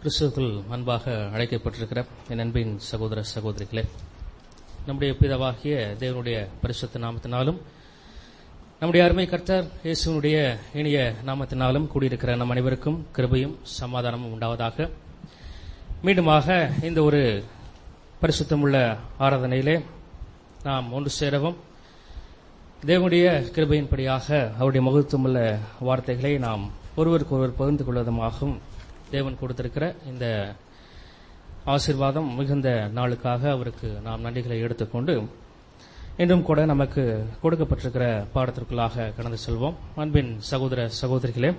கிறிஸ்துவுக்குள் அன்பாக அழைக்கப்பட்டிருக்கிற என் அன்பின் சகோதர சகோதரிகளே நம்முடைய பிதாவாகிய தேவனுடைய பரிசுத்த நாமத்தினாலும் நம்முடைய அருமை கர்த்தர் இயேசுனுடைய இனிய நாமத்தினாலும் கூடியிருக்கிற நம் அனைவருக்கும் கிருபையும் சமாதானமும் உண்டாவதாக மீண்டுமாக இந்த ஒரு பரிசுத்தமுள்ள ஆராதனையிலே நாம் ஒன்று சேரவும் தேவனுடைய கிருபையின்படியாக அவருடைய மகத்துவமுள்ள வார்த்தைகளை நாம் ஒருவருக்கு ஒருவர் பகிர்ந்து கொள்வதுமாகவும் தேவன் கொடுத்திருக்கிற இந்த ஆசீர்வாதம் மிகுந்த நாளுக்காக அவருக்கு நாம் நன்றிகளை எடுத்துக்கொண்டு இன்றும் கூட நமக்கு கொடுக்கப்பட்டிருக்கிற பாடத்திற்குள்ளாக கடந்து செல்வோம் அன்பின் சகோதர சகோதரிகளே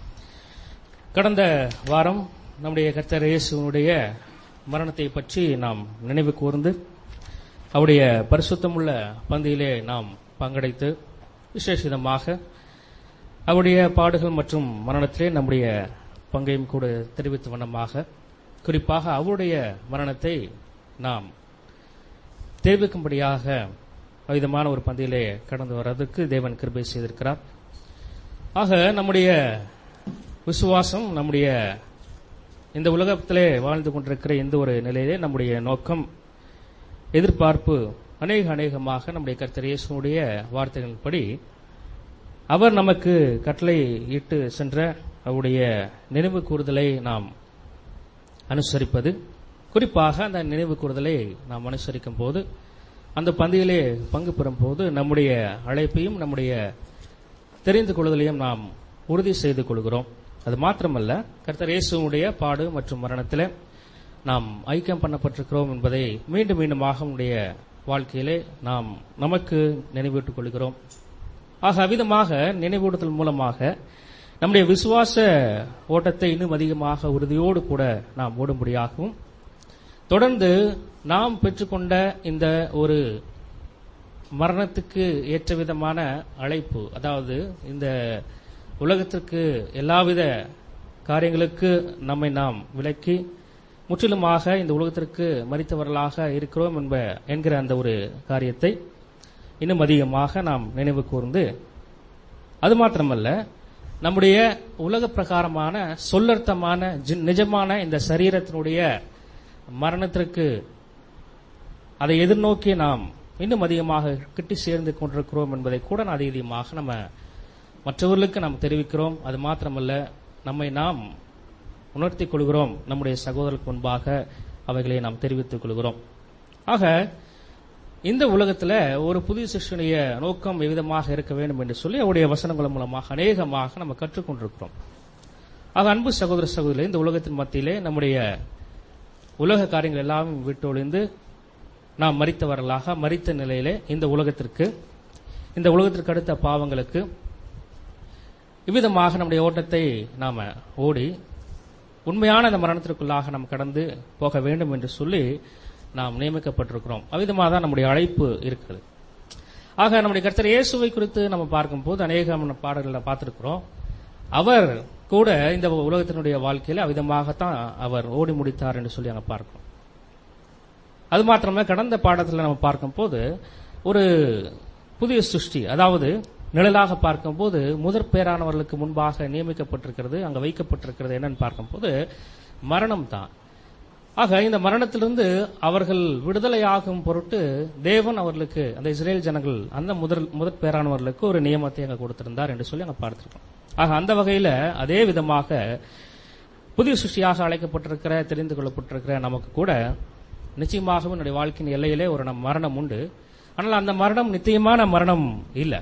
கடந்த வாரம் நம்முடைய கர்த்தர் இயேசுனுடைய மரணத்தை பற்றி நாம் நினைவு கூர்ந்து அவருடைய பரிசுத்தமுள்ள பந்தியிலே நாம் பங்கெடுத்து விசேஷிதமாக அவருடைய பாடுகள் மற்றும் மரணத்திலே நம்முடைய பங்கையும் கூட தெரிவித்த வண்ணமாக குறிப்பாக அவருடைய மரணத்தை நாம் தெரிவிக்கும்படியாக விதமான ஒரு பந்தியிலே கடந்து வர்றதுக்கு தேவன் கிருபை செய்திருக்கிறார் ஆக நம்முடைய விசுவாசம் நம்முடைய இந்த உலகத்திலே வாழ்ந்து கொண்டிருக்கிற இந்த ஒரு நிலையிலே நம்முடைய நோக்கம் எதிர்பார்ப்பு அநேக அநேகமாக நம்முடைய கர்த்தர் இயேசுடைய வார்த்தைகளின்படி அவர் நமக்கு கட்டளை இட்டு சென்ற அவருடைய நினைவு கூறுதலை நாம் அனுசரிப்பது குறிப்பாக அந்த நினைவு கூறுதலை நாம் அனுசரிக்கும் போது அந்த பந்தியிலே பங்கு பெறும் போது நம்முடைய அழைப்பையும் நம்முடைய தெரிந்து கொள்வதையும் நாம் உறுதி செய்து கொள்கிறோம் அது மாத்திரமல்ல கர்த்தர் இயேசுடைய பாடு மற்றும் மரணத்திலே நாம் ஐக்கியம் பண்ணப்பட்டிருக்கிறோம் என்பதை மீண்டும் மீண்டுமாக நம்முடைய வாழ்க்கையிலே நாம் நமக்கு நினைவூட்டுக் கொள்கிறோம் ஆக அவ்விதமாக நினைவூட்டுதல் மூலமாக நம்முடைய விசுவாச ஓட்டத்தை இன்னும் அதிகமாக உறுதியோடு கூட நாம் ஓடும்படியாகவும் தொடர்ந்து நாம் பெற்றுக்கொண்ட இந்த ஒரு மரணத்துக்கு ஏற்ற விதமான அழைப்பு அதாவது இந்த உலகத்திற்கு எல்லாவித காரியங்களுக்கு நம்மை நாம் விலக்கி முற்றிலுமாக இந்த உலகத்திற்கு மறித்தவர்களாக இருக்கிறோம் என்ப என்கிற அந்த ஒரு காரியத்தை இன்னும் அதிகமாக நாம் நினைவு கூர்ந்து அது மாத்திரமல்ல நம்முடைய உலக பிரகாரமான சொல்லர்த்தமான நிஜமான இந்த சரீரத்தினுடைய மரணத்திற்கு அதை எதிர்நோக்கி நாம் இன்னும் அதிகமாக கிட்டி சேர்ந்து கொண்டிருக்கிறோம் என்பதை கூட அதிகமாக நம்ம மற்றவர்களுக்கு நாம் தெரிவிக்கிறோம் அது மாத்திரமல்ல நம்மை நாம் உணர்த்திக் கொள்கிறோம் நம்முடைய சகோதரருக்கு முன்பாக அவைகளை நாம் தெரிவித்துக் கொள்கிறோம் ஆக இந்த உலகத்தில் ஒரு புதிய சிஷ்யனுடைய நோக்கம் எவ்விதமாக இருக்க வேண்டும் என்று சொல்லி அவருடைய வசனங்கள் மூலமாக அநேகமாக நம்ம கற்றுக்கொண்டிருக்கிறோம் ஆக அன்பு சகோதர சகோதரி இந்த உலகத்தின் மத்தியிலே நம்முடைய உலக காரியங்கள் எல்லாம் விட்டொழிந்து நாம் மறித்தவர்களாக மறித்த நிலையிலே இந்த உலகத்திற்கு இந்த உலகத்திற்கு அடுத்த பாவங்களுக்கு இவ்விதமாக நம்முடைய ஓட்டத்தை நாம ஓடி உண்மையான அந்த மரணத்திற்குள்ளாக நாம் கடந்து போக வேண்டும் என்று சொல்லி நாம் நியமிக்கப்பட்டிருக்கிறோம் அவ்விதமாக தான் நம்முடைய அழைப்பு இருக்குது ஆக நம்முடைய கர்த்தர் இயேசுவை குறித்து நம்ம பார்க்கும்போது அநேக பாடல்களை பார்த்திருக்கிறோம் அவர் கூட இந்த உலகத்தினுடைய வாழ்க்கையில் அவ்விதமாகத்தான் அவர் ஓடி முடித்தார் என்று சொல்லி அங்க பார்க்கிறோம் அது மாத்திரமே கடந்த பாடத்தில் நம்ம பார்க்கும்போது ஒரு புதிய சிருஷ்டி அதாவது நிழலாக பார்க்கும்போது முதற் பேரானவர்களுக்கு முன்பாக நியமிக்கப்பட்டிருக்கிறது அங்க வைக்கப்பட்டிருக்கிறது என்னன்னு பார்க்கும்போது மரணம் தான் ஆக இந்த மரணத்திலிருந்து அவர்கள் விடுதலையாகும் பொருட்டு தேவன் அவர்களுக்கு அந்த இஸ்ரேல் ஜனங்கள் அந்த முதல் முதற் பேரானவர்களுக்கு ஒரு நியமத்தை அங்க கொடுத்திருந்தார் என்று சொல்லி அங்க பார்த்திருக்கோம் ஆக அந்த வகையில அதே விதமாக புதிய சிருஷ்டியாக அழைக்கப்பட்டிருக்கிற தெரிந்து கொள்ளப்பட்டிருக்கிற நமக்கு கூட நிச்சயமாகவும் என்னுடைய வாழ்க்கையின் எல்லையிலே ஒரு நம் மரணம் உண்டு ஆனால் அந்த மரணம் நிச்சயமான மரணம் இல்லை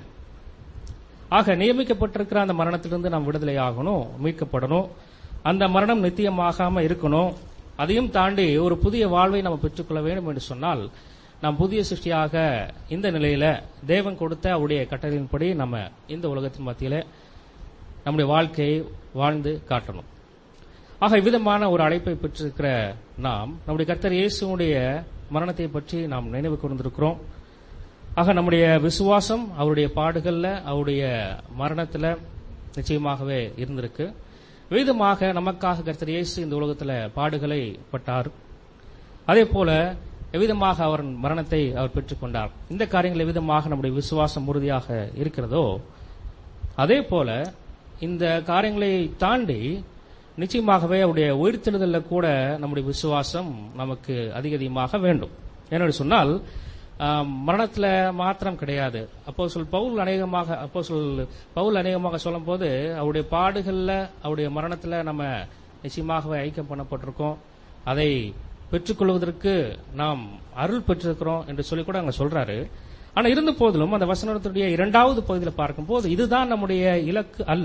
ஆக நியமிக்கப்பட்டிருக்கிற அந்த மரணத்திலிருந்து நாம் விடுதலை ஆகணும் மீட்கப்படணும் அந்த மரணம் நித்தியமாகாம இருக்கணும் அதையும் தாண்டி ஒரு புதிய வாழ்வை நம்ம பெற்றுக்கொள்ள வேண்டும் என்று சொன்னால் நாம் புதிய சிருஷ்டியாக இந்த நிலையில தேவன் கொடுத்த அவருடைய கட்டளையின்படி நம்ம இந்த உலகத்தின் மத்தியில நம்முடைய வாழ்க்கையை வாழ்ந்து காட்டணும் ஆக இவ்விதமான ஒரு அழைப்பை பெற்றிருக்கிற நாம் நம்முடைய கர்த்தர் இயேசுடைய மரணத்தை பற்றி நாம் நினைவு கூர்ந்திருக்கிறோம் ஆக நம்முடைய விசுவாசம் அவருடைய பாடுகள்ல அவருடைய மரணத்துல நிச்சயமாகவே இருந்திருக்கு விதமாக நமக்காக கர்த்தர் இயேசு இந்த உலகத்துல பாடுகளை பட்டார் அதே போல எவ்விதமாக அவர் மரணத்தை அவர் பெற்றுக்கொண்டார் இந்த காரியங்கள் எவ்விதமாக நம்முடைய விசுவாசம் உறுதியாக இருக்கிறதோ அதே போல இந்த காரியங்களை தாண்டி நிச்சயமாகவே அவருடைய உயிர்த்தெழுதல்ல கூட நம்முடைய விசுவாசம் நமக்கு அதிக அதிகமாக வேண்டும் ஏன்னு சொன்னால் ஆம், மரணத்துல மாத்திரம் கிடையாது அப்போ சொல் பவுல் அநேகமாக அப்போ சொல் பவுல் அநேகமாக சொல்லும் போது அவருடைய பாடுகள்ல அவருடைய மரணத்துல நம்ம நிச்சயமாகவே ஐக்கியம் பண்ணப்பட்டிருக்கோம் அதை பெற்றுக்கொள்வதற்கு நாம் அருள் பெற்றிருக்கிறோம் என்று சொல்லி கூட அங்க சொல்றாரு ஆனா இருந்த போதிலும் அந்த வசனத்துடைய இரண்டாவது பகுதியில் பார்க்கும்போது இதுதான் நம்முடைய இலக்கு அல்ல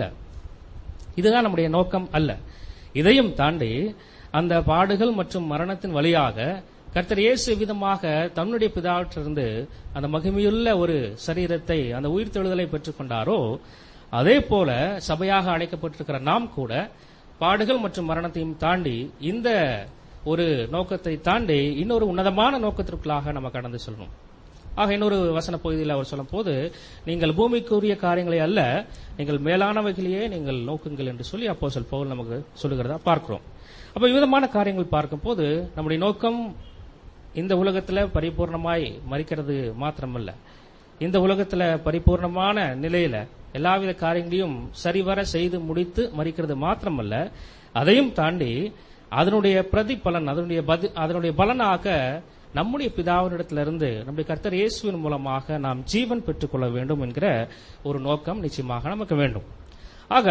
இதுதான் நம்முடைய நோக்கம் அல்ல இதையும் தாண்டி அந்த பாடுகள் மற்றும் மரணத்தின் வழியாக கர்த்தர் இயேசு விதமாக தன்னுடைய பிதாவிட்டிருந்து அந்த மகிமையுள்ள ஒரு சரீரத்தை அந்த உயிர்த்தெழுதலை பெற்றுக்கொண்டாரோ அதே போல சபையாக அழைக்கப்பட்டிருக்கிற நாம் கூட பாடுகள் மற்றும் மரணத்தையும் தாண்டி இந்த ஒரு நோக்கத்தை தாண்டி இன்னொரு உன்னதமான நோக்கத்திற்குள்ளாக நம்ம கடந்து செல்லணும் ஆக இன்னொரு வசன பகுதியில் அவர் சொல்லும் போது நீங்கள் பூமிக்குரிய காரியங்களை அல்ல நீங்கள் மேலானவைகளையே நீங்கள் நோக்குங்கள் என்று சொல்லி அப்போ சொல் பவுல் நமக்கு சொல்லுகிறதா பார்க்கிறோம் அப்ப விதமான காரியங்கள் பார்க்கும்போது நம்முடைய நோக்கம் இந்த உலகத்துல பரிபூர்ணமாய் மறிக்கிறது மாத்திரமல்ல இந்த உலகத்துல பரிபூர்ணமான நிலையில எல்லாவித காரியங்களையும் சரிவர செய்து முடித்து மறிக்கிறது மாத்திரமல்ல அதையும் தாண்டி அதனுடைய பிரதிபலன் அதனுடைய பதி- அதனுடைய பலனாக நம்முடைய பிதாவினிடத்திலிருந்து நம்முடைய கர்த்தர் இயேசுவின் மூலமாக நாம் ஜீவன் பெற்றுக்கொள்ள வேண்டும் என்கிற ஒரு நோக்கம் நிச்சயமாக நமக்கு வேண்டும் ஆக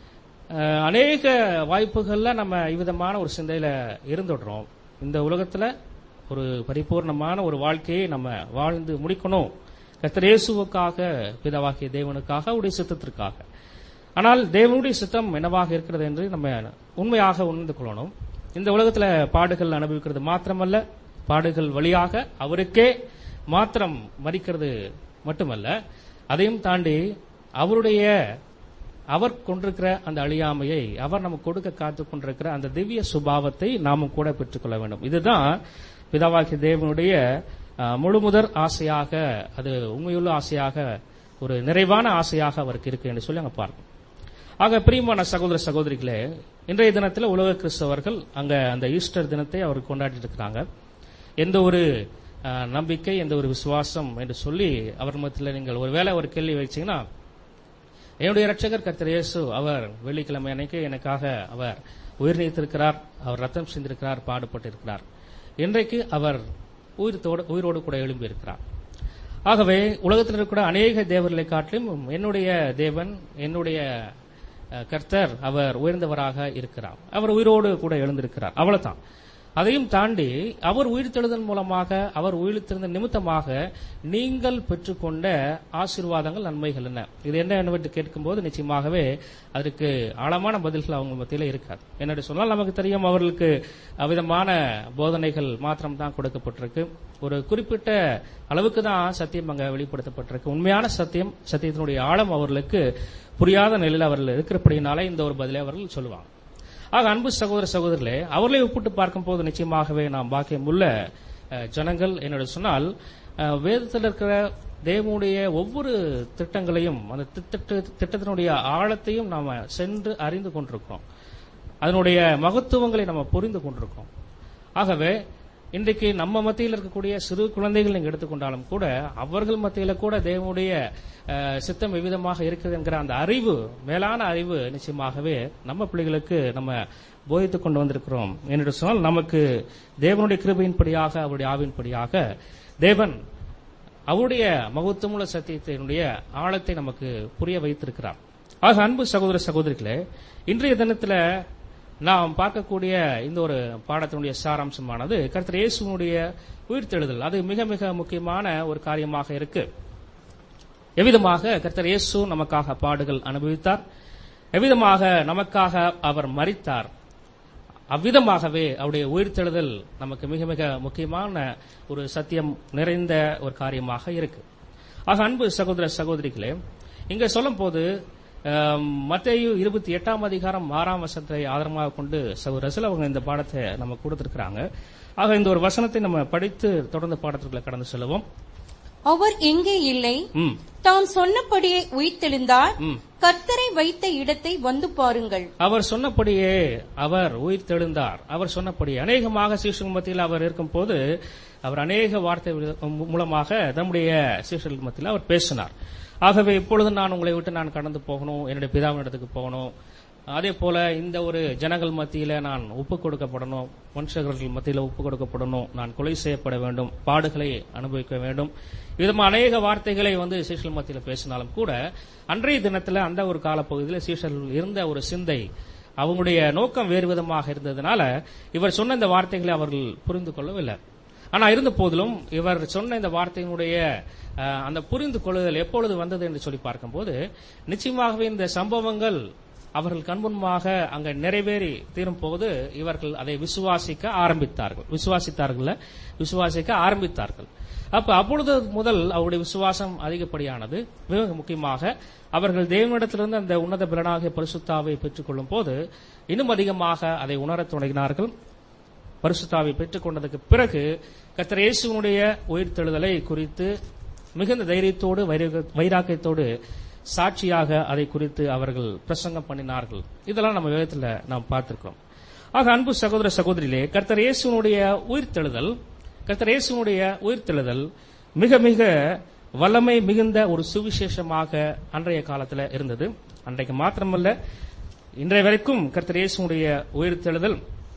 அஹ், அநேக வாய்ப்புகள்ல நம்ம இவ்விதமான ஒரு சிந்தையில இருந்துடுறோம் இந்த உலகத்துல ஒரு பரிபூர்ணமான ஒரு வாழ்க்கையை நம்ம வாழ்ந்து முடிக்கணும் கர்த்தர் இயேசுவுக்காக பிதாவாகிய தேவனுக்காக அவருடைய சித்தத்திற்காக ஆனால் தேவனுடைய சித்தம் என்னவாக இருக்கிறது என்று நம்ம உண்மையாக உணர்ந்து கொள்ளணும் இந்த உலகத்துல பாடுகள் அனுபவிக்கிறது மாத்திரமல்ல பாடுகள் வழியாக அவருக்கே மாத்திரம் மறிக்கிறது மட்டுமல்ல அதையும் தாண்டி அவருடைய அவர் கொண்டிருக்கிற அந்த அழியாமையை அவர் நமக்கு கொடுக்க காத்து கொண்டிருக்கிற அந்த திவ்ய சுபாவத்தை நாமும் கூட பெற்றுக்கொள்ள வேண்டும் இதுதான் பிதாவாகிய தேவனுடைய அஹ், முழுமுதற் ஆசையாக அது உண்மையுள்ள ஆசையாக ஒரு நிறைவான ஆசையாக அவருக்கு இருக்கு என்று சொல்லி அங்க பார்க்கணும் ஆக பிரியமான சகோதர சகோதரிகளே இன்றைய தினத்தில் உலக கிறிஸ்தவர்கள் அங்க அந்த ஈஸ்டர் தினத்தை அவர் கொண்டாடிட்டு இருக்கிறாங்க எந்த ஒரு அஹ், நம்பிக்கை எந்த ஒரு விசுவாசம் என்று சொல்லி அவர் மத்தியில் நீங்கள் ஒருவேளை ஒரு கேள்வி வச்சீங்கன்னா என்னுடைய ரட்சகர் கர்த்தர் இயேசு அவர் வெள்ளிக்கிழமை அன்னைக்கு எனக்காக அவர் உயிர் நீத்திருக்கிறார் அவர் ரத்தம் சிந்திருக்கிறார் பாடுபட்டிருக்கிறார் இன்றைக்கு அவர் உயிர்த்தோடு உயிரோடு கூட எழும்பியிருக்கிறார் ஆகவே உலகத்தில் இருக்கிற அநேக தேவர்களை காட்டிலும் என்னுடைய தேவன் என்னுடைய அஹ், கர்த்தர் அவர் உயர்ந்தவராக இருக்கிறார் அவர் உயிரோடு கூட எழுந்திருக்கிறார் அவ்வளவுதான் அதையும் தாண்டி அவர் உயிர்த்தெழுதல் மூலமாக அவர் உயிர்த்தெழுந்த நிமித்தமாக நீங்கள் பெற்றுக்கொண்ட ஆசீர்வாதங்கள் நன்மைகள் என்ன இது என்ன என்று கேட்கும்போது நிச்சயமாகவே அதற்கு ஆழமான பதில்கள் அவங்க மத்தியில இருக்காது என்னடி சொன்னால் நமக்கு தெரியும் அவர்களுக்கு அவ்விதமான போதனைகள் மாத்திரம் தான் கொடுக்கப்பட்டிருக்கு ஒரு குறிப்பிட்ட அளவுக்கு தான் சத்தியம் அங்க வெளிப்படுத்தப்பட்டிருக்கு உண்மையான சத்தியம் சத்தியத்தினுடைய ஆழம் அவர்களுக்கு புரியாத நிலையில் அவர்கள் இருக்கிறபடினாலே இந்த ஒரு பதிலை அவர்கள் சொல்லுவாங்க ஆக அன்பு சகோதர சகோதரர்களே அவர்களை ஒப்பிட்டு பார்க்கும்போது நிச்சயமாகவே நாம் பாக்கியம் உள்ள அஹ், ஜனங்கள் என்னோட சொன்னால் அஹ், வேதத்தில் இருக்கிற தேவனுடைய ஒவ்வொரு திட்டங்களையும் அந்த திட்ட திட்டத்தினுடைய ஆழத்தையும் நாம சென்று அறிந்து கொண்டிருக்கிறோம் அதனுடைய மகத்துவங்களை நம்ம புரிந்து கொண்டிருக்கிறோம் ஆகவே இன்றைக்கு நம்ம மத்தியில் இருக்கக்கூடிய சிறு குழந்தைகள் நீங்க எடுத்துக்கொண்டாலும் கூட அவர்கள் மத்தியில கூட தேவனுடைய அஹ், சித்தம் எவ்விதமாக இருக்குது என்கிற அந்த அறிவு மேலான அறிவு நிச்சயமாகவே நம்ம பிள்ளைகளுக்கு நம்ம போதித்துக் கொண்டு வந்திருக்கிறோம் என்று சொன்னால் நமக்கு தேவனுடைய கிருபையின்படியாக அவருடைய ஆவின்படியாக தேவன் அவருடைய மகத்துவமுள்ள சத்தியத்தினுடைய ஆழத்தை நமக்கு புரிய வைத்திருக்கிறார் ஆக அன்பு சகோதர சகோதரிகளே இன்றைய தினத்துல நாம் பார்க்கக்கூடிய இந்த ஒரு பாடத்தினுடைய சாராம்சமானது கர்த்தர் இயேசுனுடைய உயிர்த்தெழுதல் அது மிக மிக முக்கியமான ஒரு காரியமாக இருக்கு எவ்விதமாக கர்த்தர் இயேசு நமக்காக பாடுகள் அனுபவித்தார் எவ்விதமாக நமக்காக அவர் மரித்தார் அவ்விதமாகவே அவருடைய உயிர்த்தெழுதல் நமக்கு மிக மிக முக்கியமான ஒரு சத்தியம் நிறைந்த ஒரு காரியமாக இருக்கு ஆக அன்பு சகோதர சகோதரிகளே இங்க சொல்லும் போது மத்தேயு இருபத்தி எட்டாம் அதிகாரம் ஆறாம் வசனத்தை ஆதாரமாக கொண்டு சகோதர ரசல் அவங்க இந்த பாடத்தை நம்ம கொடுத்திருக்கிறாங்க ஆக இந்த ஒரு வசனத்தை நம்ம படித்து தொடர்ந்து பாடத்துக்குள்ள கடந்து செல்வோம் அவர் எங்கே இல்லை ம் தாம் சொன்னபடியே உயிர்த்தெழுந்தார் ம் கர்த்தரை வைத்த இடத்தை வந்து பாருங்கள் அவர் சொன்னபடியே அவர் உயிர் தெழுந்தார் அவர் சொன்னபடியே அநேகமாக சீஷர்கள் மத்தியில் அவர் இருக்கும்போது அவர் அநேக வார்த்தை மூலமாக நம்முடைய சீஷர்கள் மத்தியில் அவர் பேசினார் ஆகவே இப்பொழுது நான் உங்களை விட்டு நான் கடந்து போகணும் என்னுடைய பிதாவின் இடத்துக்கு போகணும் அதே போல இந்த ஒரு ஜனங்கள் மத்தியில நான் ஒப்பு கொடுக்கப்படணும் மனுஷர்கள் மத்தியில ஒப்பு கொடுக்கப்படணும் நான் கொலை செய்யப்பட வேண்டும் பாடுகளை அனுபவிக்க வேண்டும் விதமா அநேக வார்த்தைகளை வந்து சீஷர்கள் மத்தியில பேசினாலும் கூட அன்றைய தினத்துல அந்த ஒரு காலப்பகுதியில் சீஷர்கள் இருந்த ஒரு சிந்தை அவங்களுடைய நோக்கம் வேறு விதமாக இருந்ததுனால இவர் சொன்ன இந்த வார்த்தைகளை அவர்கள் புரிந்து கொள்ளவில்லை ஆனா இருந்த போதிலும் இவர் சொன்ன இந்த வார்த்தையினுடைய அஹ், அந்த புரிந்து கொள்ளுதல் எப்பொழுது வந்தது என்று சொல்லி பார்க்கும்போது நிச்சயமாகவே இந்த சம்பவங்கள் அவர்கள் கண்முன்பாக அங்க நிறைவேறி தீரும் போது இவர்கள் அதை விசுவாசிக்க ஆரம்பித்தார்கள் விசுவாசித்தார்கள் விசுவாசிக்க ஆரம்பித்தார்கள் அப்ப அப்பொழுது முதல் அவருடைய விசுவாசம் அதிகப்படியானது மிக முக்கியமாக அவர்கள் தேவனிடத்திலிருந்து அந்த உன்னத பிறனாகிய பரிசுத்தாவை பெற்றுக்கொள்ளும் போது இன்னும் அதிகமாக அதை உணரத் தொடங்கினார்கள் பரிசுத்தாவை பெற்றுக் கொண்டதுக்கு பிறகு கர்த்தர் இயேசுவினுடைய உயிர்த்தெழுதலை குறித்து மிகுந்த தைரியத்தோடு வைராக- வைராக்கியத்தோடு சாட்சியாக அதை குறித்து அவர்கள் பிரசங்கம் பண்ணினார்கள் இதெல்லாம் நம்ம வேதத்துல நாம் பார்த்திருக்கிறோம் ஆக அன்பு சகோதர சகோதரிகளே கர்த்தர் இயேசுவினுடைய உயிர்த்தெழுதல் கர்த்தர் இயேசுவினுடைய உயிர்த்தெழுதல் மிக மிக வல்லமை மிகுந்த ஒரு சுவிசேஷமாக அன்றைய காலத்துல இருந்தது அன்றைக்கு மாத்திரமல்ல இன்றைய வரைக்கும் கர்த்தர் இயேசுவினுடைய உயிர்த்தெழுதல்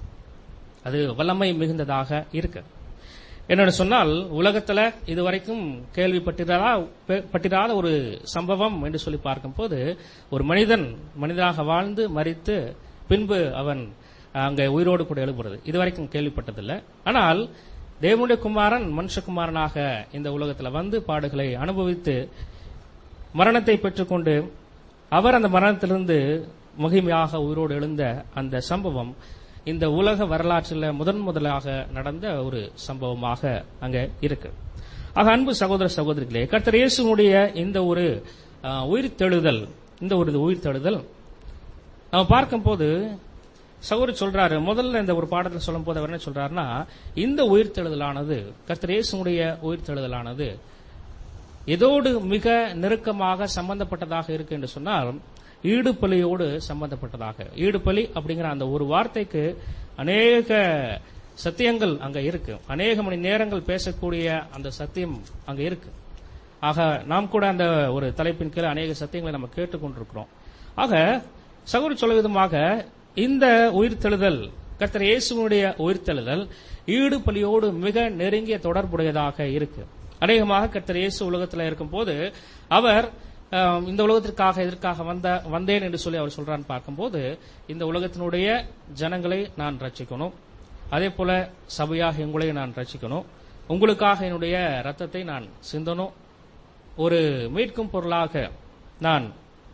அது வல்லமை மிகுந்ததாக இருக்கு என்னன்னு சொன்னால் உலகத்துல இதுவரைக்கும் கேள்விப்பட்டிராத பட்டிராத ஒரு சம்பவம் என்று சொல்லி பார்க்கும்போது ஒரு மனிதன் மனிதனாக வாழ்ந்து மரித்து பின்பு அவன் அங்க உயிரோடு கூட எழுப்புறது இதுவரைக்கும் கேள்விப்பட்டதில்லை ஆனால் தேவனுடைய குமாரன் மனுஷகுமாரனாக இந்த உலகத்துல வந்து பாடுகளை அனுபவித்து மரணத்தை பெற்றுக்கொண்டு அவர் அந்த மரணத்திலிருந்து மகிமையாக உயிரோடு எழுந்த அந்த சம்பவம் இந்த உலக வரலாற்றில் முதன் முதலாக நடந்த ஒரு சம்பவமாக அங்க இருக்கு ஆக அன்பு சகோதர சகோதரிகளே கர்த்தர் இயேசுனுடைய இந்த ஒரு அஹ், உயிர்த்தெழுதல் இந்த ஒரு உயிர்த்தெழுதல் நம்ம பார்க்கும்போது சகோதரி சொல்றாரு முதல்ல இந்த ஒரு பாடத்தில் சொல்லும் போது அவர் என்ன சொல்றாருன்னா இந்த உயிர்த்தெழுதலானது கர்த்தர் இயேசுனுடைய உயிர்த்தெழுதலானது எதோடு மிக நெருக்கமாக சம்பந்தப்பட்டதாக இருக்கு என்று சொன்னால் ஈடுபலியோடு சம்பந்தப்பட்டதாக ஈடுபலி அப்படிங்கிற அந்த ஒரு வார்த்தைக்கு அநேக சத்தியங்கள் அங்க இருக்கு அநேக மணி நேரங்கள் பேசக்கூடிய அந்த சத்தியம் அங்க இருக்கு ஆக நாம் கூட அந்த ஒரு தலைப்பின் கீழ் அநேக சத்தியங்களை நம்ம கேட்டுக்கொண்டிருக்கிறோம் ஆக சகோதரி சொல்ல விதமாக இந்த உயிர்த்தெழுதல் கர்த்தர் இயேசுனுடைய உயிர்த்தெழுதல் ஈடுபலியோடு மிக நெருங்கிய தொடர்புடையதாக இருக்கு அநேகமாக கர்த்தர் இயேசு உலகத்தில் இருக்கும்போது அவர் ஆம், இந்த உலகத்திற்காக எதற்காக வந்த வந்தேன் என்று சொல்லி அவர் சொல்றான்னு பார்க்கும்போது இந்த உலகத்தினுடைய ஜனங்களை நான் ரட்சிக்கணும் அதே போல சபையாக உங்களை நான் ரட்சிக்கணும் உங்களுக்காக என்னுடைய ரத்தத்தை நான் சிந்தணும் ஒரு மீட்கும் பொருளாக நான்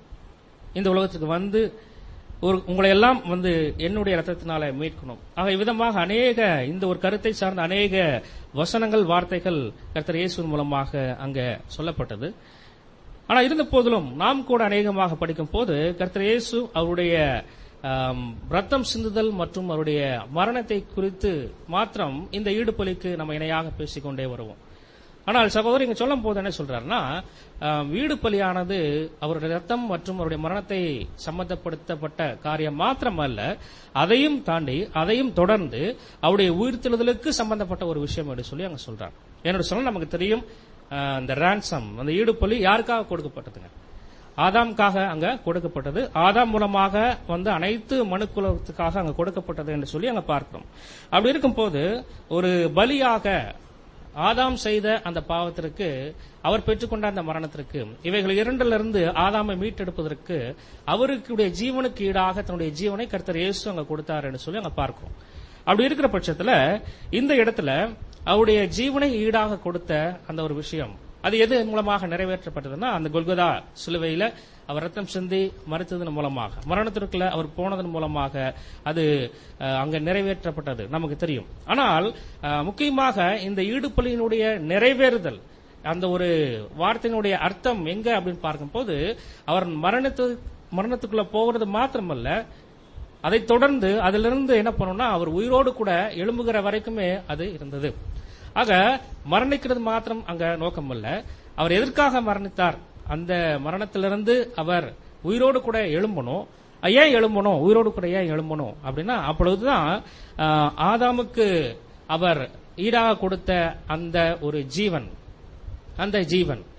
இந்த உலகத்துக்கு வந்து ஒரு உங்களை எல்லாம் வந்து என்னுடைய ரத்தத்தினால மீட்கணும் ஆக இவ்விதமாக அநேக இந்த ஒரு கருத்தை சார்ந்த அநேக வசனங்கள் வார்த்தைகள் கர்த்தர் இயேசுவின் மூலமாக அங்க சொல்லப்பட்டது ஆனா இருந்த போதிலும் நாம் கூட அநேகமாக படிக்கும் போது கர்த்தர் இயேசு அவருடைய ஆம், ரத்தம் சிந்துதல் மற்றும் அவருடைய மரணத்தை குறித்து மாத்திரம் இந்த ஈடுபலிக்கு நம்ம இணையாக பேசிக்கொண்டே வருவோம் ஆனால் சகோதரி இங்க சொல்லும் போது என்ன சொல்றாருன்னா ஆம், ஈடுபலியானது அவருடைய ரத்தம் மற்றும் அவருடைய மரணத்தை சம்பந்தப்படுத்தப்பட்ட காரியம் மாத்திரமல்ல அதையும் தாண்டி அதையும் தொடர்ந்து அவருடைய உயிர்த்தெழுதலுக்கு சம்பந்தப்பட்ட ஒரு விஷயம் என்று சொல்லி அங்க சொல்றார் என்னோட சொல்ல நமக்கு தெரியும் ஆஹ், அந்த ரான்சம் அந்த ஈடுபலி யாருக்காக கொடுக்கப்பட்டதுங்க ஆதாம்காக அங்க கொடுக்கப்பட்டது ஆதாம் மூலமாக வந்து அனைத்து மனுக்குலத்துக்காக அங்க கொடுக்கப்பட்டது என்று சொல்லி அங்க பார்க்கிறோம் அப்படி இருக்கும்போது ஒரு பலியாக ஆதாம் செய்த அந்த பாவத்திற்கு அவர் பெற்றுக்கொண்ட அந்த மரணத்திற்கு இவைகள் இரண்டிலிருந்து ஆதாமை மீட்டெடுப்பதற்கு அவருக்குடைய ஜீவனுக்கு ஈடாக தன்னுடைய ஜீவனை கர்த்தர் இயேசு அங்க கொடுத்தார் என்று சொல்லி அங்க பார்க்கிறோம் அப்படி இருக்கிற பட்சத்துல இந்த இடத்துல அவருடைய ஜீவனை ஈடாக கொடுத்த அந்த ஒரு விஷயம் அது எது மூலமாக நிறைவேற்றப்பட்டதுன்னா அந்த கொல்கதா சிலுவையில அவர் ரத்தம் சிந்தி மறித்ததன் மூலமாக மரணத்திற்குள்ள அவர் போனதன் மூலமாக அது அஹ், அங்க நிறைவேற்றப்பட்டது நமக்கு தெரியும் ஆனால் அஹ், முக்கியமாக இந்த ஈடுபலியினுடைய நிறைவேறுதல் அந்த ஒரு வார்த்தையினுடைய அர்த்தம் எங்க அப்படின்னு பார்க்கும்போது அவர் மரணத்து மரணத்துக்குள்ள போகிறது மாத்திரமல்ல அதைத் தொடர்ந்து அதிலிருந்து என்ன பண்ணணும்னா அவர் உயிரோடு கூட எழும்புகிற வரைக்குமே அது இருந்தது ஆக மரணிக்கிறது மாத்திரம் அங்க நோக்கம் அல்ல அவர் எதற்காக மரணித்தார் அந்த மரணத்திலிருந்து அவர் உயிரோடு கூட எழும்பணும் அஹ் ஏன் எழும்பணும் உயிரோடு கூட ஏன் எழும்பணும் அப்படின்னா அப்பொழுதுதான் ஆஹ், ஆதாமுக்கு அவர் ஈடாக கொடுத்த அந்த ஒரு ஜீவன் அந்த ஜீவன்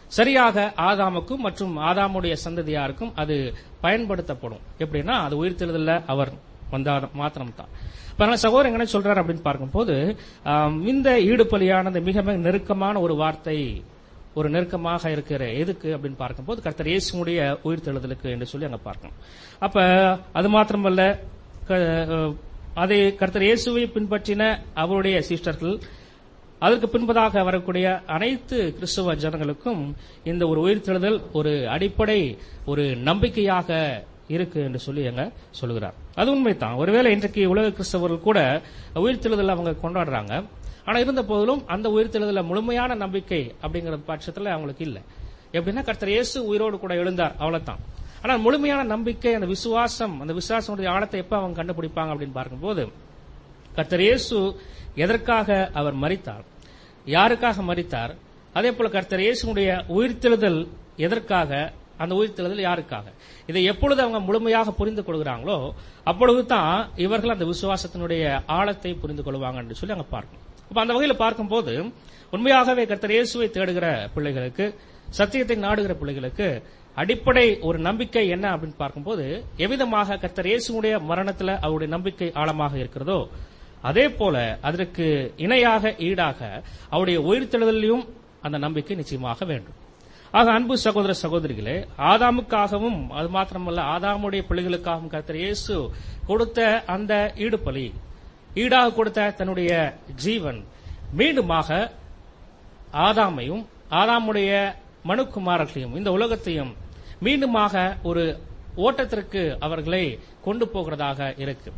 சரியாக ஆதாமுக்கும் மற்றும் ஆதாமுடைய சந்ததியாருக்கும் அது பயன்படுத்தப்படும் எப்படின்னா அது உயிர்த்தெழுதல்ல அவர் வந்தார் மாத்திரம்தான் இப்ப அதனால சகோதரன் என்ன சொல்றாரு அப்படின்னு பார்க்கும்போது ஆம், இந்த ஈடுபலியானது மிக மிக நெருக்கமான ஒரு வார்த்தை ஒரு நெருக்கமாக இருக்கிற எதுக்கு அப்படின்னு பார்க்கும்போது கர்த்தர் இயேசுடைய உயிர்த்தெழுதலுக்கு என்று சொல்லி அங்க பார்க்கணும் அப்ப அது மாத்திரமல்ல க- அஹ், அதை கர்த்தர் இயேசுவை பின்பற்றின அவருடைய சிஸ்டர்கள் அதற்கு பின்பதாக வரக்கூடிய அனைத்து கிறிஸ்தவ ஜனங்களுக்கும் இந்த ஒரு உயிர்த்தெழுதல் ஒரு அடிப்படை ஒரு நம்பிக்கையாக இருக்கு என்று சொல்லி அங்க சொல்லுகிறார் அது உண்மைதான் ஒருவேளை இன்றைக்கு உலக கிறிஸ்தவர்கள் கூட உயிர்த்தெழுதல் அவங்க கொண்டாடுறாங்க ஆனா இருந்த போதிலும் அந்த உயிர்த்தெழுதல முழுமையான நம்பிக்கை அப்படிங்கிற பட்சத்துல அவங்களுக்கு இல்ல எப்படின்னா கர்த்தர் இயேசு உயிரோடு கூட எழுந்தார் அவ்வளவுதான் ஆனா முழுமையான நம்பிக்கை அந்த விசுவாசம் அந்த விசுவாசனுடைய ஆழத்தை எப்ப அவங்க கண்டுபிடிப்பாங்க அப்படின்னு பார்க்கும்போது கர்த்தர் இயேசு எதற்காக அவர் மரித்தார் யாருக்காக மரித்தார் அதே போல கர்த்தர் இயேசுடைய உயிர்த்தெழுதல் எதற்காக அந்த உயிர்த்தெழுதல் யாருக்காக இதை எப்பொழுது அவங்க முழுமையாக புரிந்து கொள்கிறாங்களோ அப்பொழுது தான் இவர்கள் அந்த விசுவாசத்தினுடைய ஆழத்தை புரிந்து கொள்வாங்க என்று சொல்லி அங்க பார்க்கணும் அப்ப அந்த வகையில் பார்க்கும்போது உண்மையாகவே கர்த்தர் இயேசுவை தேடுகிற பிள்ளைகளுக்கு சத்தியத்தை நாடுகிற பிள்ளைகளுக்கு அடிப்படை ஒரு நம்பிக்கை என்ன அப்படின்னு பார்க்கும்போது எவ்விதமாக கர்த்தர் இயேசுடைய மரணத்துல அவருடைய நம்பிக்கை ஆழமாக இருக்கிறதோ அதே போல அதற்கு இணையாக ஈடாக அவருடைய உயிர்த்தெழுதலையும் அந்த நம்பிக்கை நிச்சயமாக வேண்டும் ஆக அன்பு சகோதர சகோதரிகளே ஆதாமுக்காகவும் அது மாத்திரமல்ல ஆதாமுடைய பிள்ளைகளுக்காகவும் கர்த்தர் இயேசு கொடுத்த அந்த ஈடுபலி ஈடாக கொடுத்த தன்னுடைய ஜீவன் மீண்டுமாக ஆதாமையும் ஆதாமுடைய மனுக்குமாரர்களையும் இந்த உலகத்தையும் மீண்டுமாக ஒரு ஓட்டத்திற்கு அவர்களை கொண்டு போகிறதாக இருக்கு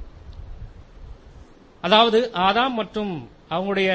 அதாவது ஆதாம் மற்றும் அவங்களுடைய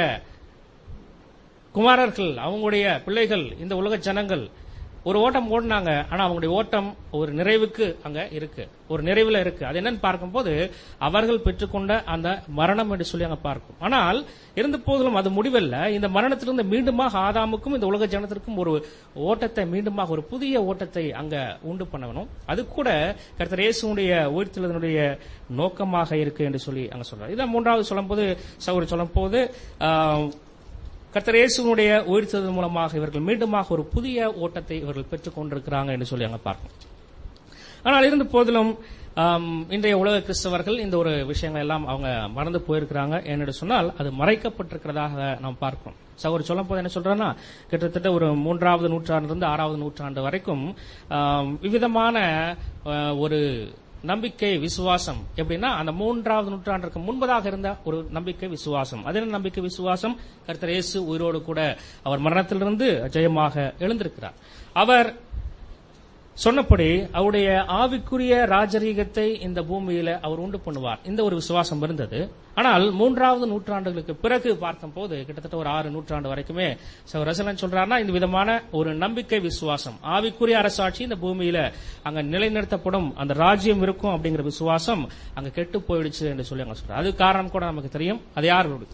குமாரர்கள் அவங்களுடைய பிள்ளைகள் இந்த உலக ஜனங்கள் ஒரு ஓட்டம் ஓடினாங்க ஆனா அவங்களுடைய ஓட்டம் ஒரு நிறைவுக்கு அங்க இருக்கு ஒரு நிறைவுல இருக்கு அது என்னன்னு பார்க்கும்போது அவர்கள் பெற்றுக்கொண்ட அந்த மரணம் என்று சொல்லி அங்க பார்க்கும் ஆனால் இருந்த போதிலும் அது முடிவல்ல இந்த மரணத்திலிருந்து மீண்டுமாக ஆதாமுக்கும் இந்த உலக ஜனத்திற்கும் ஒரு ஓட்டத்தை மீண்டுமாக ஒரு புதிய ஓட்டத்தை அங்க உண்டு பண்ணணும் அது கூட கர்த்தர் இயேசுடைய உயிர்த்தெழுதனுடைய நோக்கமாக இருக்கு என்று சொல்லி அங்க சொல்றாரு இதான் மூன்றாவது சொல்லும்போது சௌரி சொல்லும்போது ஆஹ், கர்த்தர் இயேசுனுடைய உயிர்த்தெழுதல் மூலமாக இவர்கள் மீண்டுமாக ஒரு புதிய ஓட்டத்தை இவர்கள் பெற்றுக் கொண்டிருக்கிறாங்க என்று சொல்லி அங்க பார்க்கணும் ஆனால் இருந்த போதிலும் ஆம், இன்றைய உலக கிறிஸ்தவர்கள் இந்த ஒரு விஷயங்கள் எல்லாம் அவங்க மறந்து போயிருக்கிறாங்க என்று சொன்னால் அது மறைக்கப்பட்டிருக்கிறதாக நாம் பார்க்கிறோம் சகோதரி சொல்லும் போது என்ன சொல்றேன்னா கிட்டத்தட்ட ஒரு மூன்றாவது நூற்றாண்டிலிருந்து ஆறாவது நூற்றாண்டு வரைக்கும் ஆம், விவிதமான ஆ, ஒரு நம்பிக்கை விசுவாசம் எப்படின்னா அந்த மூன்றாவது நூற்றாண்டிற்கு முன்பதாக இருந்த ஒரு நம்பிக்கை விசுவாசம் அது என்ன நம்பிக்கை விசுவாசம் கர்த்தர் இயேசு உயிரோடு கூட அவர் மரணத்திலிருந்து ஜெயமாக எழுந்திருக்கிறார் அவர் சொன்னபடி அவருடைய ஆவிக்குரிய ராஜரீகத்தை இந்த பூமியில அவர் உண்டு பண்ணுவார் இந்த ஒரு விசுவாசம் இருந்தது ஆனால் மூன்றாவது நூற்றாண்டுகளுக்கு பிறகு பார்த்தபோது கிட்டத்தட்ட ஒரு ஆறு நூற்றாண்டு வரைக்குமே சகோதரர் ரசலன் சொல்றாருன்னா இந்த விதமான ஒரு நம்பிக்கை விசுவாசம் ஆவிக்குரிய அரசாட்சி இந்த பூமியில அங்க நிலைநிறுத்தப்படும் அந்த ராஜ்யம் இருக்கும் அப்படிங்கிற விசுவாசம் அங்க கெட்டு போயிடுச்சு என்று சொல்லி அங்க சொல்றாரு அது காரணம் கூட நமக்கு தெரியும் அது யாரோடு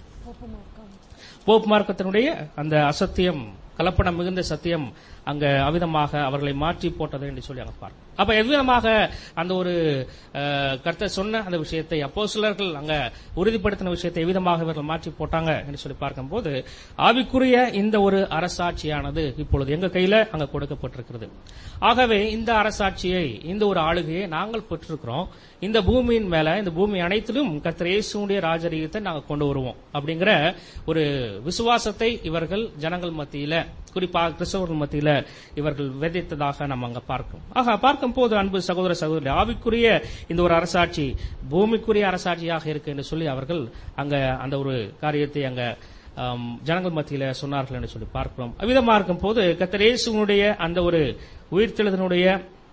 போப் மார்க்கத்தினுடைய அந்த அசத்தியம் கலப்படம் மிகுந்த சத்தியம் அங்க அவிதமாக அவர்களை மாற்றி போட்டது என்று சொல்லி அங்க பார்க்கும் அப்ப எவ்விதமாக அந்த ஒரு அஹ், கர்த்தர் சொன்ன அந்த விஷயத்தை அப்போ சிலர்கள் அங்க உறுதிப்படுத்தின விஷயத்தை எவ்விதமாக இவர்கள் மாற்றி போட்டாங்க என்று சொல்லி பார்க்கும்போது ஆவிக்குரிய இந்த ஒரு அரசாட்சியானது இப்பொழுது எங்க கையில அங்க கொடுக்கப்பட்டிருக்கிறது ஆகவே இந்த அரசாட்சியை இந்த ஒரு ஆளுகையை நாங்கள் பெற்றிருக்கிறோம் இந்த பூமியின் மேல இந்த பூமி அனைத்திலும் கர்த்தர் இயேசுடைய ராஜரீகத்தை நாங்கள் கொண்டு வருவோம் அப்படிங்கிற ஒரு விசுவாசத்தை இவர்கள் ஜனங்கள் மத்தியில குறிப்பாக கிறிஸ்தவர்கள் மத்தியில இவர்கள் விதைத்ததாக நம்ம அங்க பார்க்கிறோம் ஆக பார்க்கும் போது அன்பு சகோதர சகோதரி ஆவிக்குரிய இந்த ஒரு அரசாட்சி பூமிக்குரிய அரசாட்சியாக இருக்கு என்று சொல்லி அவர்கள் அங்க அந்த ஒரு காரியத்தை அங்க ஆம், ஜனங்கள் மத்தியில சொன்னார்கள் என்று சொல்லி பார்க்கிறோம் அவ்விதமா இருக்கும் போது கர்த்தர் இயேசுனுடைய அந்த ஒரு உயிர்த்தெழுதனுடைய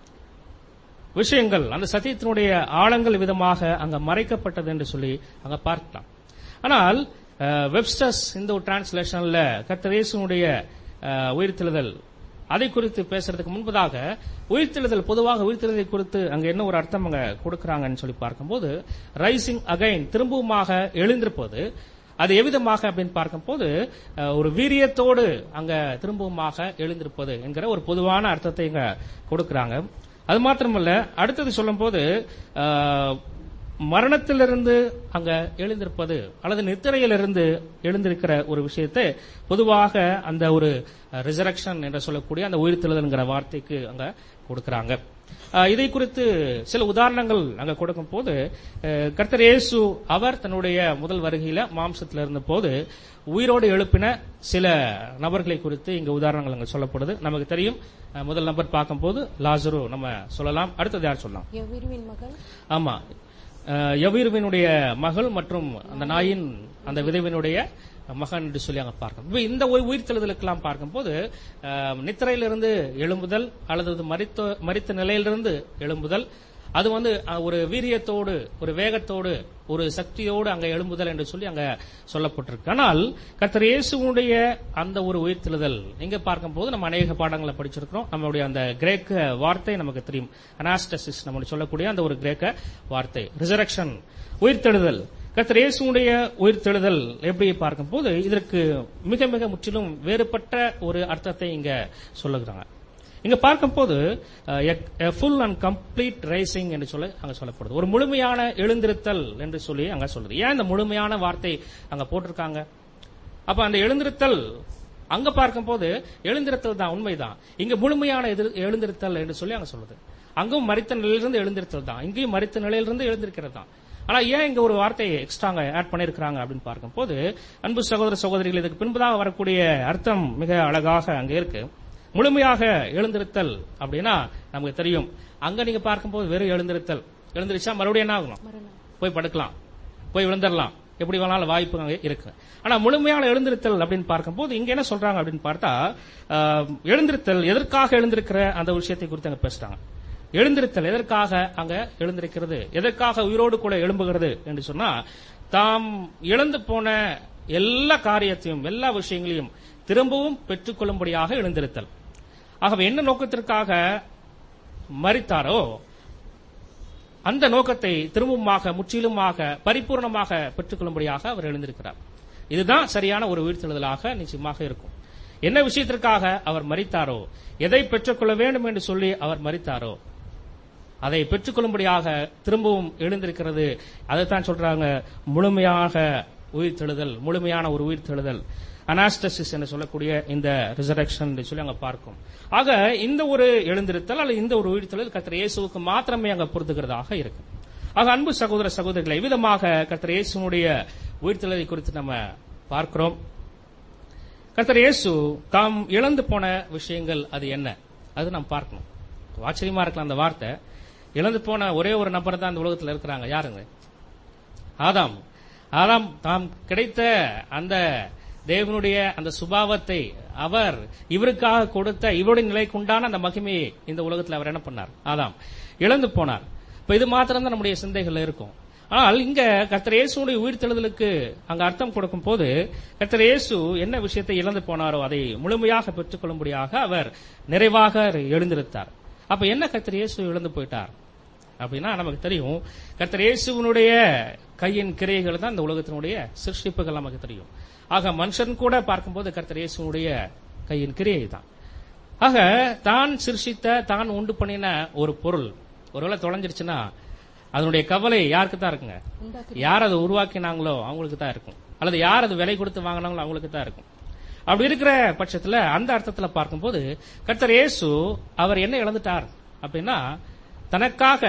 விஷயங்கள் அந்த சத்தியத்தினுடைய ஆழங்கள் விதமாக அங்க மறைக்கப்பட்டது என்று சொல்லி அங்க பார்க்கலாம் ஆனால் அஹ், வெப்ஸ்டர்ஸ் இந்த ஒரு டிரான்ஸ்லேஷன்ல கர்த்தர் இயேசுனுடைய அஹ், உயிர்த்தெழுதல் அதை குறித்து பேசுறதுக்கு முன்பதாக உயிர்த்தெழுதல் பொதுவாக உயிர்த்தெழுதலை குறித்து அங்க என்ன ஒரு அர்த்தம் அங்க கொடுக்கறாங்கன்னு சொல்லி பார்க்கும்போது ரைசிங் அகைன் திரும்பவுமாக எழுந்திருப்பது அது எவ்விதமாக அப்படின்னு பார்க்கும்போது அஹ், ஒரு வீரியத்தோடு அங்க திரும்பவுமாக எழுந்திருப்பது என்கிற ஒரு பொதுவான அர்த்தத்தை இங்க கொடுக்கறாங்க அது மாத்திரமல்ல அடுத்தது சொல்லும்போது அஹ், மரணத்திலிருந்து அங்க எழுந்திருப்பது அல்லது நித்திரையிலிருந்து எழுந்திருக்கிற ஒரு விஷயத்தை பொதுவாக அந்த ஒரு ரிசரக்ஷன் என்று சொல்லக்கூடிய அந்த உயிர்த்தெழுதல்ங்கிற வார்த்தைக்கு அங்க கொடுக்கறாங்க அஹ், இதை குறித்து சில உதாரணங்கள் அங்க கொடுக்கும் போது அஹ், கர்த்தர் இயேசு அவர் தன்னுடைய முதல் வருகையில மாம்சத்தில் இருந்த போது உயிரோடு எழுப்பின சில நபர்களை குறித்து இங்க உதாரணங்கள் அங்க சொல்லப்படுது நமக்கு தெரியும் அஹ், முதல் நபர் பார்க்கும்போது லாசரு நம்ம சொல்லலாம் அடுத்தது யார் சொல்லலாம் எவ்விருவின் மகள் ஆமா அஹ், யவீருவினுடைய மகள் மற்றும் அந்த நாயின் அந்த விதவினுடைய மகன் என்று சொல்லி அங்க பார்க்கணும் இப்ப இந்த ஒரு உயிர்த்தெழுதலுக்கெல்லாம் பார்க்கும்போது அஹ், நித்திரையிலிருந்து எழும்புதல் அல்லது மரித்த மரித்த நிலையிலிருந்து எழும்புதல் அது வந்து அஹ், ஒரு வீரியத்தோடு ஒரு வேகத்தோடு ஒரு சக்தியோடு அங்க எழும்புதல் என்று சொல்லி அங்க சொல்லப்பட்டிருக்கு ஆனால் கர்த்தர் இயேசுவுடைய அந்த ஒரு உயிர்த்தெழுதல் இங்க பார்க்கும்போது நம்ம அநேக பாடங்களை படிச்சிருக்கிறோம் நம்மளுடைய அந்த கிரேக்க வார்த்தை நமக்கு தெரியும் அனாஸ்டசிஸ் நம்ம சொல்லக்கூடிய அந்த ஒரு கிரேக்க வார்த்தை ரிசரக்ஷன் உயிர்த்தெழுதல் கர்த்தர் இயேசுவுடைய உயிர்த்தெழுதல் எப்படி பார்க்கும்போது இதற்கு மிக மிக முற்றிலும் வேறுபட்ட ஒரு அர்த்தத்தை இங்க சொல்லுகிறாங்க இங்க பார்க்கும்போது ஃபுல் அண்ட் கம்ப்ளீட் ரைசிங் என்று சொல்லி அங்க சொல்லப்படுது ஒரு முழுமையான எழுந்திருத்தல் என்று சொல்லி அங்க சொல்லுது ஏன் இந்த முழுமையான வார்த்தை அங்க போட்டிருக்காங்க அப்ப அந்த எழுந்திருத்தல் அங்க பார்க்கும்போது எழுந்திருத்தல் தான் உண்மைதான் இங்க முழுமையான எதிர் எழுந்திருத்தல் என்று சொல்லி அங்க சொல்லுது அங்கும் மரித்த நிலையிலிருந்து எழுந்திருத்தல் தான் இங்கேயும் மரித்த நிலையிலிருந்து எழுந்திருக்கிறது தான் ஆனா ஏன் இங்க ஒரு வார்த்தையை எக்ஸ்ட்ராங்க ஆட் பண்ணிருக்காங்க அப்படின்னு பார்க்கும்போது அன்பு சகோதர சகோதரிகள் இதுக்கு பின்பதாக வரக்கூடிய அர்த்தம் மிக அழகாக அங்க இருக்கு முழுமையாக எழுந்திருத்தல் அப்படின்னா நமக்கு தெரியும் அங்க நீங்க பார்க்கும்போது வெறும் எழுந்திருத்தல் எழுந்திருச்சா மறுபடியும் என்ன ஆகணும் மரணம் போய் படுக்கலாம் போய் விழுந்துடலாம் எப்படி வேணாலும் வாய்ப்பு அங்க இருக்கு ஆனா முழுமையான எழுந்திருத்தல் அப்படின்னு பார்க்கும்போது இங்க என்ன சொல்றாங்க அப்படின்னு பார்த்தா ஆஹ், எழுந்திருத்தல் எதற்காக எழுந்திருக்கிற அந்த விஷயத்தை குறித்து அங்க பேசுறாங்க எழுந்திருத்தல் எதற்காக அங்க எழுந்திருக்கிறது எதற்காக உயிரோடு கூட எழும்புகிறது என்று சொன்னா தாம் இழந்து போன எல்லா காரியத்தையும் எல்லா விஷயங்களையும் திரும்பவும் பெற்றுக்கொள்ளும்படியாக எழுந்திருத்தல் ஆகவே என்ன நோக்கத்திற்காக மரித்தாரோ அந்த நோக்கத்தை திரும்பமாக முற்றிலுமாக பரிபூர்ணமாக பெற்றுக்கொள்ளும்படியாக அவர் எழுந்திருக்கிறார் இதுதான் சரியான ஒரு உயிர்த்தெழுதலாக நிச்சயமாக இருக்கும் என்ன விஷயத்திற்காக அவர் மரித்தாரோ எதை பெற்றுக்கொள்ள வேண்டும் என்று சொல்லி அவர் மரித்தாரோ அதை பெற்றுக்கொள்ளும்படியாக திரும்பவும் எழுந்திருக்கிறது அதைத்தான் சொல்றாங்க முழுமையாக உயிர்த்தெழுதல் முழுமையான ஒரு உயிர்த்தெழுதல் அனாஸ்டசிஸ் என்று சொல்லக்கூடிய இந்த ரிசரக்ஷன் என்று சொல்லி அங்க பார்க்கும் ஆக இந்த ஒரு எழுந்திருத்தல் அல்லது இந்த ஒரு உயிர்த்தெழுதல் கர்த்தர் இயேசுவுக்கு மாத்திரமே அங்க பொருத்துகிறதாக இருக்கு ஆக அன்பு சகோதர சகோதரிகளை விதமாக கர்த்தர் இயேசுனுடைய உயிர்த்தெழுதலை குறித்து நம்ம பார்க்கிறோம் கர்த்தர் இயேசு தாம் இழந்து போன விஷயங்கள் அது என்ன அது நாம் பார்க்கணும் ஆச்சரியமா இருக்கலாம் அந்த வார்த்தை இழந்து போன ஒரே ஒரு நபர் தான் இந்த உலகத்தில் இருக்கிறாங்க யாருங்க ஆதாம் ஆதாம் தாம் கிடைத்த அந்த தேவனுடைய அந்த சுபாவத்தை அவர் இவருக்காக கொடுத்த இவருடைய நிலைக்குண்டான அந்த மகிமையை இந்த உலகத்தில் அவர் என்ன பண்ணார் ஆதாம் இழந்து போனார் இப்ப இது மாத்திரம் தான் நம்முடைய சிந்தைகள் இருக்கும் ஆனால் இங்க கர்த்தர் இயேசுடைய உயிர்த்தெழுதலுக்கு அங்க அர்த்தம் கொடுக்கும் போது கர்த்தர் இயேசு என்ன விஷயத்தை இழந்து போனாரோ அதை முழுமையாக பெற்றுக்கொள்ளும்படியாக அவர் நிறைவாக எழுந்திருத்தார் அப்ப என்ன கர்த்தர் இயேசு இழந்து போயிட்டார் அப்படின்னா நமக்கு தெரியும் கர்த்தர் இயேசுவனுடைய கையின் கிரைகள் தான் இந்த உலகத்தினுடைய சிருஷ்டிப்புகள் நமக்கு தெரியும் ஆக மனுஷன் கூட பார்க்கும்போது கர்த்தர் இயேசுனுடைய கையின் கிரியை தான் ஆக தான் சிருஷ்டித்த தான் உண்டு பண்ணின ஒரு பொருள் ஒருவேளை தொலைஞ்சிருச்சுன்னா அதனுடைய கவலை யாருக்கு தான் இருக்குங்க உண்டாக்கு யார் அதை உருவாக்கினாங்களோ அவங்களுக்கு தான் இருக்கும் அல்லது யார் அது விலை கொடுத்து வாங்கினாங்களோ அவங்களுக்கு தான் இருக்கும் அப்படி இருக்கிற பட்சத்துல அந்த அர்த்தத்துல பார்க்கும்போது கர்த்தர் இயேசு அவர் என்ன இழந்துட்டார் அப்படின்னா தனக்காக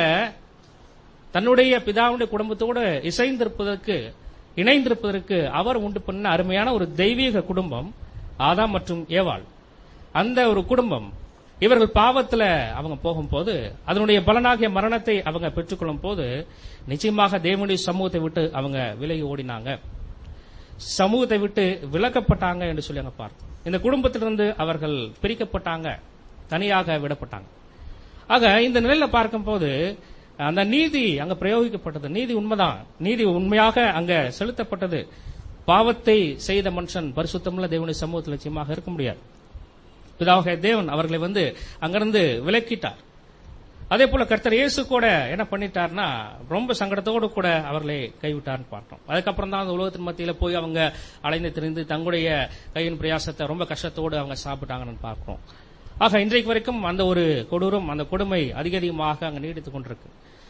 தன்னுடைய பிதாவுடைய குடும்பத்தோடு இசைந்திருப்பதற்கு இணைந்திருப்பதற்கு அவர் உண்டு பண்ண அருமையான ஒரு தெய்வீக குடும்பம் ஆதாம் மற்றும் ஏவாள் அந்த ஒரு குடும்பம் இவர்கள் பாவத்துல அவங்க போகும்போது அதனுடைய பலனாகிய மரணத்தை அவங்க பெற்றுக்கொள்ளும் போது நிச்சயமாக தேவனுடைய சமூகத்தை விட்டு அவங்க விலகி ஓடினாங்க சமூகத்தை விட்டு விலக்கப்பட்டாங்க என்று சொல்லி அங்க பார்த்தோம் இந்த குடும்பத்திலிருந்து அவர்கள் பிரிக்கப்பட்டாங்க தனியாக விடப்பட்டாங்க ஆக இந்த நிலையில பார்க்கும்போது அந்த நீதி அங்க பிரயோகிக்கப்பட்டது நீதி உண்மைதான் நீதி உண்மையாக அங்க செலுத்தப்பட்டது பாவத்தை செய்த மனுஷன் பரிசுத்தமுள்ள தேவனுடைய சமூகத்தில் நிச்சயமாக இருக்க முடியாது பிதாவாகிய தேவன் அவர்களை வந்து அங்கிருந்து விலக்கிட்டார் அதே போல கர்த்தர் இயேசு கூட என்ன பண்ணிட்டார்னா ரொம்ப சங்கடத்தோடு கூட அவர்களை கைவிட்டார்னு பார்த்தோம் அதுக்கப்புறம் தான் அந்த உலகத்தின் மத்தியில போய் அவங்க அலைந்து திரிந்து தங்களுடைய கையின் பிரயாசத்தை ரொம்ப கஷ்டத்தோடு அவங்க சாப்பிட்டாங்கன்னு பார்க்கிறோம் ஆக இன்றைக்கு வரைக்கும் அந்த ஒரு கொடூரம் அந்த கொடுமை அதிக அதிகமாக அங்க நீடித்துக் கொண்டிருக்கு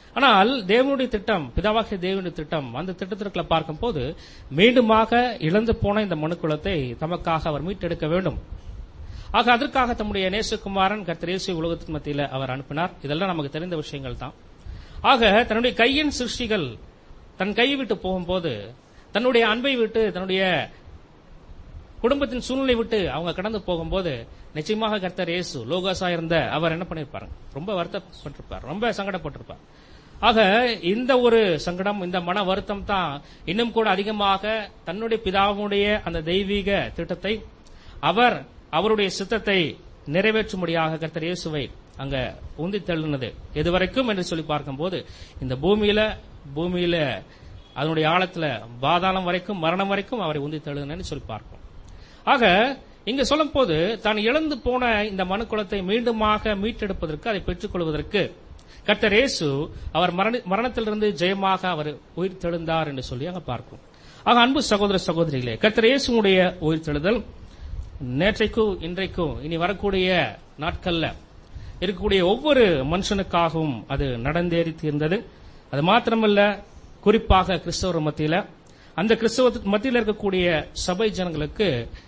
ஆனால் தேவனுடைய திட்டம் பிதாவாகிய தேவனுடைய திட்டம் அந்த திட்டத்திற்குள்ள பார்க்கும்போது மீண்டுமாக இழந்து போன இந்த மனுக்குலத்தை தமக்காக அவர் மீட்டெடுக்க வேண்டும் ஆக அதற்காக தம்முடைய நேசகுமாரன் கர்த்தர் இயேசு உலகத்தின் மத்தியில் அவர் அனுப்பினார் இதெல்லாம் நமக்கு தெரிந்த விஷயங்கள் தான் ஆக தன்னுடைய கையின் சிருஷ்டிகள் தன் கையை விட்டு போகும்போது தன்னுடைய அன்பை விட்டு தன்னுடைய குடும்பத்தின் சூழ்நிலை விட்டு அவங்க கடந்து போகும்போது நிச்சயமாக கர்த்தர் இயேசு லோகாசா இருந்த அவர் என்ன பண்ணிருப்பாரு ரொம்ப வருத்தப்பட்டிருப்பார் ரொம்ப சங்கடப்பட்டிருப்பார் ஆக இந்த ஒரு சங்கடம் இந்த மன வருத்தம் தான் இன்னும் கூட அதிகமாக தன்னுடைய பிதாவுடைய அந்த தெய்வீக திட்டத்தை அவர் அவருடைய சித்தத்தை நிறைவேற்றும்படியாக கர்த்தர் இயேசுவை அங்க உந்தி தள்ளினது எதுவரைக்கும் என்று சொல்லி பார்க்கும்போது இந்த பூமியில பூமியில அதனுடைய ஆழத்துல பாதாளம் வரைக்கும் மரணம் வரைக்கும் அவரை உந்தி தள்ளுனன்னு சொல்லி பார்ப்போம் ஆக இங்க சொல்லும் போது தான் இழந்து போன இந்த மனுக்குலத்தை மீண்டுமாக மீட்டெடுப்பதற்கு அதை பெற்றுக்கொள்வதற்கு கர்த்தர் இயேசு அவர் மரண- மரணத்திலிருந்து ஜெயமாக அவர் உயிர் தெழுந்தார் என்று சொல்லி அங்க பார்க்கும் ஆக அன்பு சகோதர சகோதரிகளே கர்த்தர் இயேசுடைய உயிர் தெழுதல் நேற்றைக்கும் இன்றைக்கும் இனி வரக்கூடிய நாட்கள்ல இருக்கக்கூடிய ஒவ்வொரு மனுஷனுக்காகவும் அது நடந்தேறி தீர்ந்தது அது மாத்திரமல்ல குறிப்பாக கிறிஸ்தவர் மத்தியில அந்த கிறிஸ்தவ மத்தியில் இருக்கக்கூடிய சபை ஜனங்களுக்கு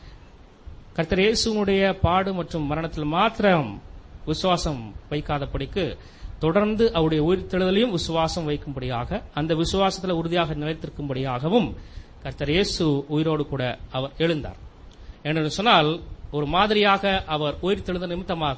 கர்த்தர் இயேசுனுடைய பாடு மற்றும் மரணத்தில் மாத்திரம் விசுவாசம் வைக்காதபடிக்கு தொடர்ந்து அவருடைய உயிர்த்தெழுதலையும் விசுவாசம் வைக்கும்படியாக அந்த விசுவாசத்தில் உறுதியாக நிலைத்திருக்கும்படியாகவும் கர்த்தர் இயேசு உயிரோடு கூட அவர் எழுந்தார் என்று சொன்னால் ஒரு மாதிரியாக அவர் உயிர்த்தெழுந்த நிமித்தமாக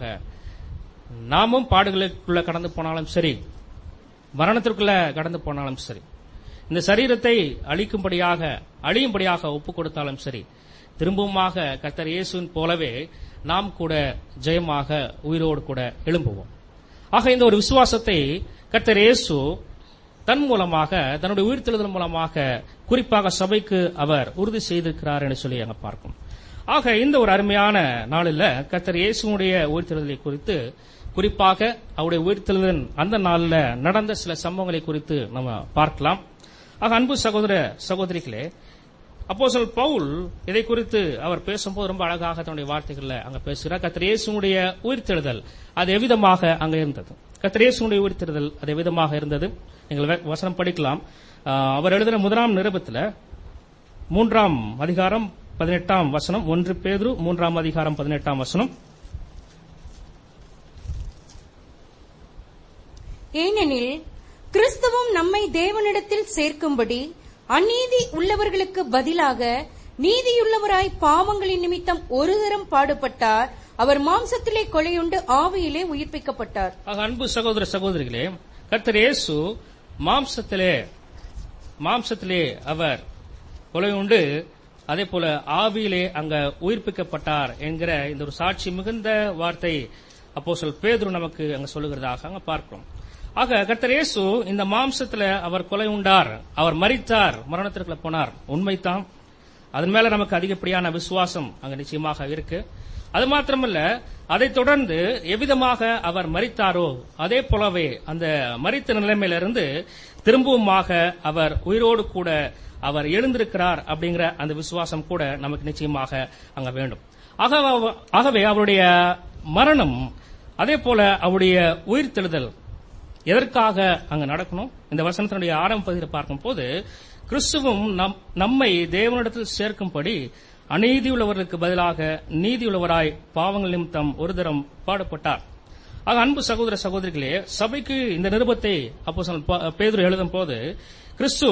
நாமும் பாடுகளுக்குள்ள கடந்து போனாலும் சரி மரணத்திற்குள்ள கடந்து போனாலும் சரி இந்த சரீரத்தை அழிக்கும்படியாக அழியும்படியாக ஒப்பு கொடுத்தாலும் சரி திரும்பவுமாக கர்த்தர் இயேசுவின் போலவே நாம் கூட ஜெயமாக உயிரோடு கூட எழும்புவோம் ஆக இந்த ஒரு விசுவாசத்தை கர்த்தர் இயேசு தன் மூலமாக தன்னுடைய உயிர்த்தெழுதல் மூலமாக குறிப்பாக சபைக்கு அவர் உறுதி செய்திருக்கிறார் என்று சொல்லி அங்க பார்க்கும் ஆக இந்த ஒரு அருமையான நாளில் கர்த்தர் இயேசுடைய உயிர்த்தெழுதலை குறித்து குறிப்பாக அவருடைய உயிர்த்தெழுதலின் அந்த நாளில் நடந்த சில சம்பவங்களை குறித்து நம்ம பார்க்கலாம் ஆக அன்பு சகோதர சகோதரிகளே அப்போஸ்தலர் பவுல் இதை குறித்து அவர் பேசும்போது ரொம்ப அழகாக தன்னுடைய வார்த்தைகள்ல அங்க பேசுகிறார் கர்த்தர் இயேசுடைய உயிர்த்தெழுதல் அது எவ்விதமாக அங்க இருந்தது கர்த்தர் இயேசுடைய உயிர்த்தெழுதல் அது எவ்விதமாக இருந்தது நீங்கள் வ- வசனம் படிக்கலாம் ஆஹ், அவர் எழுதின முதலாம் நிருபத்துல மூன்றாம் அதிகாரம் பதினெட்டாம் வசனம் ஒன்று பேதுரு மூன்றாம் அதிகாரம் பதினெட்டாம் வசனம் ஏனெனில் கிறிஸ்துவும் நம்மை தேவனிடத்தில் சேர்க்கும்படி அநீதி உள்ளவர்களுக்கு பதிலாக நீதியுள்ளவராய் பாவங்களின் நிமித்தம் ஒரு தரம் பாடுபட்டார் அவர் மாம்சத்திலே கொலையுண்டு ஆவியிலே உயிர்ப்பிக்கப்பட்டார் ஆக அன்பு சகோதர சகோதரிகளே கர்த்தர் இயேசு மாம்சத்திலே மாம்சத்திலே அவர் கொலை உண்டு அதே போல ஆவியிலே அங்க உயிர்ப்பிக்கப்பட்டார் என்கிற இந்த ஒரு சாட்சி மிகுந்த வார்த்தை அப்போஸ்தலர் பேதுரு நமக்கு அங்க சொல்லுகிறதாக அங்க பார்க்கிறோம் ஆக கர்த்தர் இயேசு இந்த மாம்சத்துல அவர் கொலை உண்டார் அவர் மரித்தார் மரணத்திற்குள்ள போனார் உண்மைதான் அதன் மேல நமக்கு அதிகப்படியான விசுவாசம் அங்க நிச்சயமாக இருக்கு அது மாத்திரமல்ல அதைத் தொடர்ந்து எவ்விதமாக அவர் மரித்தாரோ அதே போலவே அந்த மரித்த நிலைமையிலிருந்து திரும்பவுமாக அவர் உயிரோடு கூட அவர் எழுந்திருக்கிறார் அப்படிங்கிற அந்த விசுவாசம் கூட நமக்கு நிச்சயமாக அங்க வேண்டும் ஆக- ஆகவே அவருடைய மரணம் அதே போல அவருடைய உயிர்த்தெழுதல் எதற்காக அங்க நடக்கணும் இந்த வசனத்தினுடைய ஆரம்ப பகுதியில் பார்க்கும்போது கிறிஸ்துவும் நம்- நம்மை தேவனிடத்தில் சேர்க்கும்படி அநீதியுள்ளவர்களுக்கு பதிலாக நீதியுள்ளவராய் பாவங்கள் நிமித்தம் ஒரு தரம் பாடுபட்டார் ஆக அன்பு சகோதர சகோதரிகளே சபைக்கு இந்த நிருபத்தை அப்போ பேதுரு எழுதும் போது கிறிஸ்து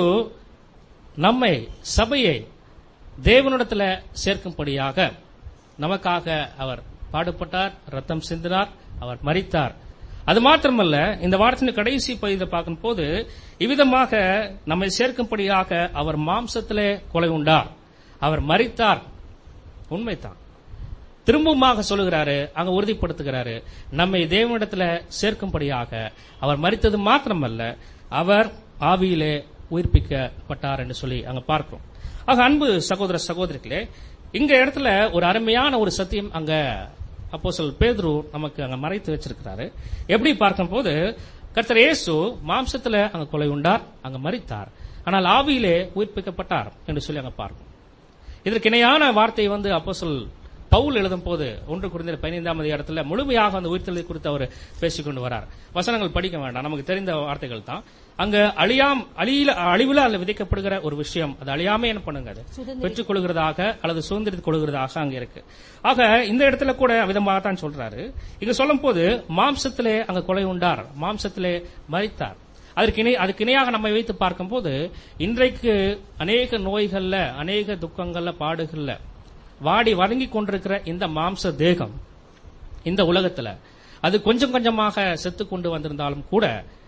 நம்மை சபையை தேவனிடத்தில் சேர்க்கும்படியாக நமக்காக அவர் பாடுபட்டார் ரத்தம் சிந்தினார் அவர் மரித்தார் அது மாத்திரமல்ல இந்த வாரத்தின் கடைசி பகுதியில் பார்க்கும்போது இவ்விதமாக நம்மை சேர்க்கும்படியாக அவர் மாம்சத்திலே கொலை உண்டார் அவர் மரித்தார் உண்மைதான் திரும்பவுமாக சொல்லுகிறாரு அங்க உறுதிப்படுத்துகிறாரு நம்மை தேவனிடத்துல சேர்க்கும்படியாக அவர் மரித்தது மாத்திரமல்ல அவர் ஆவியிலே உயிர்ப்பிக்கப்பட்டார் என்று சொல்லி அங்க பார்க்கிறோம் ஆக அன்பு சகோதர சகோதரிகளே இங்க இடத்துல ஒரு அருமையான ஒரு சத்தியம் அங்க அப்போ சொல் பேதுரு நமக்கு அங்க மறைத்து வச்சிருக்கிறாரு எப்படி பார்க்கும்போது கர்த்தர் இயேசு மாம்சத்துல அங்க கொலை உண்டார் அங்க மரித்தார் ஆனால் ஆவியிலே உயிர்ப்பிக்கப்பட்டார் என்று சொல்லி அங்க பார்க்கும் இதற்கு இணையான வார்த்தை வந்து அப்போஸ்தலர் பவுல் எழுதும் போது ஒன்று குறைந்த பதினைந்தாம் இடத்துல முழுமையாக அந்த உயிர்த்தெழுதி குறித்து அவர் பேசிக்கொண்டு வரார் வசனங்கள் படிக்க வேண்டாம் நமக்கு தெரிந்த வார்த்தைகள் தான் அங்க அழியாம் அழியில அழிவுல அல்ல விதைக்கப்படுகிற ஒரு விஷயம் அது அழியாம என்ன பண்ணுங்க அது பெற்றுக் கொள்கிறதாக அல்லது சுதந்திரித்துக் கொள்கிறதாக அங்க இருக்கு ஆக இந்த இடத்துல கூட விதமாக தான் சொல்றாரு இங்க சொல்லும் போது மாம்சத்திலே அங்க கொலை உண்டார் மாம்சத்திலே மறித்தார் அதற்கு இணை அதுக்கு இணையாக நம்ம வைத்து பார்க்கும்போது இன்றைக்கு அநேக நோய்கள்ல அநேக துக்கங்கள்ல பாடுகள்ல வாடி வதங்கி கொண்டிருக்கிற இந்த மாம்ச தேகம் இந்த உலகத்துல அது கொஞ்சம் கொஞ்சமாக செத்து கொண்டு வந்திருந்தாலும் கூட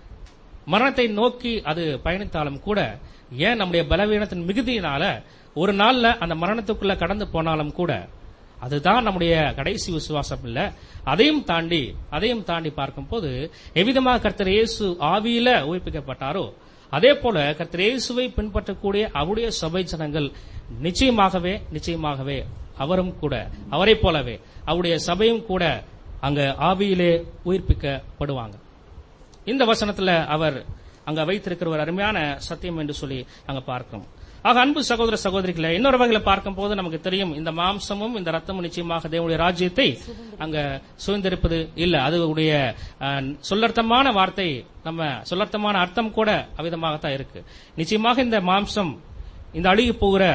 மரணத்தை நோக்கி அது பயணித்தாலும் கூட ஏன் நம்முடைய பலவீனத்தின் மிகுதியினால ஒரு நாள்ல அந்த மரணத்துக்குள்ள கடந்து போனாலும் கூட அதுதான் நம்முடைய கடைசி விசுவாசம் இல்ல அதையும் தாண்டி அதையும் தாண்டி பார்க்கும்போது எவ்விதமாக கர்த்தர் இயேசு ஆவியில உயிர்ப்பிக்கப்பட்டாரோ அதே போல கர்த்தர் இயேசுவை பின்பற்றக்கூடிய அவருடைய சபை ஜனங்கள் நிச்சயமாகவே நிச்சயமாகவே அவரும் கூட அவரை போலவே அவருடைய சபையும் கூட அங்க ஆவியிலே உயிர்ப்பிக்கப்படுவாங்க இந்த வசனத்துல அவர் அங்க வைத்திருக்கிற ஒரு அருமையான சத்தியம் என்று சொல்லி அங்க பார்க்கிறோம் ஆக அன்பு சகோதர சகோதரிகளை இன்னொரு வகையில பார்க்கும் போது நமக்கு தெரியும் இந்த மாம்சமும் இந்த ரத்தமும் நிச்சயமாக தேவனுடைய ராஜ்யத்தை அங்க சுதந்திரிப்பது இல்ல அது உடைய அஹ், சொல்லர்த்தமான வார்த்தை நம்ம சொல்லர்த்தமான அர்த்தம் கூட அவிதமாகத்தான் இருக்கு நிச்சயமாக இந்த மாம்சம் இந்த அழுகி போகிற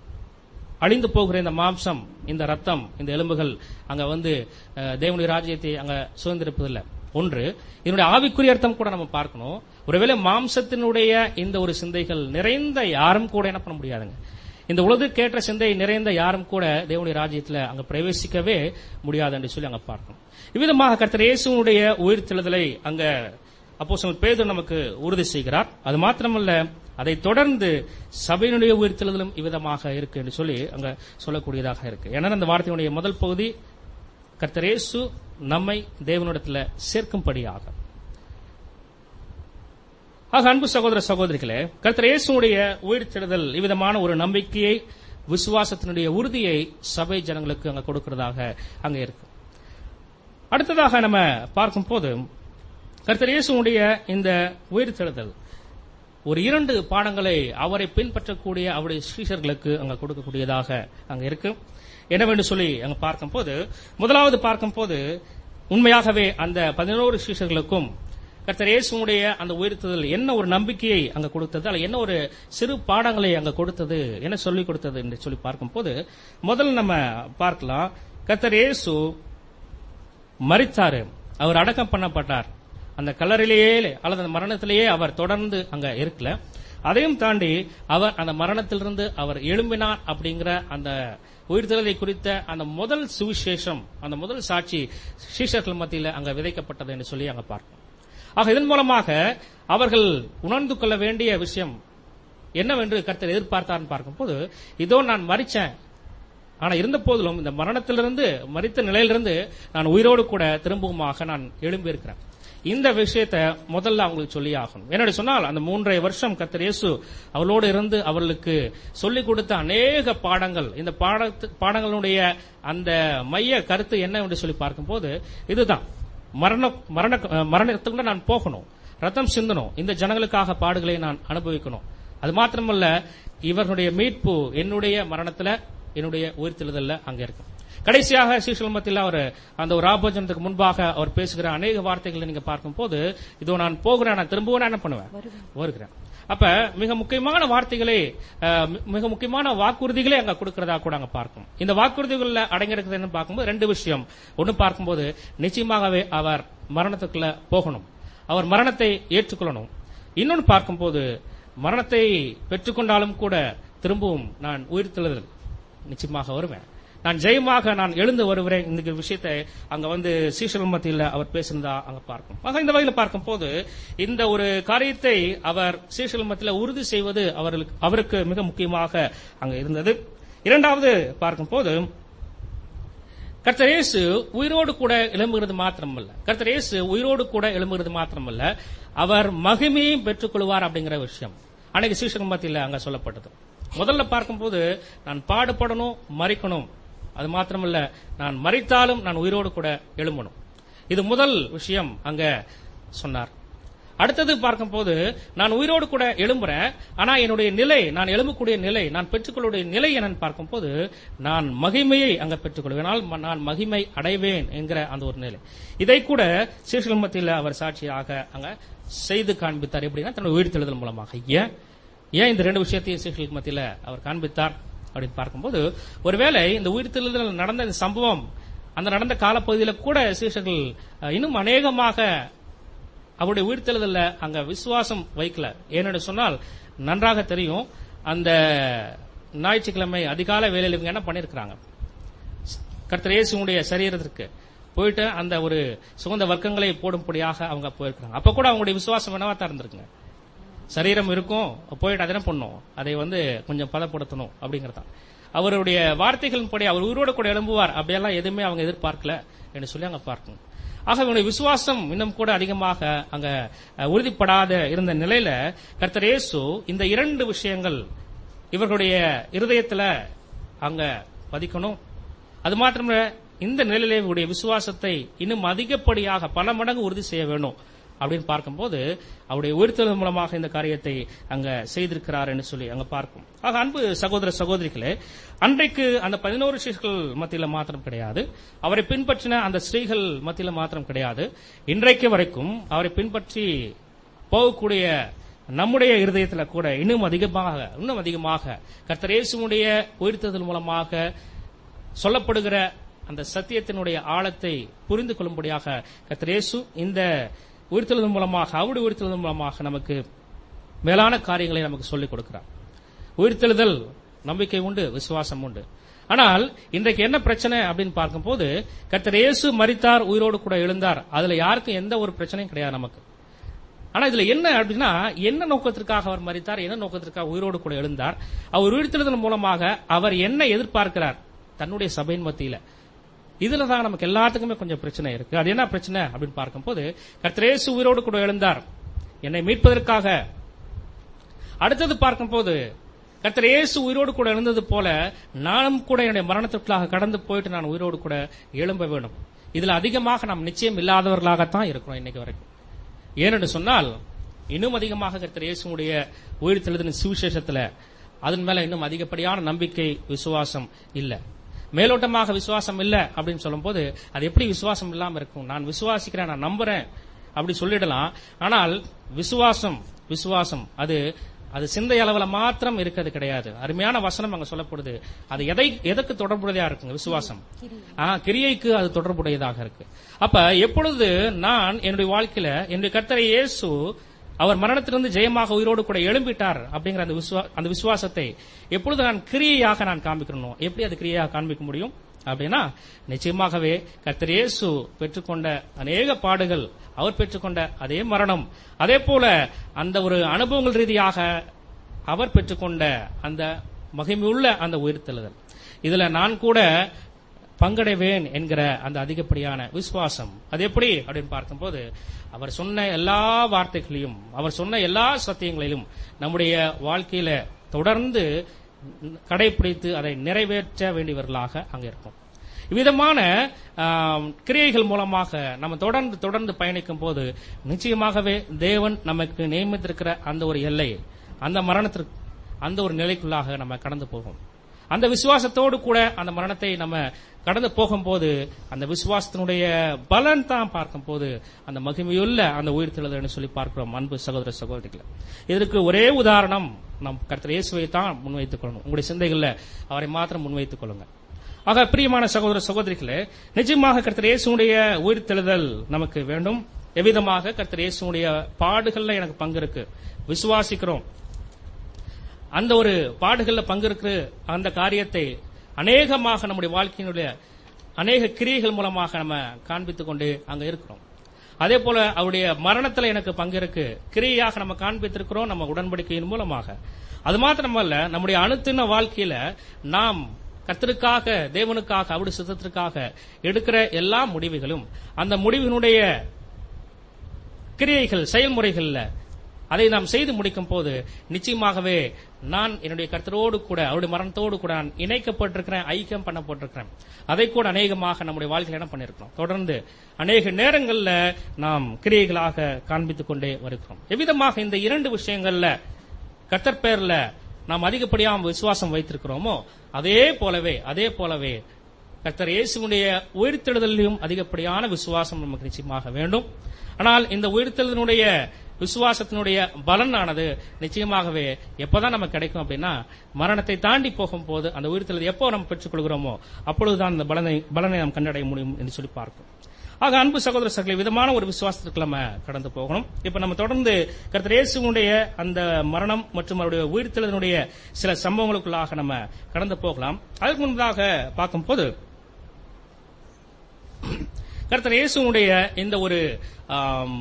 அழிந்து போகிற இந்த மாம்சம் இந்த ரத்தம் இந்த எலும்புகள் அங்க வந்து அஹ், தேவனுடைய ராஜ்யத்தை அங்க சுதந்திரிப்பதில்லை ஒன்று இதனுடைய ஆவிக்குரிய அர்த்தம் கூட நம்ம பார்க்கணும் ஒருவேளை மாம்சத்தினுடைய இந்த ஒரு சிந்தைகள் நிறைந்த யாரும் கூட என்ன பண்ண முடியாதுங்க இந்த உலகக்கேற்ற சிந்தை நிறைந்த யாரும் கூட தேவனுடைய ராஜ்யத்துல அங்க பிரவேசிக்கவே முடியாது என்று சொல்லி அங்க பார்க்கணும் இவ்விதமாக கர்த்தர் இயேசுனுடைய உயிர்த்தெழுதலை அங்க அப்போ பேதர் நமக்கு உறுதி செய்கிறார் அது மாத்திரமல்ல அதை தொடர்ந்து சபையினுடைய உயிர்த்தெழுதலும் இவ்விதமாக இருக்கு என்று சொல்லி அங்க சொல்லக்கூடியதாக இருக்கு ஏன்னா அந்த வார்த்தையினுடைய முதல் பகுதி கர்த்தர் இயேசு நம்மை தேவனிடத்துல சேர்க்கும்படியாக ஆக அன்பு சகோதர சகோதரிகளே கர்த்தர் இயேசுடைய உயிர்த்தெழுதல் இவ்விதமான ஒரு நம்பிக்கையை விசுவாசத்தினுடைய உறுதியை சபை ஜனங்களுக்கு அங்க கொடுக்கிறதாக அங்க இருக்கு அடுத்ததாக நம்ம பார்க்கும்போது கர்த்தர் இயேசுடைய இந்த உயிர்த்தெழுதல் ஒரு இரண்டு பாடங்களை அவரை பின்பற்றக்கூடிய அவருடைய ஸ்ரீஷர்களுக்கு அங்க கொடுக்கக்கூடியதாக அங்க இருக்கு என்னவென்று சொல்லி அங்க பார்க்கும்போது முதலாவது பார்க்கும்போது உண்மையாகவே அந்த பதினோரு ஸ்ரீஷர்களுக்கும் கர்த்தர் இயேசுடைய அந்த உயிர்த்ததில் என்ன ஒரு நம்பிக்கையை அங்க கொடுத்தது அல்ல என்ன ஒரு சிறு பாடங்களை அங்க கொடுத்தது என்ன சொல்லிக் கொடுத்தது என்று சொல்லி பார்க்கும்போது முதல்ல நம்ம பார்க்கலாம் கர்த்தர் இயேசு மரித்தாரு அவர் அடக்கம் பண்ணப்பட்டார் அந்த கல்லறையிலேயே அல்லது அந்த மரணத்திலேயே அவர் தொடர்ந்து அங்க இருக்கல அதையும் தாண்டி அவர் அந்த மரணத்திலிருந்து அவர் எழும்பினார் அப்படிங்கிற அந்த உயிர்த்தெழுதை குறித்த அந்த முதல் சுவிசேஷம் அந்த முதல் சாட்சி சீஷர்கள் மத்தியில் அங்க விதைக்கப்பட்டது என்று சொல்லி அங்க பார்க்கணும் ஆக இதன் மூலமாக அவர்கள் உணர்ந்து கொள்ள வேண்டிய விஷயம் என்னவென்று கர்த்தர் எதிர்பார்த்தார்னு பார்க்கும்போது இதோ நான் மறிச்சேன் ஆனா இருந்த போதிலும் இந்த மரணத்திலிருந்து மறித்த நிலையிலிருந்து நான் உயிரோடு கூட திரும்பவுமாக நான் எழும்பியிருக்கிறேன் இந்த விஷயத்தை முதல்ல அவங்களுக்கு சொல்லி ஆகணும் என்னடி சொன்னால் அந்த மூன்றரை வருஷம் கர்த்தர் இயேசு அவளோடு இருந்து அவர்களுக்கு சொல்லிக் கொடுத்த அநேக பாடங்கள் இந்த பாடத்து பாடங்களுடைய அந்த மைய கருத்து என்ன என்று சொல்லி பார்க்கும்போது இதுதான் மரண மரண மரணத்துக்குள்ள நான் போகணும் ரத்தம் சிந்தணும் இந்த ஜனங்களுக்காக பாடுகளை நான் அனுபவிக்கணும் அது மாத்திரமல்ல இவர்களுடைய மீட்பு என்னுடைய மரணத்துல என்னுடைய உயிர்த்தெழுதல்ல அங்க இருக்கும் கடைசியாக சீசல்மத்தில் அவர் அந்த ஒரு ஆபோஜனத்துக்கு முன்பாக அவர் பேசுகிற அநேக வார்த்தைகளை நீங்க பார்க்கும்போது இதோ நான் போகிறேன் நான் திரும்பவும் நான் என்ன பண்ணுவேன் வருகிறேன் அப்ப மிக முக்கியமான வார்த்தைகளை அஹ், மி- மிக முக்கியமான வாக்குறுதிகளை அங்க கொடுக்கறதா கூட அங்க பார்க்கும் இந்த வாக்குறுதிகள்ல அடங்கியிருக்கிறது என்ன பார்க்கும்போது ரெண்டு விஷயம் ஒன்னு பார்க்கும்போது நிச்சயமாகவே அவர் மரணத்துக்குள்ள போகணும் அவர் மரணத்தை ஏற்றுக்கொள்ளணும் இன்னொன்னு பார்க்கும்போது மரணத்தை பெற்றுக்கொண்டாலும் கூட திரும்பவும் நான் உயிர்த்தெழுதல் நிச்சயமாக வருவேன் நான் ஜெயமாக நான் எழுந்து வருகிறேன் இந்த விஷயத்தை அங்க வந்து சீசல் மத்தியில் அவர் பேசினதா அங்க பார்க்கும் ஆக இந்த வகையில் பார்க்கும் போது இந்த ஒரு காரியத்தை அவர் சீசல் மத்தியில் உறுதி செய்வது அவர்களுக்கு அவருக்கு மிக முக்கியமாக அங்க இருந்தது இரண்டாவது பார்க்கும் போது கர்த்தர் இயேசு உயிரோடு கூட எழும்புகிறது மாத்திரமல்ல கர்த்தர் இயேசு உயிரோடு கூட எழும்புகிறது மாத்திரமல்ல அவர் மகிமையும் பெற்றுக்கொள்வார் அப்படிங்கிற விஷயம் அன்னைக்கு சீசன் மத்தியில் அங்க சொல்லப்பட்டது முதல்ல பார்க்கும்போது நான் பாடுபடணும் மறிக்கணும் அது மாத்திரமல்ல நான் மறித்தாலும் நான் உயிரோடு கூட எழும்பணும் இது முதல் விஷயம் அங்க சொன்னார் அடுத்தது பார்க்கும்போது நான் உயிரோடு கூட எழும்புறேன் ஆனா என்னுடைய நிலை நான் எழும்பக்கூடிய நிலை நான் பெற்றுக்கொள்ளுடைய நிலை என்னன்னு பார்க்கும்போது நான் மகிமையை அங்க பெற்றுக்கொள்வேனால் ம- நான் மகிமை அடைவேன் என்கிற அந்த ஒரு நிலை இதை கூட சீசல் மத்தியில் அவர் சாட்சியாக அங்க செய்து காண்பித்தார் எப்படின்னா தன்னுடைய உயிர்த்தெழுதல் மூலமாக ஏன் ஏன் இந்த ரெண்டு விஷயத்தையும் சீசலுக்கு மத்தியில அவர் காண்பித்தார் அப்படின்னு பார்க்கும்போது ஒருவேளை இந்த உயிர்த்தெழுதல் நடந்த இந்த சம்பவம் அந்த நடந்த காலப்பகுதியில் கூட சீஷர்கள் அஹ், இன்னும் அநேகமாக அவருடைய உயிர்த்தெழுதல்ல அங்க விசுவாசம் வைக்கல ஏன்னு சொன்னால் நன்றாக தெரியும் அந்த ஞாயிற்றுக்கிழமை அதிகாலை வேலையில் இவங்க என்ன பண்ணிருக்கிறாங்க கர்த்தர் இயேசுடைய சரீரத்திற்கு போயிட்டு அந்த ஒரு சுகந்த வர்க்கங்களை போடும்படியாக அவங்க போயிருக்கிறாங்க அப்ப கூட அவங்களுடைய விசுவாசம் என்னவா தான் இருந்திருக்குங்க சரீரம் இருக்கும் போயிட்டு அதை என்ன பண்ணும் அதை வந்து கொஞ்சம் பதப்படுத்தணும் அப்படிங்கறதான் அவருடைய வார்த்தைகளின் படி அவர் உயிரோடு கூட எழும்புவார் அப்படியெல்லாம் எதுவுமே அவங்க எதிர்பார்க்கல என்று சொல்லி அங்க பார்க்கணும் ஆக இவனுடைய விசுவாசம் இன்னும் கூட அதிகமாக அங்க அஹ், உறுதிப்படாத இருந்த நிலையில கர்த்தர் இயேசு இந்த இரண்டு விஷயங்கள் இவர்களுடைய இருதயத்துல அங்க பதிக்கணும் அது மாத்திரமல்ல இந்த நிலையிலே இவருடைய விசுவாசத்தை இன்னும் அதிகப்படியாக பல மடங்கு உறுதி செய்ய வேணும் அப்படின்னு பார்க்கும்போது அவருடைய உயிர்த்தெழுதல் மூலமாக இந்த காரியத்தை அங்க செய்திருக்கிறார் என்று சொல்லி அங்க பார்க்கும் ஆக அன்பு சகோதர சகோதரிகளே அன்றைக்கு அந்த பதினோரு ஸ்ரீகள் மத்தியில மாத்திரம் கிடையாது அவரை பின்பற்றின அந்த ஸ்ரீகள் மத்தியில மாத்திரம் கிடையாது இன்றைக்கு வரைக்கும் அவரை பின்பற்றி போகக்கூடிய நம்முடைய இருதயத்துல கூட இன்னும் அதிகமாக இன்னும் அதிகமாக கர்த்தர் இயேசுவுடைய உயிர்த்தெழுதல் மூலமாக சொல்லப்படுகிற அந்த சத்தியத்தினுடைய ஆழத்தை புரிந்து கொள்ளும்படியாக கர்த்தர் இயேசு இந்த உயிர்த்தெழுதல் மூலமாக அவருடைய உயிர்த்தெழுதல் மூலமாக நமக்கு மேலான காரியங்களை நமக்கு சொல்லிக் கொடுக்கிறார் உயிர்த்தெழுதல் நம்பிக்கை உண்டு விசுவாசம் உண்டு ஆனால் இன்றைக்கு என்ன பிரச்சனை அப்படின்னு பார்க்கும்போது கர்த்தர் இயேசு மரித்தார் உயிரோடு கூட எழுந்தார் அதுல யாருக்கும் எந்த ஒரு பிரச்சனையும் கிடையாது நமக்கு ஆனா இதுல என்ன அப்படின்னா என்ன நோக்கத்திற்காக அவர் மரித்தார் என்ன நோக்கத்திற்காக உயிரோடு கூட எழுந்தார் அவர் உயிர்த்தெழுதல் மூலமாக அவர் என்ன எதிர்பார்க்கிறார் தன்னுடைய சபையின் மத்தியில இதுல தான் நமக்கு எல்லாத்துக்குமே கொஞ்சம் பிரச்சனை இருக்கு அது என்ன பிரச்சனை அப்படின்னு பார்க்கும்போது கர்த்தர் இயேசு உயிரோடு கூட எழுந்தார் என்னை மீட்பதற்காக அடுத்தது பார்க்கும்போது கர்த்தர் இயேசு உயிரோடு கூட எழுந்தது போல நானும் கூட என்னுடைய மரணத்திற்குள்ளாக கடந்து போயிட்டு நான் உயிரோடு கூட எழும்ப வேண்டும் இதுல அதிகமாக நாம் நிச்சயம் இல்லாதவர்களாகத்தான் இருக்கிறோம் இன்னைக்கு வரைக்கும் ஏனென்று சொன்னால் இன்னும் அதிகமாக கர்த்தர் இயேசுடைய உயிர்த்தெழுதின சுவிசேஷத்துல அதன் மேல இன்னும் அதிகப்படியான நம்பிக்கை விசுவாசம் இல்ல மேலோட்டமாக விசுவாசம் இல்ல அப்படின்னு சொல்லும்போது அது எப்படி விசுவாசம் இல்லாம இருக்கும் நான் விசுவாசிக்கிறேன் நான் நம்புறேன் அப்படி சொல்லிடலாம் ஆனால் விசுவாசம் விசுவாசம் அது அது சிந்தை அளவுல மாத்திரம் இருக்கிறது கிடையாது அருமையான வசனம் அங்க சொல்லப்படுது அது எதை எதற்கு தொடர்புடையதா இருக்குங்க விசுவாசம் ஆ, கிரியைக்கு அது தொடர்புடையதாக இருக்கு அப்ப எப்பொழுது நான் என்னுடைய வாழ்க்கையில என்னுடைய கர்த்தரை இயேசு அவர் மரணத்திலிருந்து ஜெயமாக உயிரோடு கூட எழும்பிட்டார் அப்படிங்கிற அந்த விசுவா- அந்த விசுவாசத்தை எப்பொழுது நான் கிரியையாக நான் காண்பிக்கணும் எப்படி அது கிரியையாக காண்பிக்க முடியும் அப்படின்னா நிச்சயமாகவே கர்த்தர் இயேசு பெற்றுக்கொண்ட அநேக பாடுகள் அவர் பெற்றுக்கொண்ட அதே மரணம் அதே போல அந்த ஒரு அனுபவங்கள் ரீதியாக அவர் பெற்றுக்கொண்ட அந்த மகிமையுள்ள அந்த உயிர்த்தெழுதல் இதுல நான் கூட பங்கடைவேன் என்கிற அந்த அதிகப்படியான விசுவாசம் அது எப்படி அப்படின்னு பார்க்கும்போது அவர் சொன்ன எல்லா வார்த்தைகளையும் அவர் சொன்ன எல்லா சத்தியங்களிலும் நம்முடைய வாழ்க்கையில தொடர்ந்து கடைபிடித்து அதை நிறைவேற்ற வேண்டியவர்களாக அங்க இருக்கும் இவ்விதமான ஆம், கிரியைகள் மூலமாக நம்ம தொடர்ந்து தொடர்ந்து பயணிக்கும் போது நிச்சயமாகவே தேவன் நமக்கு நியமித்திருக்கிற அந்த ஒரு எல்லை அந்த மரணத்திற்கு அந்த ஒரு நிலைக்குள்ளாக நம்ம கடந்து போகும் அந்த விசுவாசத்தோடு கூட அந்த மரணத்தை நம்ம கடந்து போகும்போது அந்த விசுவாசத்தினுடைய பலன் தான் பார்க்கும்போது அந்த மகிமையுள்ள அந்த உயிர்த்தெழுதல்னு சொல்லி பார்க்கிறோம் அன்பு சகோதர சகோதரிகளை இதற்கு ஒரே உதாரணம் நம் கர்த்தர் இயேசுவை தான் முன்வைத்துக் கொள்ளணும் உங்களுடைய சிந்தைகள்ல அவரை மாத்திரம் முன்வைத்துக் கொள்ளுங்க ஆக பிரியமான சகோதர சகோதரிகளே நிச்சயமாக கர்த்தர் இயேசுடைய உயிர்த்தெழுதல் நமக்கு வேண்டும் எவ்விதமாக கர்த்தர் இயேசுடைய பாடுகள்ல எனக்கு பங்கு இருக்கு விசுவாசிக்கிறோம் அந்த ஒரு பாடுகள்ல பங்கிருக்கிற அந்த காரியத்தை அநேகமாக நம்முடைய வாழ்க்கையினுடைய அநேக கிரியைகள் மூலமாக நம்ம காண்பித்துக் கொண்டு அங்க இருக்கிறோம் அதே போல அவருடைய மரணத்துல எனக்கு பங்கு இருக்கு கிரியையாக நம்ம காண்பித்திருக்கிறோம் நம்ம உடன்படிக்கையின் மூலமாக அது மாத்திரமல்ல நம்முடைய அணுத்தின வாழ்க்கையில நாம் கர்த்தருக்காக தேவனுக்காக அவருடைய சித்தத்திற்காக எடுக்கிற எல்லா முடிவுகளும் அந்த முடிவினுடைய கிரியைகள் செயல்முறைகள்ல அதை நாம் செய்து முடிக்கும் போது நிச்சயமாகவே நான் என்னுடைய கர்த்தரோடு கூட அவருடைய மரணத்தோடு கூட நான் இணைக்கப்பட்டிருக்கிறேன் ஐக்கியம் பண்ணப்பட்டிருக்கிறேன் அதை கூட அநேகமாக நம்முடைய வாழ்க்கையில் என்ன பண்ணிருக்கிறோம் தொடர்ந்து அநேக நேரங்கள்ல நாம் கிரியைகளாக காண்பித்துக் கொண்டே வருகிறோம் எவ்விதமாக இந்த இரண்டு விஷயங்கள்ல கர்த்தர் பேர்ல நாம் அதிகப்படியாக விசுவாசம் வைத்திருக்கிறோமோ அதே போலவே அதே போலவே கர்த்தர் இயேசுடைய உயிர்த்தெழுதலிலும் அதிகப்படியான விசுவாசம் நமக்கு நிச்சயமாக வேண்டும் ஆனால் இந்த உயிர்த்தெழுதனுடைய விசுவாசத்தினுடைய பலனானது நிச்சயமாகவே எப்பதான் நமக்கு கிடைக்கும் அப்படின்னா மரணத்தை தாண்டி போகும்போது அந்த உயிர்த்தெழுதல் எப்போ நம்ம பெற்றுக்கொள்கிறோமோ அப்பொழுதுதான் அந்த பலனை பலனை நாம் கண்டடைய முடியும் என்று சொல்லி பார்க்கும் ஆக அன்பு சகோதர சகலை விதமான ஒரு விசுவாசத்துக்கு நம்ம கடந்து போகணும் இப்ப நம்ம தொடர்ந்து கர்த்தர் இயேசுனுடைய அந்த மரணம் மற்றும் அவருடைய உயிர்த்தெழுதனுடைய சில சம்பவங்களுக்குள்ளாக நம்ம கடந்து போகலாம் அதுக்கு முன்பதாக பார்க்கும்போது கர்த்தர் இயேசுனுடைய இந்த ஒரு ஆம்,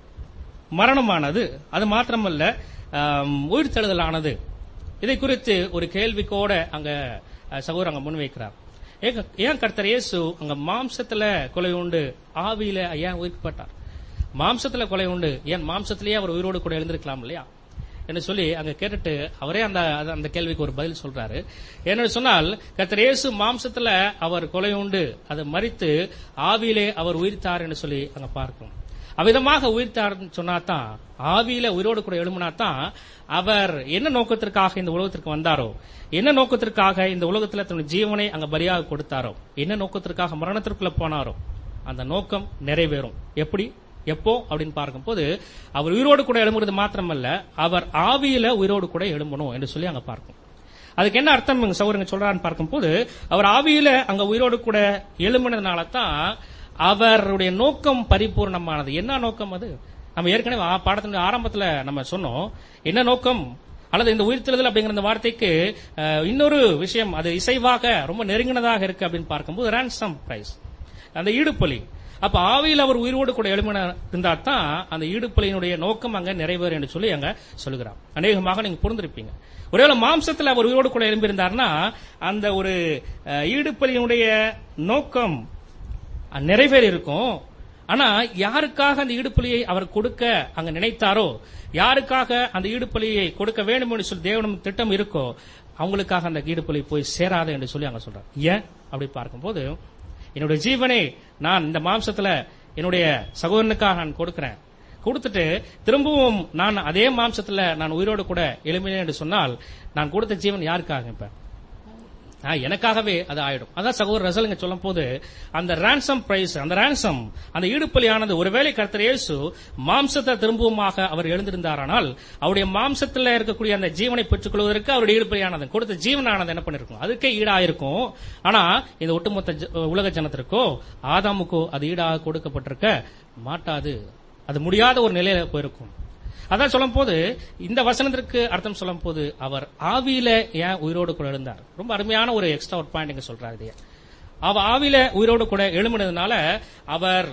மரணமானது அது மாத்திரமல்ல ஆம், உயிர்த்தெழுதலானது இதை குறித்து ஒரு கேள்விக்கோட அங்க அஹ், சகோதரர் அங்க முன்வைக்கிறார் ஏங்க- ஏன் கர்த்தர் இயேசு அங்க மாம்சத்துல கொலை உண்டு ஆவியில ஏன் உயிர்க்கப்பட்டார் மாம்சத்துல கொலை உண்டு ஏன் மாம்சத்திலேயே அவர் உயிரோடு கூட எழுந்திருக்கலாம் இல்லையா என்று சொல்லி அங்க கேட்டுட்டு அவரே அந்த அந்த- அந்த கேள்விக்கு ஒரு பதில் சொல்றாரு என்ன சொன்னால் கர்த்தர் இயேசு மாம்சத்துல அவர் கொலை உண்டு அதை மறித்து ஆவியிலே அவர் உயிர்த்தார் என்று சொல்லி அங்க பார்க்கும் அவ்விதமாக உயிர்த்தார்னு சொன்னாதான் ஆவியில உயிரோடு கூட எழும்பினாதான் அவர் என்ன நோக்கத்திற்காக இந்த உலகத்திற்கு வந்தாரோ என்ன நோக்கத்திற்காக இந்த உலகத்துல தன்னுடைய ஜீவனை அங்க பலியாக கொடுத்தாரோ என்ன நோக்கத்திற்காக மரணத்திற்குள்ள போனாரோ அந்த நோக்கம் நிறைவேறும் எப்படி எப்போ அப்படின்னு பார்க்கும்போது அவர் உயிரோடு கூட எழும்புறது மாத்திரமல்ல அவர் ஆவியில உயிரோடு கூட எழும்பணும் என்று சொல்லி அங்க பார்க்கும் அதுக்கு என்ன அர்த்தம் இங்க சௌரங்க சொல்றான்னு பார்க்கும்போது அவர் ஆவியில அங்க உயிரோடு கூட எழும்பினதுனால தான் அவருடைய நோக்கம் பரிபூர்ணமானது என்ன நோக்கம் அது நம்ம ஏற்கனவே ஆ- பாடத்தினுடைய ஆரம்பத்துல நம்ம சொன்னோம் என்ன நோக்கம் அல்லது இந்த உயிர்த்தெழுதல் அப்படிங்கிற இந்த வார்த்தைக்கு அஹ், இன்னொரு விஷயம் அது இசைவாக ரொம்ப நெருங்கினதாக இருக்கு அப்படின்னு பார்க்கும்போது ransom பிரைஸ் அந்த ஈடுபலி அப்ப ஆவியில் அவர் உயிரோடு கூட எழுமின இருந்தா தான் அந்த ஈடுபலியினுடைய நோக்கம் அங்க நிறைவேறும் என்று சொல்லி அங்க சொல்லுகிறார் அநேகமாக நீங்க புரிந்திருப்பீங்க ஒருவேளை மாம்சத்தில் அவர் உயிரோடு கூட எழும்பியிருந்தார்னா அந்த ஒரு அஹ், ஈடுபலியினுடைய நோக்கம் அஹ், நிறைவேறி இருக்கும் ஆனா யாருக்காக அந்த ஈடுபலியை அவர் கொடுக்க அங்க நினைத்தாரோ யாருக்காக அந்த ஈடுபலியை கொடுக்க வேண்டும் என்று சொல்லி தேவனும் திட்டம் இருக்கோ அவங்களுக்காக அந்த ஈடுபலி போய் சேராது என்று சொல்லி அங்க சொல்றார் ஏன் அப்படி பார்க்கும்போது என்னுடைய ஜீவனை நான் இந்த மாம்சத்துல என்னுடைய சகோதரனுக்காக நான் கொடுக்கிறேன் கொடுத்துட்டு திரும்பவும் நான் அதே மாம்சத்துல நான் உயிரோடு கூட எழுப்பினேன் என்று சொன்னால் நான் கொடுத்த ஜீவன் யாருக்காக இப்ப ஆ, எனக்காகவே அது ஆயிடும் அதான் சகோதரர் ரசலுங்க சொல்லும் போது அந்த ransom பிரைஸ் அந்த ransom அந்த ஈடுபலியானது ஒருவேளை கர்த்தர் இயேசு மாம்சத்தை திரும்பவுமாக அவர் எழுந்திருந்தாரானால் அவருடைய மாம்சத்துல இருக்கக்கூடிய அந்த ஜீவனை பெற்றுக்கொள்வதற்கு அவருடைய ஈடுபலியானது கொடுத்த ஜீவனானது என்ன பண்ணிருக்கும் அதுக்கே ஈடாயிருக்கும் ஆனா இந்த ஒட்டுமொத்த ஜ- உலக ஜனத்திற்கோ ஆதாமுக்கோ அது ஈடாக கொடுக்கப்பட்டிருக்க மாட்டாது அது முடியாத ஒரு நிலையில போயிருக்கும் அதான் சொல்லும் போது இந்த வசனத்திற்கு அர்த்தம் சொல்லும் போது அவர் ஆவியில ஏன் உயிரோடு கூட எழுந்தார் ரொம்ப அருமையான ஒரு எக்ஸ்ட்ரா ஒரு பாயிண்ட் இங்க சொல்றாரு இதைய அவ ஆவியில உயிரோடு கூட எழுமினதுனால அவர்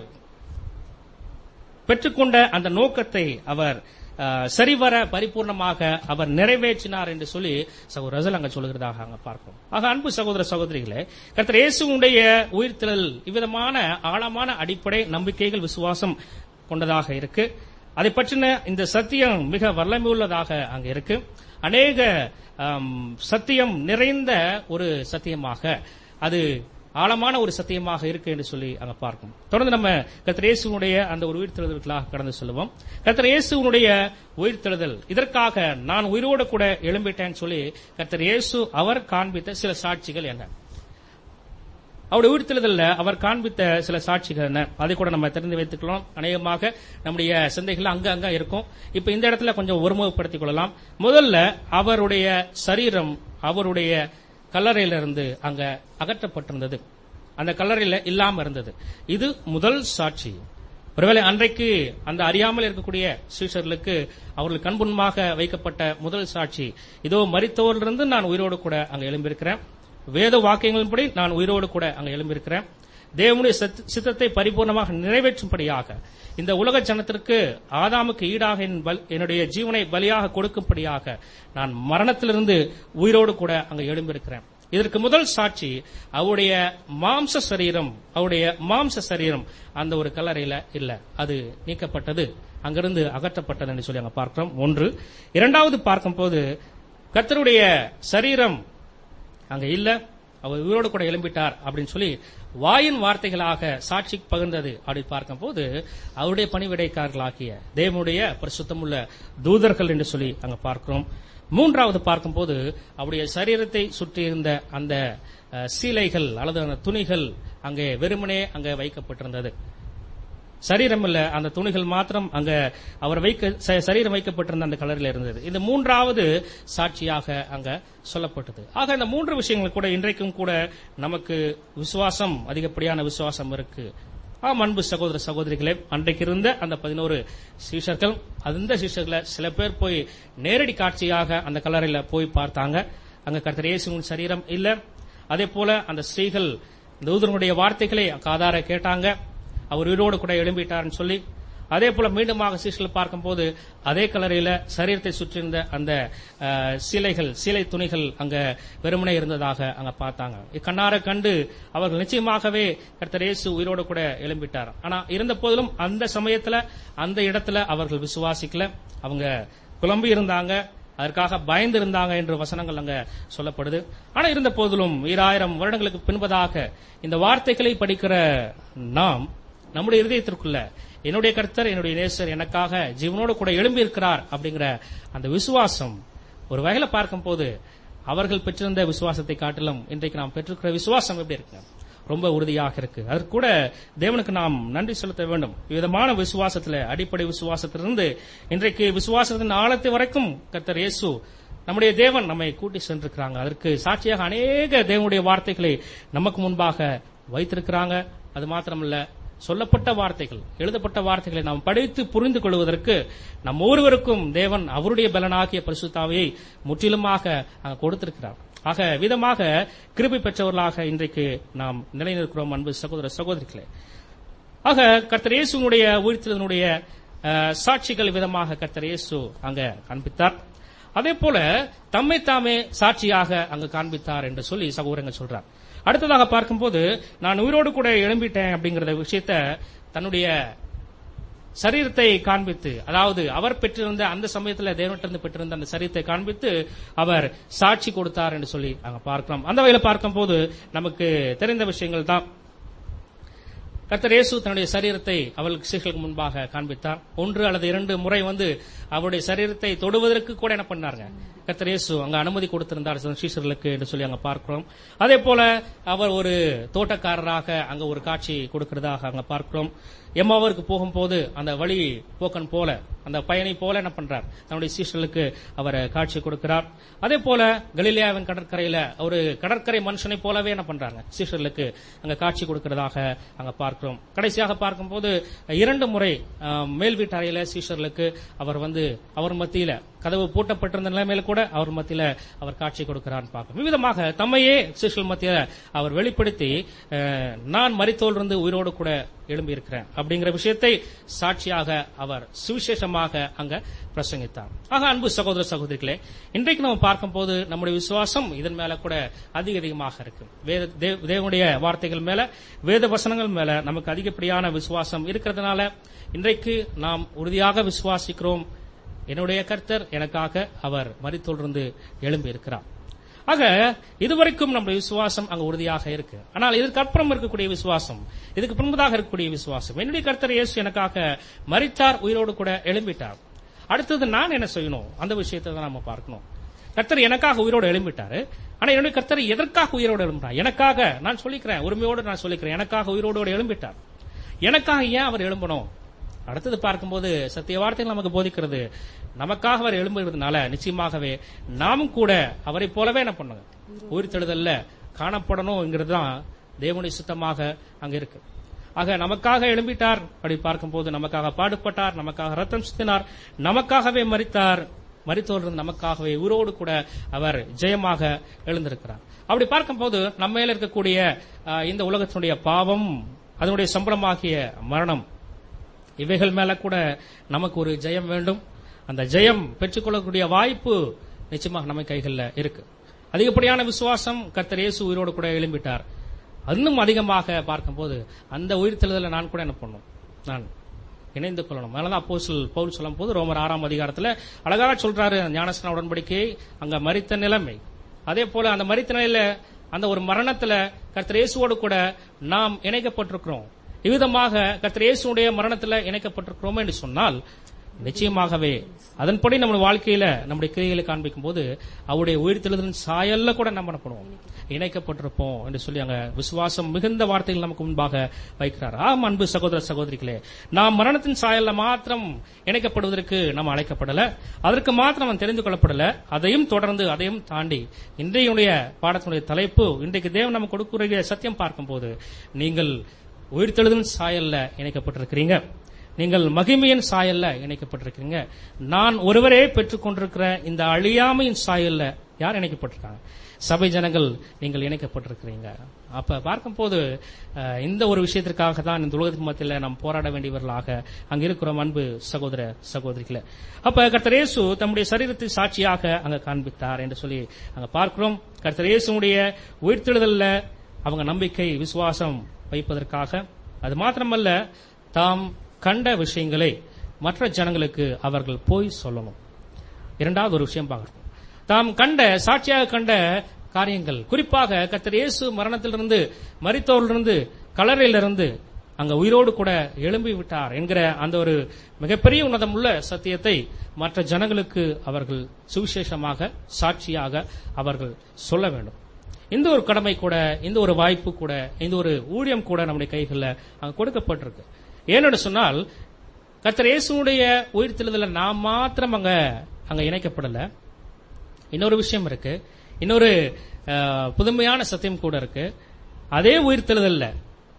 பெற்றுக்கொண்ட அந்த நோக்கத்தை அவர் அஹ், சரிவர பரிபூர்ணமாக அவர் நிறைவேற்றினார் என்று சொல்லி சகோதர ரசல் அங்க சொல்லுகிறதாக அங்க பார்க்கும் ஆக அன்பு சகோதர சகோதரிகளே கர்த்தர் இயேசுவுடைய உயிர்த்தெழல் இவ்விதமான ஆழமான அடிப்படை நம்பிக்கைகள் விசுவாசம் கொண்டதாக இருக்கு அதை பற்றின இந்த சத்தியம் மிக வல்லமை உள்ளதாக அங்க இருக்கு அநேக ஆம், சத்தியம் நிறைந்த ஒரு சத்தியமாக அது ஆழமான ஒரு சத்தியமாக இருக்கு என்று சொல்லி அங்க பார்க்கும் தொடர்ந்து நம்ம கர்த்தர் இயேசுனுடைய அந்த ஒரு உயிர்த்தெழுதலுக்காக கடந்து செல்வோம் கர்த்தர் இயேசுனுடைய உயிர்த்தெழுதல் இதற்காக நான் உயிரோடு கூட எழும்பிட்டேன்னு சொல்லி கர்த்தர் இயேசு அவர் காண்பித்த சில சாட்சிகள் என்ன அவருடைய உயிர்த்தெழுதல்ல அவர் காண்பித்த சில சாட்சிகள் என்ன அதை கூட நம்ம தெரிந்து வைத்துக்கலாம் அநேகமாக நம்முடைய சிந்தைகள் அங்க அங்க இருக்கும் இப்ப இந்த இடத்துல கொஞ்சம் ஒருமுகப்படுத்திக் கொள்ளலாம் முதல்ல அவருடைய சரீரம் அவருடைய கல்லறையிலிருந்து அங்க அகற்றப்பட்டிருந்தது அந்த கல்லறையில இல்லாம இருந்தது இது முதல் சாட்சி ஒருவேளை அன்றைக்கு அந்த அறியாமல் இருக்கக்கூடிய சீஷர்களுக்கு அவர்கள் கண்புண்மாக வைக்கப்பட்ட முதல் சாட்சி இதோ மரித்தோரிலிருந்து நான் உயிரோடு கூட அங்க எழும்பியிருக்கிறேன் வேத வாக்கியங்களின்படி நான் உயிரோடு கூட அங்க எழும்பியிருக்கிறேன் தேவனுடைய சத்- சித்தத்தை பரிபூர்ணமாக நிறைவேற்றும்படியாக இந்த உலக ஜனத்திற்கு ஆதாமுக்கு ஈடாக என் பல்- என்னுடைய ஜீவனை பலியாக கொடுக்கும்படியாக நான் மரணத்திலிருந்து உயிரோடு கூட அங்க எழும்பியிருக்கிறேன் இதற்கு முதல் சாட்சி அவருடைய மாம்ச சரீரம் அவருடைய மாம்ச சரீரம் அந்த ஒரு கல்லறையில இல்ல அது நீக்கப்பட்டது அங்கிருந்து அகற்றப்பட்டது என்று சொல்லி அங்க பார்க்கிறோம் ஒன்று இரண்டாவது பார்க்கும்போது கர்த்தருடைய சரீரம் அங்க இல்ல அவர் உயிரோடு கூட எழும்பிட்டார் அப்படின்னு சொல்லி வாயின் வார்த்தைகளாக சாட்சி பகிர்ந்தது அப்படி பார்க்கும்போது அவருடைய பணிவிடைக்காரர்களாகிய தேவனுடைய பரிசுத்தமுள்ள தூதர்கள் என்று சொல்லி அங்க பார்க்கிறோம் மூன்றாவது பார்க்கும்போது அவருடைய சரீரத்தை சுற்றியிருந்த அந்த அஹ், சீலைகள் அல்லது அந்த துணிகள் அங்கே வெறுமனே அங்கே வைக்கப்பட்டிருந்தது சரீரம் இல்ல அந்த துணிகள் மாத்திரம் அங்க அவர் வைக்க ச- சரீரம் வைக்கப்பட்டிருந்த அந்த கலரில் இருந்தது இந்த மூன்றாவது சாட்சியாக அங்க சொல்லப்பட்டது ஆக இந்த மூன்று விஷயங்கள் கூட இன்றைக்கும் கூட நமக்கு விசுவாசம் அதிகப்படியான விசுவாசம் இருக்கு ஆம் அன்பு சகோதர சகோதரிகளே அன்றைக்கு இருந்த அந்த பதினோரு சீஷர்கள் அந்த சீஷர்களை சில பேர் போய் நேரடி காட்சியாக அந்த கலரில போய் பார்த்தாங்க அங்க கர்த்தர் இயேசுவின் சரீரம் இல்ல அதே போல அந்த ஸ்ரீகள் தூதனுடைய வார்த்தைகளை காதார கேட்டாங்க அவர் உயிரோடு கூட எழும்பிட்டார்னு சொல்லி அதே போல மீண்டுமாக சீசல் பார்க்கும்போது அதே கலரில சரீரத்தை சுற்றியிருந்த அந்த அஹ், சீலைகள் சீலை துணிகள் அங்க வெறுமனே இருந்ததாக அங்க பார்த்தாங்க கண்ணார கண்டு அவர்கள் நிச்சயமாகவே கர்த்தர் இயேசு உயிரோடு கூட எழும்பிட்டார் ஆனா இருந்த போதிலும் அந்த சமயத்துல அந்த இடத்துல அவர்கள் விசுவாசிக்கல அவங்க குழம்பி இருந்தாங்க அதற்காக பயந்து இருந்தாங்க என்று வசனங்கள் அங்க சொல்லப்படுது ஆனா இருந்த போதிலும் ஈராயிரம் வருடங்களுக்கு பின்பதாக இந்த வார்த்தைகளை படிக்கிற நாம் நம்முடைய இருதயத்திற்குள்ள என்னுடைய கர்த்தர் என்னுடைய நேசர் எனக்காக ஜீவனோடு கூட எழும்பி இருக்கிறார் அப்படிங்கிற அந்த விசுவாசம் ஒரு வகையில பார்க்கும்போது அவர்கள் பெற்றிருந்த விசுவாசத்தை காட்டிலும் இன்றைக்கு நாம் பெற்றிருக்கிற விசுவாசம் எப்படி இருக்கு ரொம்ப உறுதியாக இருக்கு அதற்கு கூட தேவனுக்கு நாம் நன்றி செலுத்த வேண்டும் விதமான விசுவாசத்துல அடிப்படை விசுவாசத்திலிருந்து இன்றைக்கு விசுவாசத்தின் ஆழத்தை வரைக்கும் கர்த்தர் இயேசு நம்முடைய தேவன் நம்மை கூட்டி சென்றிருக்கிறாங்க அதற்கு சாட்சியாக அநேக தேவனுடைய வார்த்தைகளை நமக்கு முன்பாக வைத்திருக்கிறாங்க அது மாத்திரமல்ல சொல்லப்பட்ட வார்த்தைகள் எழுதப்பட்ட வார்த்தைகளை நாம் படித்து புரிந்து கொள்வதற்கு நம் ஒருவருக்கும் தேவன் அவருடைய பலனாகிய பரிசுத்தாவையை முற்றிலுமாக அங்க கொடுத்திருக்கிறார் ஆக விதமாக கிருபை பெற்றவர்களாக இன்றைக்கு நாம் நிலைநிற்கிறோம் அன்பு சகோதர சகோதரிகளே ஆக கர்த்தர் இயேசுனுடைய உயிர்த்தலினுடைய அஹ், சாட்சிகள் விதமாக கர்த்தர் இயேசு அங்க காண்பித்தார் அதே போல தம்மை தாமே சாட்சியாக அங்கு காண்பித்தார் என்று சொல்லி சகோதரங்கள் சொல்றார் அடுத்ததாக பார்க்கும்போது நான் உயிரோடு கூட எழும்பிட்டேன் அப்படிங்கிற விஷயத்த தன்னுடைய சரீரத்தை காண்பித்து அதாவது அவர் பெற்றிருந்த அந்த சமயத்துல தேவனிட்டிருந்து பெற்றிருந்த அந்த சரீரத்தை காண்பித்து அவர் சாட்சி கொடுத்தார் என்று சொல்லி அங்க பார்க்கிறோம் அந்த வகையில பார்க்கும்போது நமக்கு தெரிந்த விஷயங்கள் தான் கர்த்தர் இயேசு தன்னுடைய சரீரத்தை அவளுக்கு சீர்களுக்கு முன்பாக காண்பித்தார் ஒன்று அல்லது இரண்டு முறை வந்து அவருடைய சரீரத்தை தொடுவதற்கு கூட என்ன பண்ணாருங்க கர்த்தர் இயேசு அங்க அனுமதி கொடுத்திருந்தார் சில சீஷர்களுக்கு என்று சொல்லி அங்க பார்க்கிறோம் அதே போல அவர் ஒரு தோட்டக்காரராக அங்க ஒரு காட்சி கொடுக்கிறதாக அங்க பார்க்கிறோம் எம்மாவருக்கு போகும்போது அந்த வழி போக்கன் போல அந்த பயணி போல என்ன பண்றார் தன்னுடைய சீஷர்களுக்கு அவர் காட்சி கொடுக்கிறார் அதே போல கலிலியாவின் கடற்கரையில ஒரு கடற்கரை மனுஷனை போலவே என்ன பண்றாங்க சீஷர்களுக்கு அங்க காட்சி கொடுக்கிறதாக அங்க பார்க்கிறோம் கடைசியாக பார்க்கும்போது இரண்டு முறை ஆஹ், மேல் வீட்டு அறையில சீஷர்களுக்கு அவர் வந்து அவர் மத்தியில கதவு பூட்டப்பட்டிருந்த நிலைமையில கூட அவர் மத்தியில அவர் காட்சி கொடுக்கிறார் பார்க்கிறோம் விவிதமாக தம்மையே சீஷர்கள் மத்தியில அவர் வெளிப்படுத்தி அஹ், நான் மரித்தோலிருந்து உயிரோடு கூட எழும்பி இருக்கிறேன் அப்படிங்கிற விஷயத்தை சாட்சியாக அவர் சுவிசேஷமாக அங்க பிரசங்கித்தார் ஆக அன்பு சகோதர சகோதரிகளே இன்றைக்கு நம்ம பார்க்கும்போது நம்முடைய விசுவாசம் இதன் மேல கூட அதிக அதிகமாக இருக்கு வேத தேவ- தேவனுடைய வார்த்தைகள் மேல வேத வசனங்கள் மேல நமக்கு அதிகப்படியான விசுவாசம் இருக்கிறதுனால இன்றைக்கு நாம் உறுதியாக விசுவாசிக்கிறோம் என்னுடைய கர்த்தர் எனக்காக அவர் மரித்தொழிருந்து எழும்பி இருக்கிறார் ஆக இதுவரைக்கும் நம்முடைய விசுவாசம் அங்க உறுதியாக இருக்கு ஆனால் இதற்கு அப்புறம் இருக்கக்கூடிய விசுவாசம் இதுக்கு பின்பதாக இருக்கக்கூடிய விசுவாசம் என்னுடைய கர்த்தர் இயேசு எனக்காக மரித்தார் உயிரோடு கூட எழும்பிட்டார் அடுத்தது நான் என்ன செய்யணும் அந்த விஷயத்தை தான் நம்ம பார்க்கணும் கர்த்தர் எனக்காக உயிரோடு எழும்பிட்டாரு ஆனா என்னுடைய கர்த்தர் எதற்காக உயிரோடு எழும்பிட்டார் எனக்காக நான் சொல்லிக்கிறேன் உரிமையோடு நான் சொல்லிக்கிறேன் எனக்காக உயிரோடு எழும்பிட்டார் எனக்காக ஏன் அவர் எழும்பணும் அடுத்தது பார்க்கும்போது சத்திய வார்த்தைகள் நமக்கு போதிக்கிறது நமக்காக அவர் எழும்புகிறதுனால நிச்சயமாகவே நாமும் கூட அவரை போலவே என்ன பண்ணுங்க உயிர்த்தெழுதல்ல காணப்படணுங்கிறது தான் தேவனுடைய சுத்தமாக அங்க இருக்கு ஆக நமக்காக எழும்பிட்டார் அப்படி பார்க்கும்போது நமக்காக பாடுபட்டார் நமக்காக ரத்தம் சிந்தினார் நமக்காகவே மரித்தார் மரித்தோர் நமக்காகவே உயிரோடு கூட அவர் ஜெயமாக எழுந்திருக்கிறார் அப்படி பார்க்கும்போது நம்ம மேல இருக்கக்கூடிய ஆஹ், இந்த உலகத்தினுடைய பாவம் அதனுடைய சம்பளமாகிய மரணம் இவைகள் மேல கூட நமக்கு ஒரு ஜெயம் வேண்டும் அந்த ஜெயம் பெற்றுக்கொள்ளக்கூடிய வாய்ப்பு நிச்சயமாக நம்ம கைகளில் இருக்கு அதிகப்படியான விசுவாசம் கர்த்தர் இயேசு உயிரோடு கூட எழும்பிட்டார் இன்னும் அதிகமாக பார்க்கும்போது அந்த உயிர்த்தெழுதலை நான் கூட என்ன பண்ணும் நான் இணைந்து கொள்ளணும் அதனால அப்போஸ்தல் பவுல் சொல்லும் போது ரோமர் ஆறாம் அதிகாரத்துல அழகாக சொல்றாரு ஞானஸ்நான உடன்படிக்கை அங்க மரித்த நிலைமை அதே போல அந்த மரித்த நிலையில அந்த ஒரு மரணத்துல கர்த்தர் இயேசுவோடு கூட நாம் இணைக்கப்பட்டிருக்கிறோம் இவ்விதமாக கர்த்தர் இயேசுடைய மரணத்துல இணைக்கப்பட்டிருக்கிறோம் என்று சொன்னால் நிச்சயமாகவே அதன்படி நம்ம வாழ்க்கையில நம்முடைய கிரியைகளை காண்பிக்கும் போது அவருடைய உயிர்த்தெழுதலின் சாயல்ல கூட நம்ம என்ன பண்ணுவோம் இணைக்கப்பட்டிருப்போம் என்று சொல்லி அங்க விசுவாசம் மிகுந்த வார்த்தைகள் நமக்கு முன்பாக வைக்கிறார் ஆம் அன்பு சகோதர சகோதரிகளே நாம் மரணத்தின் சாயல்ல மாத்திரம் இணைக்கப்படுவதற்கு நாம் அழைக்கப்படல அதற்கு மாத்திரம் அவன் தெரிந்து கொள்ளப்படல அதையும் தொடர்ந்து அதையும் தாண்டி இன்றைய பாடத்தினுடைய தலைப்பு இன்றைக்கு தேவன் நமக்கு கொடுக்கிற சத்தியம் பார்க்கும்போது நீங்கள் உயிர்த்தெழுதலின் சாயல்ல இணைக்கப்பட்டிருக்கிறீங்க நீங்கள் மகிமையின் சாயல்ல இணைக்கப்பட்டிருக்கிறீங்க நான் ஒருவரே பெற்றுக் கொண்டிருக்கிற இந்த அழியாமையின் சாயல்ல யார் இணைக்கப்பட்டிருக்காங்க சபை ஜனங்கள் நீங்கள் இணைக்கப்பட்டிருக்கிறீங்க அப்ப பார்க்கும்போது அஹ், இந்த ஒரு விஷயத்திற்காக தான் இந்த உலகத்துக்கு மத்தியில் நாம் போராட வேண்டியவர்களாக அங்க இருக்கிறோம் அன்பு சகோதர சகோதரிகளே அப்ப கர்த்தர் இயேசு தம்முடைய சரீரத்தை சாட்சியாக அங்க காண்பித்தார் என்று சொல்லி அங்க பார்க்கிறோம் கர்த்தர் இயேசுடைய உயிர்த்தெழுதல்ல அவங்க நம்பிக்கை விசுவாசம் வைப்பதற்காக அது மாத்திரமல்ல தாம் கண்ட விஷயங்களை மற்ற ஜனங்களுக்கு அவர்கள் போய் சொல்லணும் இரண்டாவது ஒரு விஷயம் பார்க்கணும் தாம் கண்ட சாட்சியாக கண்ட காரியங்கள் குறிப்பாக கர்த்தர் இயேசு மரணத்திலிருந்து மரித்தோரிலிருந்து கலரையிலிருந்து அங்க உயிரோடு கூட எழும்பி விட்டார் என்கிற அந்த ஒரு மிகப்பெரிய உன்னதமுள்ள சத்தியத்தை மற்ற ஜனங்களுக்கு அவர்கள் சுவிசேஷமாக சாட்சியாக அவர்கள் சொல்ல வேண்டும் இந்த ஒரு கடமை கூட இந்த ஒரு வாய்ப்பு கூட இந்த ஒரு ஊழியம் கூட நம்முடைய கைகளில் அங்க கொடுக்கப்பட்டிருக்கு ஏன்னு சொன்னால் கர்த்தர் இயேசுடைய உயிர்த்தெழுதல நாம் மாத்திரம் அங்க அங்க இணைக்கப்படல இன்னொரு விஷயம் இருக்கு இன்னொரு அஹ், புதுமையான சத்தியம் கூட இருக்கு அதே உயிர்த்தெழுதல்ல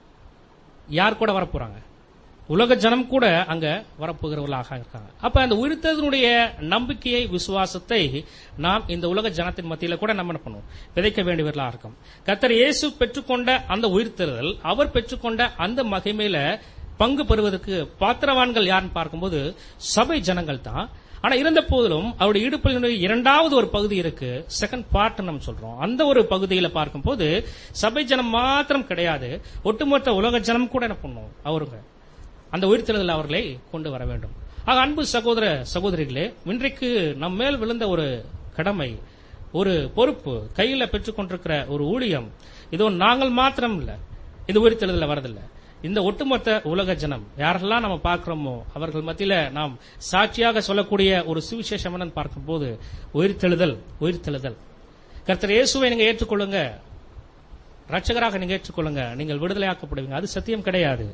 யார் கூட வரப்போறாங்க உலக ஜனம் கூட அங்க வரப்போகிறவர்களாக இருக்காங்க அப்ப அந்த உயிர்த்ததனுடைய நம்பிக்கையை விசுவாசத்தை நாம் இந்த உலக ஜனத்தின் மத்தியில கூட நம்ம என்ன பண்ணுவோம் விதைக்க வேண்டியவர்களாக இருக்கும் கர்த்தர் இயேசு பெற்றுக்கொண்ட அந்த உயிர்த்தெழுதல் அவர் பெற்றுக்கொண்ட அந்த மகிமையில பங்கு பெறுவதற்கு பாத்திரவான்கள் யாருன்னு பார்க்கும்போது சபை ஜனங்கள் தான் ஆனா இருந்த போதிலும் அவருடைய இடுப்பினுடைய இரண்டாவது ஒரு பகுதி இருக்கு செகண்ட் பார்ட் நம்ம சொல்றோம் அந்த ஒரு பகுதியில பார்க்கும்போது சபை ஜனம் மாத்திரம் கிடையாது ஒட்டுமொத்த உலக ஜனம் கூட என்ன பண்ணும் அவருங்க அந்த உயிர்த்தெழுதல் அவர்களை கொண்டு வர வேண்டும் ஆக அன்பு சகோதர சகோதரிகளே இன்றைக்கு நம் மேல் விழுந்த ஒரு கடமை ஒரு பொறுப்பு கையில பெற்றுக்கொண்டிருக்கிற ஒரு ஊழியம் இதோ நாங்கள் மாத்திரம் இல்ல இந்த உயிர்த்தெழுதல வரதில்லை இந்த ஒட்டுமொத்த உலக ஜனம் யாரெல்லாம் நம்ம பார்க்கிறோமோ அவர்கள் மத்தியில நாம் சாட்சியாக சொல்லக்கூடிய ஒரு சுவிசேஷம் என்னன்னு பார்க்கும்போது உயிர்த்தெழுதல் உயிர்த்தெழுதல் கர்த்தர் இயேசுவை நீங்க ஏற்றுக்கொள்ளுங்க ரட்சகராக நீங்க ஏற்றுக்கொள்ளுங்க நீங்கள் விடுதலையாக்கப்படுவீங்க அது சத்தியம் கிடையாது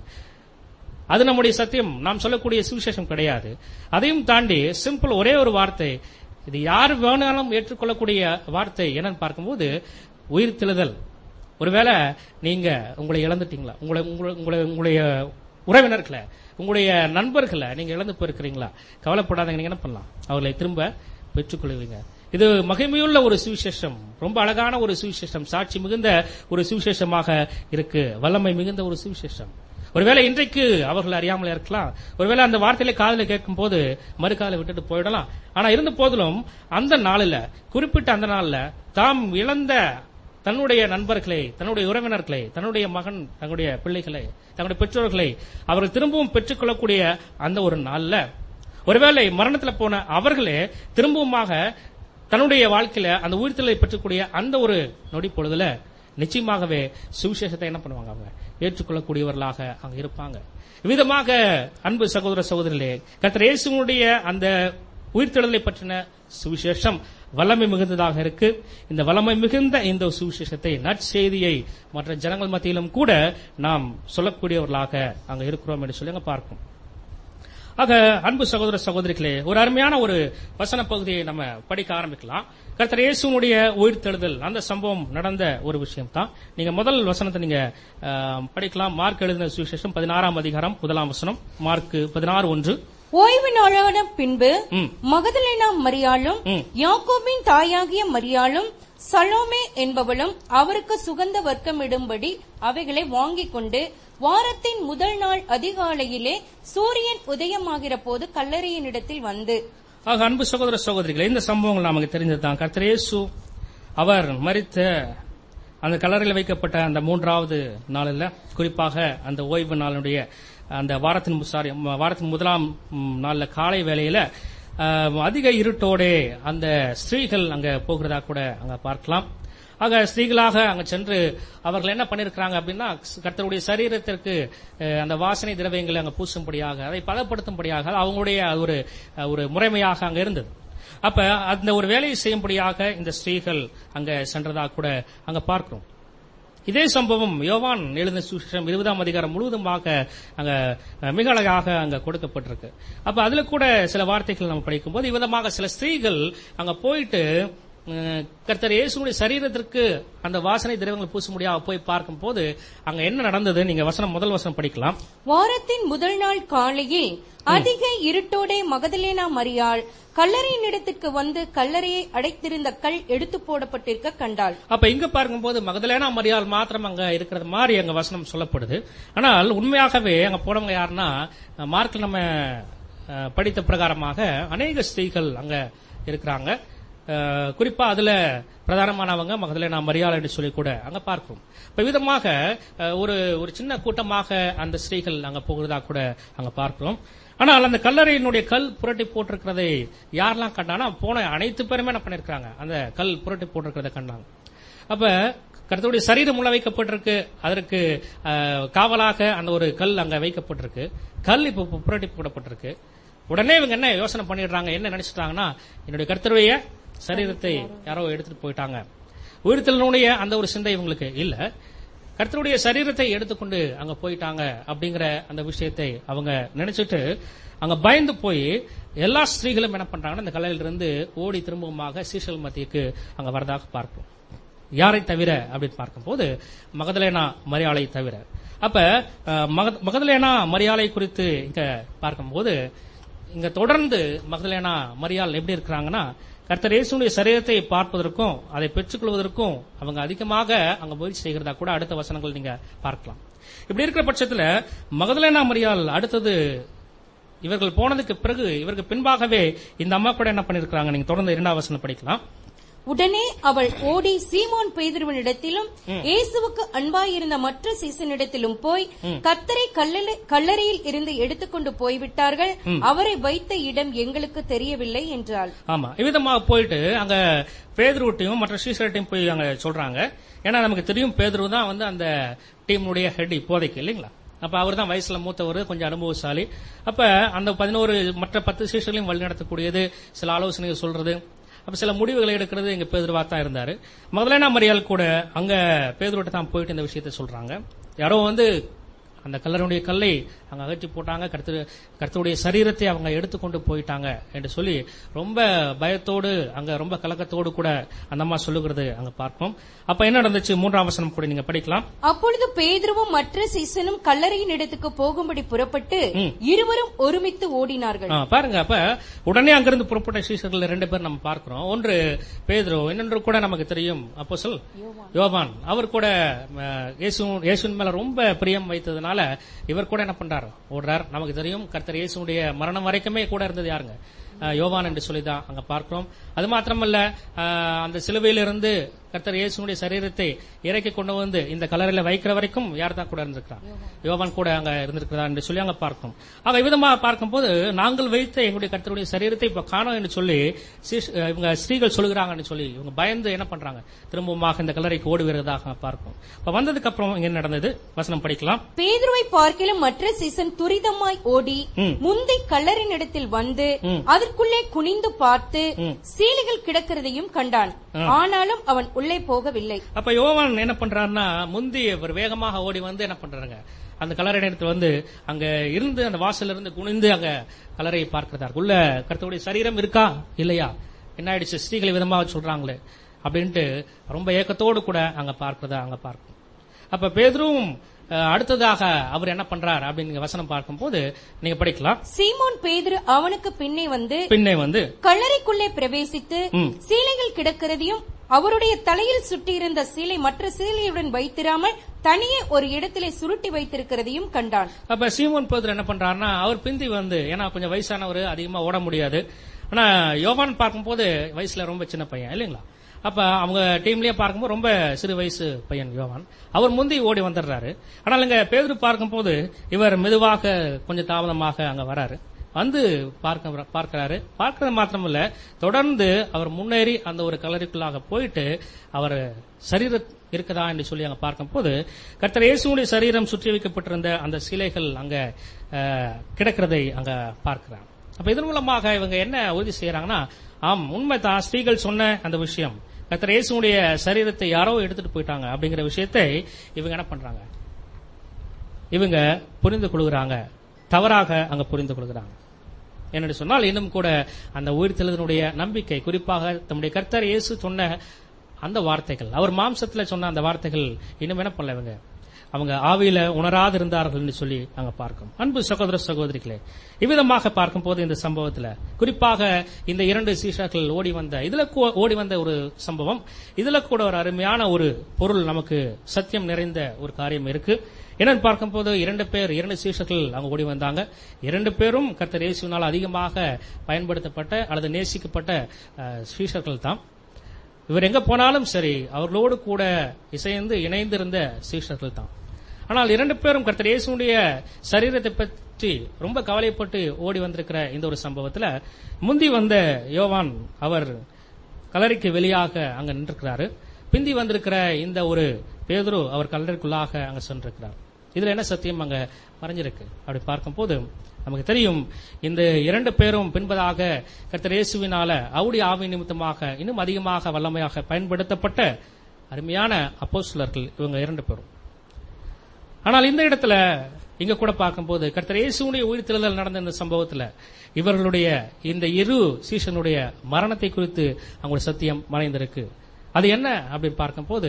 அது நம்முடைய சத்தியம் நாம் சொல்லக்கூடிய சுவிசேஷம் கிடையாது அதையும் தாண்டி சிம்பிள் ஒரே ஒரு வார்த்தை இது யார் வேணாலும் ஏற்றுக்கொள்ளக்கூடிய வார்த்தை என்னன்னு பார்க்கும்போது உயிர்த்தெழுதல் ஒருவேளை நீங்க உங்களை இழந்துட்டீங்களா உங்களை உங்களை- உங்களை உங்களுடைய உறவினர்களை உங்களுடைய நண்பர்களை நீங்க இழந்து போயிருக்கிறீங்களா கவலைப்படாதீங்க நீங்க என்ன பண்ணலாம் அவர்களை திரும்ப பெற்றுக்கொள்வீங்க இது மகிமையுள்ள ஒரு சுவிசேஷம் ரொம்ப அழகான ஒரு சுவிசேஷம் சாட்சி மிகுந்த ஒரு சுவிசேஷமாக இருக்கு வல்லமை மிகுந்த ஒரு சுவிசேஷம் ஒருவேளை இன்றைக்கு அவர்கள் அறியாமல் இருக்கலாம் ஒருவேளை அந்த வார்த்தையில காதல கேட்கும் போது மறுகால விட்டுட்டு போயிடலாம் ஆனா இருந்த போதிலும் அந்த நாளில குறிப்பிட்ட அந்த நாள்ல தாம் இழந்த தன்னுடைய நண்பர்களை தன்னுடைய உறவினர்களை தன்னுடைய மகன் தன்னுடைய பிள்ளைகளை தன்னுடைய பெற்றோர்களை அவர்கள் திரும்பவும் பெற்றுக்கொள்ளக்கூடிய அந்த ஒரு நாள்ல ஒருவேளை மரணத்துல போன அவர்களே திரும்பவுமாக தன்னுடைய வாழ்க்கையில அந்த உயிர்த்தலை பெற்றக்கூடிய அந்த ஒரு நொடி பொழுதுல நிச்சயமாகவே சுவிசேஷத்தை என்ன பண்ணுவாங்க அவங்க ஏற்றுக்கொள்ளக்கூடியவர்களாக அங்க இருப்பாங்க விதமாக அன்பு சகோதர சகோதரிகளே கர்த்தர் இயேசுவுடைய அந்த உயிர்த்தெழுதலை பற்றின சுவிசேஷம் வல்லமை மிகுந்ததாக இருக்கு இந்த வல்லமை மிகுந்த இந்த சுவிசேஷத்தை நற்செய்தியை மற்ற ஜனங்கள் மத்தியிலும் கூட நாம் சொல்லக்கூடியவர்களாக அங்க இருக்கிறோம் என்று சொல்லி அங்க பார்க்கும் ஆக அன்பு சகோதர சகோதரிகளே ஒரு அருமையான ஒரு வசன பகுதியை நம்ம படிக்க ஆரம்பிக்கலாம் கர்த்தர் இயேசுனுடைய உயிர்த்தெழுதல் அந்த சம்பவம் நடந்த ஒரு விஷயம் தான் நீங்க முதல் வசனத்தை நீங்க ஆஹ், படிக்கலாம் மார்க் எழுதின சுவிசேஷம் பதினாறாம் அதிகாரம் முதலாம் வசனம் மார்க் பதினாறு ஒன்று ஓய்வு நாளான பின்பு ம். மகதலேனா மரியாளும் ம். யாக்கோபின் தாயாகிய மரியாளும் சலோமே என்பவளும் அவருக்கு சுகந்த வர்க்கமிடும்படி அவைகளை வாங்கிக் கொண்டு வாரத்தின் முதல் நாள் அதிகாலையிலே சூரியன் உதயமாகிற போது கல்லறையினிடத்தில் வந்து ஆக அன்பு சகோதர சகோதரிகளே இந்த சம்பவங்கள் நமக்கு தெரிஞ்சதுதான் கர்த்தர் இயேசு அவர் மரித்த அந்த கல்லறையில் வைக்கப்பட்ட அந்த மூன்றாவது நாளில் குறிப்பாக அந்த ஓய்வு நாளுடைய அந்த வாரத்தின் மு- சாரி ம- வாரத்தின் முதலாம் ம், நாள்ல காலை வேளையில அஹ், அதிக இருட்டோடே அந்த ஸ்திரீகள் அங்க போகிறதா கூட அங்க பார்க்கலாம் ஆக ஸ்திரீகளாக அங்க சென்று அவர்கள் என்ன பண்ணிருக்கிறாங்க அப்படின்னா கர்த்தருடைய சரீரத்திற்கு அஹ், அந்த வாசனை திரவியங்களை அங்க பூசும்படியாக அதை பதப்படுத்தும்படியாக அது அவங்களுடைய ஒரு அஹ், ஒரு முறைமையாக அங்க இருந்தது அப்ப அந்த ஒரு வேலையை செய்யும்படியாக இந்த ஸ்திரீகள் அங்க சென்றதா கூட அங்க பார்க்கிறோம் இதே சம்பவம் யோவான் எழுந்த சுவிசேஷம் இருபதாம் அதிகாரம் முழுவதுமாக அங்க அஹ், மிக அழகாக அங்க கொடுக்கப்பட்டிருக்கு அப்ப அதுல கூட சில வார்த்தைகள் நம்ம படிக்கும்போது இவ்விதமாக சில ஸ்திரீகள் அங்க போயிட்டு அஹ், கர்த்தர் இயேசுடைய சரீரத்திற்கு அந்த வாசனை திரவங்கள் பூச முடியாம போய் பார்க்கும்போது அங்க என்ன நடந்தது நீங்க வசனம் முதல் வசனம் படிக்கலாம் வாரத்தின் முதல் நாள் காலையில் அதிக இருட்டோடே மகதலேனா மரியாள் கல்லறையின் இடத்திற்கு வந்து கல்லறையை அடைத்திருந்த கல் எடுத்து போடப்பட்டிருக்க கண்டாள் அப்ப இங்க பார்க்கும்போது மகதலேனா மரியாள் மாத்திரம் அங்க இருக்கிறது மாதிரி அங்க வசனம் சொல்லப்படுது ஆனால் உண்மையாகவே அங்க போனவங்க யாருன்னா மார்க்கில் நம்ம அஹ், படித்த பிரகாரமாக அநேக ஸ்திரீகள் அங்க இருக்கிறாங்க அஹ், குறிப்பா அதுல பிரதானமானவங்க மகதலேனா மரியாள் என்று சொல்லி கூட அங்க பார்க்கிறோம் இப்ப விதமாக அஹ், ஒரு ஒரு சின்ன கூட்டமாக அந்த ஸ்திரீகள் அங்க போகிறதா கூட அங்க பார்க்கிறோம் ஆனால் அந்த கல்லறையினுடைய கல் புரட்டி போட்டிருக்கிறதை யாரெல்லாம் கண்டானா போன அனைத்து பேருமே என்ன பண்ணிருக்காங்க அந்த கல் புரட்டி போட்டிருக்கிறத கண்டாங்க அப்ப கர்த்தருடைய சரீரம் உள்ள வைக்கப்பட்டிருக்கு அதற்கு அஹ், காவலாக அந்த ஒரு கல் அங்க வைக்கப்பட்டிருக்கு கல் இப்ப பு- புரட்டி போடப்பட்டிருக்கு உடனே இவங்க என்ன யோசனை பண்ணிடுறாங்க என்ன நினைச்சிட்டாங்கன்னா என்னுடைய கர்த்தருடைய சரீரத்தை யாரோ எடுத்துட்டு போயிட்டாங்க உயிர்த்தலினுடைய அந்த ஒரு சிந்தை இவங்களுக்கு இல்ல கர்த்தருடைய சரீரத்தை எடுத்துக்கொண்டு அங்க போயிட்டாங்க அப்படிங்கிற அந்த விஷயத்தை அவங்க நினைச்சிட்டு அங்க பயந்து போய் எல்லா ஸ்திரீகளும் என்ன பண்றாங்கன்னா இந்த கலையிலிருந்து ஓடி திரும்பவுமாக சீசல் மத்தியக்கு அங்க வரதாக பார்ப்போம் யாரை தவிர அப்படின்னு பார்க்கும்போது மகதலேனா மரியாளை தவிர அப்ப அஹ், மகத- மகதலேனா மரியாளை குறித்து இங்க பார்க்கும்போது இங்க தொடர்ந்து மகதலேனா மரியாள் எப்படி இருக்கிறாங்கன்னா கர்த்தர் இயேசுடைய சரீரத்தை பார்ப்பதற்கும் அதை பெற்றுக்கொள்வதற்கும் அவங்க அதிகமாக அங்க முயற்சி செய்கிறதா கூட அடுத்த வசனங்கள் நீங்க பார்க்கலாம் இப்படி இருக்கிற பட்சத்துல மகதலேனா மரியாள் அடுத்தது இவர்கள் போனதுக்கு பிறகு இவருக்கு பின்பாகவே இந்த அம்மா கூட என்ன பண்ணிருக்காங்க நீங்க தொடர்ந்து இரண்டாவது வசனம் படிக்கலாம் உடனே அவள் ஓடி சீமோன் பேதுருவனிடத்திலும் இயேசுவுக்கு அன்பாயிருந்த மற்ற சீசனிடத்திலும் போய் கர்த்தரை கல்லறை- கல்லறையில் இருந்து எடுத்துக்கொண்டு போய்விட்டார்கள் அவரை வைத்த இடம் எங்களுக்கு தெரியவில்லை என்றாள் ஆமா இவ்விதமாக போயிட்டு அங்க பேதுருட்டையும் மற்ற சீசர்ட்டையும் போய் அங்க சொல்றாங்க ஏன்னா நமக்கு தெரியும் பேதுரு தான் வந்து அந்த டீமுடைய ஹெட் இப்போதைக்கு இல்லைங்களா அப்ப அவர் தான் வயசுல மூத்தவர் கொஞ்சம் அனுபவசாலி அப்ப அந்த பதினோரு மற்ற பத்து சீசர்களையும் வழிநடத்தக்கூடியது சில ஆலோசனைகள் சொல்றது அப்ப சில முடிவுகளை எடுக்கிறது எங்க பேதுருவா தான் இருந்தாரு முதலேனா மரியாள் கூட அங்க பேதுருட்ட தான் போயிட்டு இந்த விஷயத்தை சொல்றாங்க யாரோ வந்து அந்த கல்லருடைய கல்லை அங்க அகற்றி போட்டாங்க கர்த்தரு கர்த்தருடைய சரீரத்தை அவங்க எடுத்துக்கொண்டு போயிட்டாங்க என்று சொல்லி ரொம்ப பயத்தோடு அங்க ரொம்ப கலக்கத்தோடு கூட அந்த அம்மா சொல்லுகிறது அங்க பார்ப்போம் அப்ப என்ன நடந்துச்சு மூன்றாம் வசனம் கூட நீங்க படிக்கலாம் அப்பொழுது பேதுருவும் மற்ற சீசனும் கல்லறையின் இடத்துக்கு போகும்படி புறப்பட்டு இருவரும் ஒருமித்து ஓடினார்கள் ஆ, பாருங்க அப்ப உடனே அங்கிருந்து புறப்பட்ட சீசர்கள் ரெண்டு பேர் நம்ம பார்க்கிறோம் ஒன்று பேதுரு இன்னொன்று கூட நமக்கு தெரியும் அப்போ சொல் யோவான் அவர் கூட ம, இயேசு இயேசுவின் மேல ரொம்ப பிரியம் வைத்ததுனால இவர் கூட என்ன பண்றாரு ஓடுறார் நமக்கு தெரியும் கர்த்தர் இயேசுடைய மரணம் வரைக்குமே கூட இருந்தது யாருங்க ஆ, யோவான் என்று சொல்லிதான் அங்க பார்க்கிறோம் அது மாத்திரமல்ல ஆ, அந்த சிலுவையிலிருந்து கர்த்தர் இயேசுடைய சரீரத்தை இறக்கி கொண்டு வந்து இந்த கலரில வைக்கிற வரைக்கும் யார் தான் கூட இருந்திருக்கிறார் யோவான் கூட அங்க இருந்திருக்கிறதா என்று சொல்லி அங்க பார்க்கும் ஆக விதமாக பார்க்கும்போது நாங்கள் வைத்த எங்களுடைய கர்த்தருடைய சரீரத்தை இப்ப காணோம் என்று சொல்லி சீஷ்- இவங்க ஸ்ரீகள் சொல்லுகிறாங்கன்னு சொல்லி இவங்க பயந்து என்ன பண்றாங்க திரும்பவுமாக இந்த கல்லறைக்கு ஓடி வருவதாக பார்க்கும் இப்ப வந்ததுக்கு அப்புறம் இங்க என்ன நடந்தது வசனம் படிக்கலாம் பேதுருவை பார்க்கிலும் மற்ற சீசன் துரிதமாய் ஓடி ம். முந்தி கல்லறின் இடத்தில் வந்து ம். அதற்குள்ளே குனிந்து பார்த்து ம். சீலைகள் கிடக்கிறதையும் கண்டான் ஆனாலும் அவன் உள்ளே போகவில்லை அப்ப யோவான் என்ன பண்றாருன்னா முந்தி அவர் வேகமாக ஓடி வந்து என்ன பண்றாங்க அந்த கல்லறை நேரத்தில் வந்து அங்க இருந்து அந்த வாசல்ல இருந்து குனிந்து அங்க கல்லறையை பார்க்கிறதா இருக்கு. உள்ள கர்த்தருடைய சரீரம் இருக்கா இல்லையா என்ன ஆயிடுச்சு ஸ்ரீகளை விதமாக சொல்றாங்களே அப்படின்ட்டு ரொம்ப ஏக்கத்தோடு கூட அங்க பார்க்கிறதா அங்க பார்க்கும் அப்ப பேதுரும் அஹ், அடுத்ததாக அவர் என்ன பண்றார் அப்படின்னு நீங்க வசனம் பார்க்கும்போது நீங்க படிக்கலாம் சீமோன் பேதுரு அவனுக்கு பின்னே வந்து பின்னே வந்து கல்லறைக்குள்ளே பிரவேசித்து ம். சீலைகள் கிடக்கிறதையும் அவருடைய தலையில் சுட்டியிருந்த சீலை மற்ற சீலையுடன் வைத்திராமல் தனியே ஒரு இடத்திலே சுருட்டி வைத்திருக்கிறதையும் கண்டான் அப்ப சீமோன் பேதுரு என்ன பண்றாருன்னா அவர் பிந்தி வந்து ஏன்னா கொஞ்சம் வயசானவர் அதிகமா ஓட முடியாது ஆனா யோவான் பார்க்கும்போது வயசுல ரொம்ப சின்ன பையன் இல்லைங்களா அப்ப அவங்க டீம்லயே பார்க்கும்போது ரொம்ப சிறு வயசு பையன் யோவான் அவர் முந்தி ஓடி வந்துடுறாரு ஆனால் இங்க பேதுரு பார்க்கும்போது இவர் மெதுவாக கொஞ்சம் தாமதமாக அங்க வராரு வந்து பார்க்க பார்க்கிறாரு பார்க்கறது மாத்திரமல்ல தொடர்ந்து அவர் முன்னேறி அந்த ஒரு கலரிக்குள்ளாக போயிட்டு அவர் சரீர இருக்குதா என்று சொல்லி அங்க பார்க்கும்போது கர்த்தர் இயேசுடைய சரீரம் சுற்றி வைக்கப்பட்டிருந்த அந்த சிலைகள் அங்க அஹ், கிடக்கிறதை அங்க பார்க்கிறார் அப்ப இதன் மூலமாக இவங்க என்ன உறுதி செய்யறாங்கன்னா ஆம் உண்மைதான் ஸ்ரீகள் சொன்ன அந்த விஷயம் கர்த்தர் இயேசுடைய சரீரத்தை யாரோ எடுத்துட்டு போயிட்டாங்க அப்படிங்கிற விஷயத்தை இவங்க என்ன பண்றாங்க இவங்க புரிந்து கொள்கிறாங்க தவறாக அங்க புரிந்து கொள்கிறாங்க என்னென்னு சொன்னால் இன்னும் கூட அந்த உயிர்த்தெழுதனுடைய நம்பிக்கை குறிப்பாக தம்முடைய கர்த்தர் இயேசு சொன்ன அந்த வார்த்தைகள் அவர் மாம்சத்துல சொன்ன அந்த வார்த்தைகள் இன்னும் என்ன பண்ணல இவங்க அவங்க ஆவியில உணராது இருந்தார்கள் என்று சொல்லி நாங்க பார்க்கும் அன்பு சகோதர சகோதரிகளே இவ்விதமாக பார்க்கும் போது இந்த சம்பவத்துல குறிப்பாக இந்த இரண்டு சீஷர்கள் ஓடி வந்த இதுல கூ- ஓடி வந்த ஒரு சம்பவம் இதுல கூட ஒரு அருமையான ஒரு பொருள் நமக்கு சத்தியம் நிறைந்த ஒரு காரியம் இருக்கு என்னன்னு பார்க்கும்போது இரண்டு பேர் இரண்டு சீஷர்கள் அங்க ஓடி வந்தாங்க இரண்டு பேரும் கர்த்தர் இயேசுவினால் அதிகமாக பயன்படுத்தப்பட்ட அல்லது நேசிக்கப்பட்ட அஹ், சீஷர்கள் தான் இவர் எங்க போனாலும் சரி அவர்களோடு கூட இசைந்து இணைந்திருந்த சீஷர்கள் தான் ஆனால் இரண்டு பேரும் கர்த்தர் இயேசுடைய சரீரத்தை பற்றி ரொம்ப கவலைப்பட்டு ஓடி வந்திருக்கிற இந்த ஒரு சம்பவத்துல முந்தி வந்த யோவான் அவர் கலரிக்கு வெளியாக அங்க நின்றிருக்கிறாரு பிந்தி வந்திருக்கிற இந்த ஒரு பேதுரு அவர் கல்லறைக்குள்ளாக அங்க சென்றிருக்கிறார் இதுல என்ன சத்தியம் அங்க மறைஞ்சிருக்கு அப்படி பார்க்கும்போது நமக்கு தெரியும் இந்த இரண்டு பேரும் பின்பதாக கர்த்தர் இயேசுவினால அவருடைய ஆவி நிமித்தமாக இன்னும் அதிகமாக வல்லமையாக பயன்படுத்தப்பட்ட அருமையான அப்போஸ்தலர்கள் இவங்க இரண்டு பேரும் ஆனால் இந்த இடத்துல இங்க கூட பார்க்கும்போது கர்த்தர் இயேசுடைய உயிர்த்தெழுதல் நடந்த இந்த சம்பவத்துல இவர்களுடைய இந்த இரு சீஷனுடைய மரணத்தை குறித்து அவங்களுடைய சத்தியம் மறைந்திருக்கு அது என்ன அப்படின்னு பார்க்கும்போது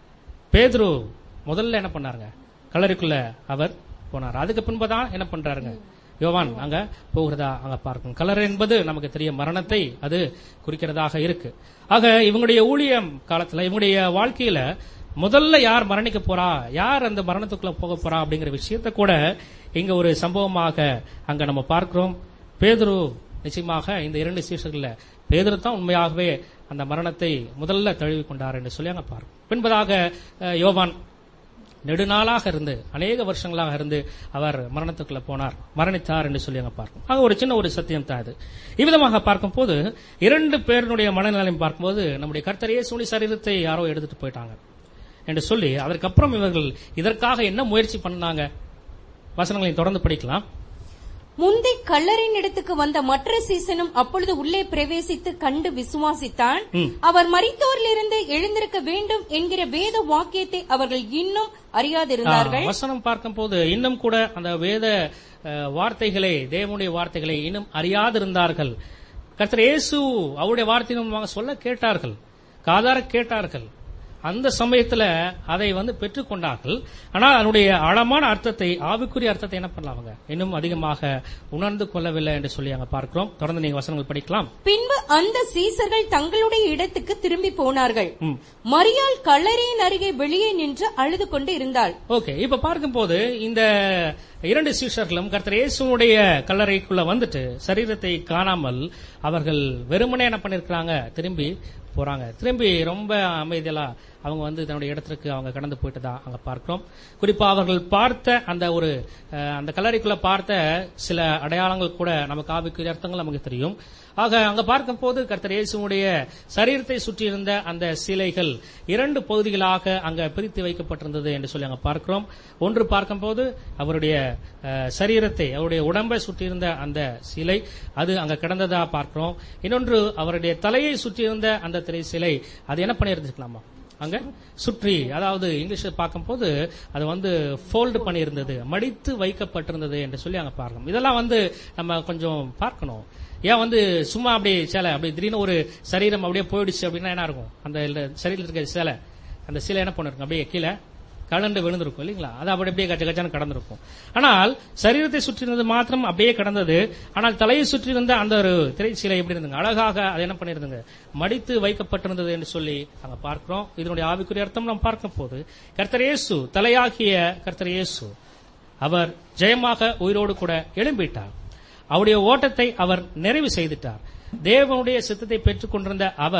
பேதுரு முதல்ல என்ன பண்ணாருங்க கல்லறைக்குள்ள அவர் போனார் அதுக்கு பின்புதான் என்ன பண்றாருங்க யோவான் அங்க போகிறதா அங்க பார்க்கணும் கலர் என்பது நமக்கு தெரிய மரணத்தை அது குறிக்கிறதாக இருக்கு ஆக இவங்களுடைய ஊழியம் காலத்துல இவங்களுடைய வாழ்க்கையில முதல்ல யார் மரணிக்க போறா யார் அந்த மரணத்துக்குள்ள போக போறா அப்படிங்கிற விஷயத்த கூட இங்க ஒரு சம்பவமாக அங்க நம்ம பார்க்கிறோம் பேதுரு நிச்சயமாக இந்த இரண்டு சீஷர்கள்ல பேதுரு தான் உண்மையாகவே அந்த மரணத்தை முதல்ல தழுவி கொண்டார் என்று சொல்லி அங்க பார்க்கிறோம் பின்பதாக அஹ், யோவான் நெடுநாளாக இருந்து அநேக வருஷங்களாக இருந்து அவர் மரணத்துக்குள்ள போனார் மரணித்தார் என்று சொல்லி அங்க பார்க்கும் ஆக ஒரு சின்ன ஒரு சத்தியம் தான் இது இவ்விதமாக பார்க்கும்போது இரண்டு பேருடைய மனநிலையும் பார்க்கும்போது நம்முடைய கர்த்தர் இயேசுடைய சரீரத்தை யாரோ எடுத்துட்டு போயிட்டாங்க என்று சொல்லி அதற்கப்புறம் இவர்கள் இதற்காக என்ன முயற்சி பண்ணாங்க வசனங்களை தொடர்ந்து படிக்கலாம் முந்தி கல்லறின் இடத்துக்கு வந்த மற்ற சீசனும் அப்பொழுது உள்ளே பிரவேசித்து கண்டு விசுவாசித்தான் ம். அவர் மரித்தோரிலிருந்து எழுந்திருக்க வேண்டும் என்கிற வேத வாக்கியத்தை அவர்கள் இன்னும் அறியாதிருந்தார்கள் ஆ, வசனம் பார்க்கும்போது இன்னும் கூட அந்த வேத அஹ், வார்த்தைகளை தேவனுடைய வார்த்தைகளை இன்னும் அறியாதிருந்தார்கள் கர்த்தர் இயேசு அவருடைய வார்த்தையின் மூலமாக சொல்ல கேட்டார்கள் காதார கேட்டார்கள் அந்த சமயத்துல அதை வந்து பெற்றுக்கொண்டார்கள் ஆனால் அதனுடைய ஆழமான அர்த்தத்தை ஆவிக்குரிய அர்த்தத்தை என்ன பண்ணலாம் அவங்க இன்னும் அதிகமாக உணர்ந்து கொள்ளவில்லை என்று சொல்லி அங்க பார்க்கிறோம் தொடர்ந்து நீங்க வசனங்கள் படிக்கலாம் பின்பு அந்த சீசர்கள் தங்களுடைய இடத்துக்கு திரும்பி போனார்கள் ம். மரியாள் கல்லறையின் அருகே வெளியே நின்று அழுது கொண்டு இருந்தாள் ஓகே இப்ப பார்க்கும்போது இந்த இரண்டு சீஷர்களும் கர்த்தர் இயேசுனுடைய கல்லறைக்குள்ள வந்துட்டு சரீரத்தை காணாமல் அவர்கள் வெறுமனே என்ன பண்ணிருக்காங்க திரும்பி போறாங்க திரும்பி ரொம்ப அமைதியா அவங்க வந்து தன்னுடைய இடத்திற்கு அவங்க கடந்து போயிட்டதா அங்க பார்க்கிறோம் குறிப்பா அவர்கள் பார்த்த அந்த ஒரு அஹ், அந்த கல்லறைக்குள்ள பார்த்த சில அடையாளங்கள் கூட நமக்கு ஆவிக்குரிய அர்த்தங்கள் நமக்கு தெரியும் ஆக அங்க பார்க்கும்போது கர்த்தர் இயேசுவுடைய சரீரத்தை சுற்றியிருந்த அந்த சிலைகள் இரண்டு பகுதிகளாக அங்க பிரித்து வைக்கப்பட்டிருந்தது என்று சொல்லி அங்க பார்க்கிறோம் ஒன்று பார்க்கும்போது அவருடைய அஹ், சரீரத்தை அவருடைய உடம்பை சுற்றியிருந்த அந்த சிலை அது அங்க கிடந்ததா பார்க்கிறோம் இன்னொன்று அவருடைய தலையை சுற்றியிருந்த அந்த திரை சிலை அது என்ன பண்ணியிருந்துக்கலாமா அங்க சுற்றி அதாவது இங்கிலீஷ்ல பார்க்கும்போது அது வந்து ஃபோல்டு பண்ணியிருந்தது மடித்து வைக்கப்பட்டிருந்தது என்று சொல்லி அங்க பார்க்கணும் இதெல்லாம் வந்து நம்ம கொஞ்சம் பார்க்கணும் ஏன் வந்து சும்மா அப்படியே சேலை அப்படி திடீர்னு ஒரு சரீரம் அப்படியே போயிடுச்சு அப்படின்னா என்ன இருக்கும் அந்த இல்ல- சரீரத்தில் இருக்க சேலை அந்த சிலை என்ன பண்ணிருக்கும் அப்படியே கீழே கலண்டு விழுந்திருக்கும் இல்லைங்களா அது அப்படி அப்படியே கச்ச கச்சான்னு கடந்திருக்கும் ஆனால் சரீரத்தை சுற்றியிருந்தது மாத்திரம் அப்படியே கடந்தது ஆனால் தலையை சுற்றியிருந்த அந்த ஒரு திரைச்சீலை எப்படி இருந்துங்க அழகாக அது என்ன பண்ணிருந்துங்க மடித்து வைக்கப்பட்டிருந்தது என்று சொல்லி அங்க பார்க்கிறோம் இதனுடைய ஆவிக்குரிய அர்த்தம் நாம் பார்க்கும் போது கர்த்தர் இயேசு தலையாகிய கர்த்தர் இயேசு அவர் ஜெயமாக உயிரோடு கூட எழும்பிட்டார் அவருடைய ஓட்டத்தை அவர் நிறைவு செய்துட்டார் தேவனுடைய சித்தத்தை பெற்றுக் கொண்டிருந்த அவர்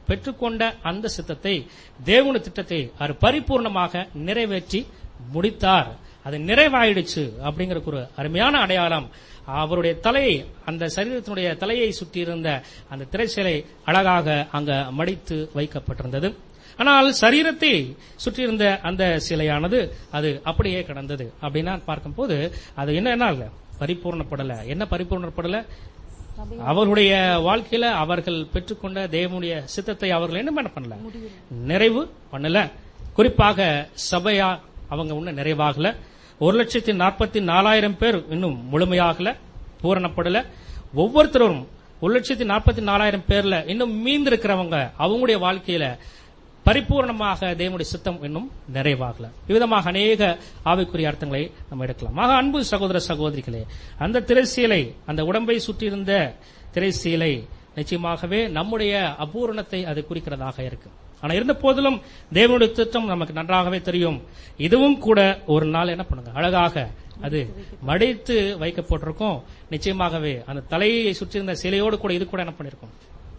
பெற்றுக்கொண்ட அந்த சித்தத்தை தேவனுடைய திட்டத்தை அவர் பரிபூர்ணமாக நிறைவேற்றி முடித்தார் அது நிறைவாயிடுச்சு அப்படிங்கிற ஒரு அருமையான அடையாளம் அவருடைய தலையை அந்த சரீரத்தினுடைய தலையை சுற்றியிருந்த அந்த திரைச்சலை அழகாக அங்க மடித்து வைக்கப்பட்டிருந்தது ஆனால் சரீரத்தை சுற்றியிருந்த அந்த சிலையானது அது அப்படியே கிடந்தது அப்படின்னா பார்க்கும்போது அது என்ன இல்ல பரிபூர்ணப்படல என்ன பரிபூர்ணப்படல அவர்களுடைய வாழ்க்கையில அவர்கள் பெற்றுக்கொண்ட தேவனுடைய சித்தத்தை அவர்கள் என்ன பண்ண பண்ணல நிறைவு பண்ணல குறிப்பாக சபையா அவங்க இன்னும் நிறைவாகல ஒரு லட்சத்தி நாற்பத்தி நாலாயிரம் பேர் இன்னும் முழுமையாகல பூரணப்படல ஒவ்வொருத்தரும் ஒரு லட்சத்தி நாற்பத்தி நாலாயிரம் பேர்ல இன்னும் மீந்திருக்கிறவங்க அவங்களுடைய வாழ்க்கையில பரிபூர்ணமாக தேவனுடைய சித்தம் இன்னும் நிறைவாகல இவ்விதமாக அநேக ஆவிக்குரிய அர்த்தங்களை நம்ம எடுக்கலாம் ஆக அன்பு சகோதர சகோதரிகளே அந்த திரைசீலை அந்த உடம்பை சுற்றியிருந்த திரைசீலை நிச்சயமாகவே நம்முடைய அபூரணத்தை அது குறிக்கிறதாக இருக்கு ஆனா இருந்த போதிலும் தேவனுடைய திட்டம் நமக்கு நன்றாகவே தெரியும் இதுவும் கூட ஒரு நாள் என்ன பண்ணுங்க அழகாக அது மடித்து வைக்கப்பட்டிருக்கும் நிச்சயமாகவே அந்த தலையை சுற்றியிருந்த சிலையோடு கூட இது கூட என்ன பண்ணிருக்கும்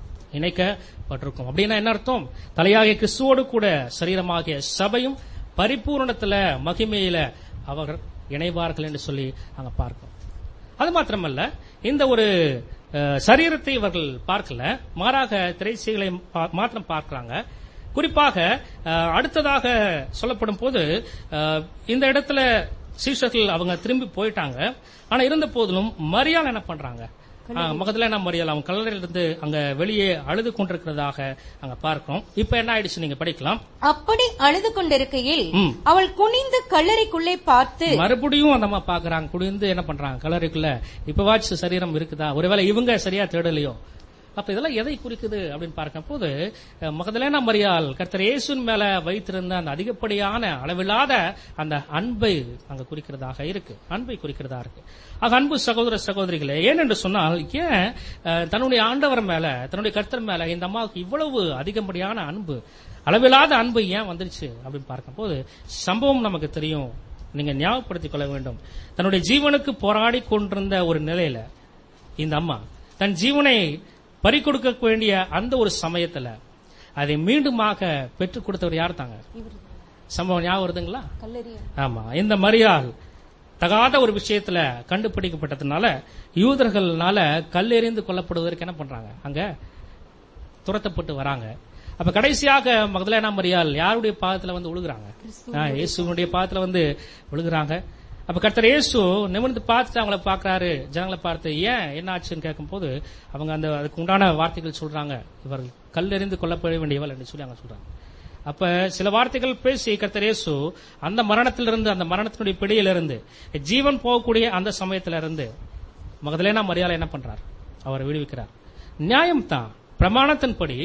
இணைக்கப்பட்டிருக்கும் அப்படின்னா என்ன அர்த்தம் தலையாகிய கிறிஸ்துவோடு கூட சரீரமாகிய சபையும் பரிபூரணத்துல மகிமையில அவர் இணைவார்கள் என்று சொல்லி அங்க பார்க்கும் அது மாத்திரமல்ல இந்த ஒரு அஹ், சரீரத்தை இவர்கள் பார்க்கல மாறாக திரைசீகளை பா- மாத்திரம் பார்க்கறாங்க குறிப்பாக அஹ், அடுத்ததாக சொல்லப்படும் போது அஹ், இந்த இடத்துல சீஷர்கள் அவங்க திரும்பி போயிட்டாங்க ஆனா இருந்த போதிலும் மரியாள் என்ன பண்றாங்க மகதலேனா மரியாள் அவங்க கல்லறையில இருந்து அங்க வெளியே அழுது கொண்டிருக்கிறதாக அங்க பார்க்கிறோம் இப்ப என்ன ஆயிடுச்சு நீங்க படிக்கலாம் அப்படி அழுது கொண்டிருக்கையில் ம். அவள் குனிந்து கல்லறைக்குள்ளே பார்த்து மறுபடியும் அந்த அம்மா பாக்குறாங்க குடிந்து என்ன பண்றாங்க கலருக்குள்ள இப்பவாச்சும் சரீரம் இருக்குதா ஒருவேளை இவங்க சரியா தேடலையோ அப்ப இதெல்லாம் எதை குறிக்குது அப்படின்னு பார்க்கும் போது அஹ், மகதலேனா மரியாள் கர்த்தர் இயேசுவின் மேல வைத்திருந்த அந்த அதிகப்படியான அளவில்லாத அந்த அன்பை அங்க குறிக்கிறதாக இருக்கு அன்பை குறிக்கிறதா இருக்கு ஆக அன்பு சகோதர சகோதரிகளே ஏனென்று சொன்னால் ஏன் அஹ், தன்னுடைய ஆண்டவர் மேல தன்னுடைய கர்த்தர் மேல இந்த அம்மாவுக்கு இவ்வளவு அதிகப்படியான அன்பு அளவில்லாத அன்பு ஏன் வந்துருச்சு அப்படின்னு பார்க்கும்போது சம்பவம் நமக்கு தெரியும் நீங்க ஞாபகப்படுத்திக் கொள்ள வேண்டும் தன்னுடைய ஜீவனுக்கு போராடி கொண்டிருந்த ஒரு நிலையில இந்த அம்மா தன் ஜீவனை பறிகொடுக்க வேண்டிய அந்த ஒரு சமயத்துல அதை மீண்டுமாக பெற்றுக் கொடுத்தவர் யார் தாங்க சம்பவம் ஞாபகம் வருதுங்களா ஆமா இந்த மரியாள் தகாத ஒரு விஷயத்துல கண்டுபிடிக்கப்பட்டதுனால யூதர்கள்னால கல்லெறிந்து கொல்லப்படுவதற்கு என்ன பண்றாங்க அங்க துரத்தப்பட்டு வராங்க அப்ப கடைசியாக மகதலேனா மரியாள் யாருடைய பாதத்துல வந்து விழுகுறாங்க ஆ, இயேசுவினுடைய பாதத்துல வந்து விழுகுறாங்க அப்ப கர்த்தர் இயேசு நிமிர்ந்து பார்த்துட்டு அவங்கள பாக்குறாரு ஜனங்களை பார்த்து ஏன் என்ன ஆச்சுன்னு கேட்கும்போது அவங்க அந்த அதுக்கு உண்டான வார்த்தைகள் சொல்றாங்க இவர்கள் கல்லெறிந்து கொல்லப்பட வேண்டியவள் என்று சொல்லி அவங்க சொல்றாங்க அப்ப சில வார்த்தைகள் பேசி கர்த்தர் இயேசு அந்த மரணத்திலிருந்து அந்த மரணத்தினுடைய பிடியிலிருந்து ஜீவன் போகக்கூடிய அந்த சமயத்திலிருந்து இருந்து மகதலேனா மரியாதை என்ன பண்றார் அவர் விடுவிக்கிறார் நியாயம் தான் பிரமாணத்தின்படி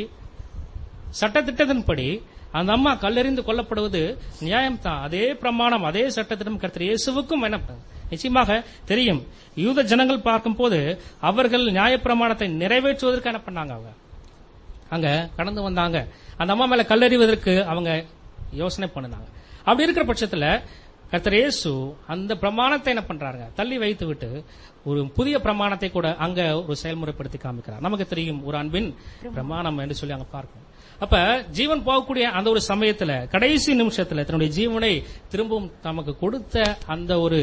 சட்டத்திட்டத்தின்படி அந்த அம்மா கல்லெறிந்து கொல்லப்படுவது நியாயம் தான் அதே பிரமாணம் அதே சட்டத்திடம் கர்த்தர் இயேசுவுக்கும் என்ன பண்ண- நிச்சயமாக தெரியும் யூத ஜனங்கள் பார்க்கும்போது அவர்கள் நியாயப்பிரமாணத்தை நிறைவேற்றுவதற்கு என்ன பண்ணாங்க அவங்க அங்க கடந்து வந்தாங்க அந்த அம்மா மேல கல்லெறிவதற்கு அவங்க யோசனை பண்ணினாங்க அப்படி இருக்கிற பட்சத்துல கர்த்தர் இயேசு அந்த பிரமாணத்தை என்ன பண்றாங்க தள்ளி வைத்து விட்டு ஒரு புதிய பிரமாணத்தை கூட அங்க ஒரு செயல்முறைப்படுத்தி காமிக்கிறார் நமக்கு தெரியும் ஒரு அன்பின் பிரமாணம் என்று சொல்லி அங்க பார்க்கணும் அப்ப ஜீவன் போகக்கூடிய அந்த ஒரு சமயத்துல கடைசி நிமிஷத்துல தன்னுடைய ஜீவனை திரும்பவும் நமக்கு கொடுத்த அந்த ஒரு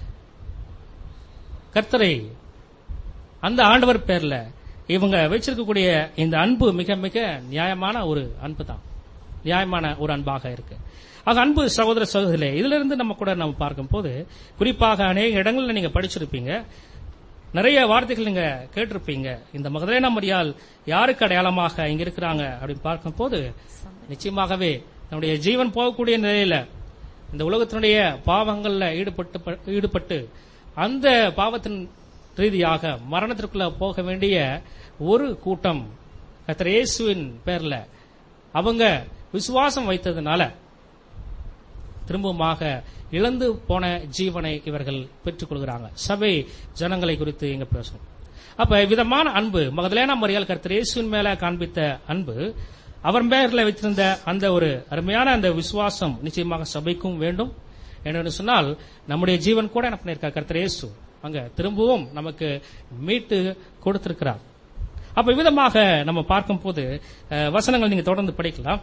கர்த்தரை அந்த ஆண்டவர் பேர்ல இவங்க வச்சிருக்கக்கூடிய இந்த அன்பு மிக மிக நியாயமான ஒரு அன்பு தான் நியாயமான ஒரு அன்பாக இருக்கு ஆக அன்பு சகோதர சகோதரிகளே இதுல இருந்து நம்ம கூட நம்ம பார்க்கும்போது குறிப்பாக அநேக இடங்கள்ல நீங்க படிச்சிருப்பீங்க நிறைய வார்த்தைகள் நீங்க கேட்டிருப்பீங்க இந்த மகதலேனா மரியாள் யாருக்கு அடையாளமாக இங்க இருக்கிறாங்க அப்படின்னு பார்க்கும்போது நிச்சயமாகவே தன்னுடைய ஜீவன் போகக்கூடிய நிலையில இந்த உலகத்தினுடைய பாவங்கள்ல ஈடுபட்டு ஈடுபட்டு அந்த பாவத்தின் ரீதியாக மரணத்திற்குள்ள போக வேண்டிய ஒரு கூட்டம் கர்த்தர் இயேசுவின் பேர்ல அவங்க விசுவாசம் வைத்ததுனால திரும்பவுமாக இழந்து போன ஜீவனை இவர்கள் பெற்றுக் கொள்கிறாங்க சபை ஜனங்களை குறித்து இங்க பேசணும் அப்ப விதமான அன்பு மகதலேனா மரியாள் கர்த்தர் இயேசுவின் மேல காண்பித்த அன்பு அவர் பேர்ல வைத்திருந்த அந்த ஒரு அருமையான அந்த விசுவாசம் நிச்சயமாக சபைக்கும் வேண்டும் என்னன்னு சொன்னால் நம்முடைய ஜீவன் கூட என்ன பண்ணிருக்கார் கர்த்தர் இயேசு அங்க திரும்பவும் நமக்கு மீட்டு கொடுத்திருக்கிறார் அப்ப விதமாக நம்ம பார்க்கும்போது அஹ், வசனங்கள் நீங்க தொடர்ந்து படிக்கலாம்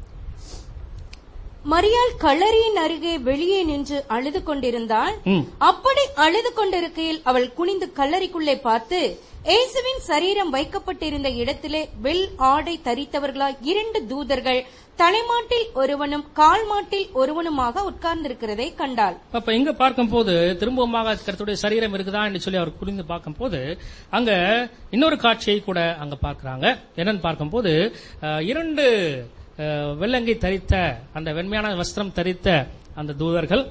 மரியாள் களரியின் அருகே வெளியே நின்று அழுது கொண்டிருந்தாள் ம். அப்படி அழுது கொண்டிருக்கையில் அவள் குனிந்து கல்லறைக்குள்ளே பார்த்து இயேசுவின் சரீரம் வைக்கப்பட்டிருந்த இடத்திலே வெள் ஆடை தரித்தவர்களாய் இரண்டு தூதர்கள் தலைமாட்டில் ஒருவனும் கால் மாட்டில் ஒருவனுமாக உட்கார்ந்திருக்கிறதை கண்டாள் அப்ப இங்க பார்க்கும்போது திரும்பவுமாக கர்த்தருடைய சரீரம் இருக்குதா என்று சொல்லி அவர் புரிந்து பார்க்கும்போது அங்க இன்னொரு காட்சியை கூட அங்க பார்க்கறாங்க என்னன்னு பார்க்கும்போது அஹ், இரண்டு அஹ், வெள்ளங்கை தரித்த அந்த வெண்மையான வஸ்திரம் தரித்த அந்த தூதர்கள்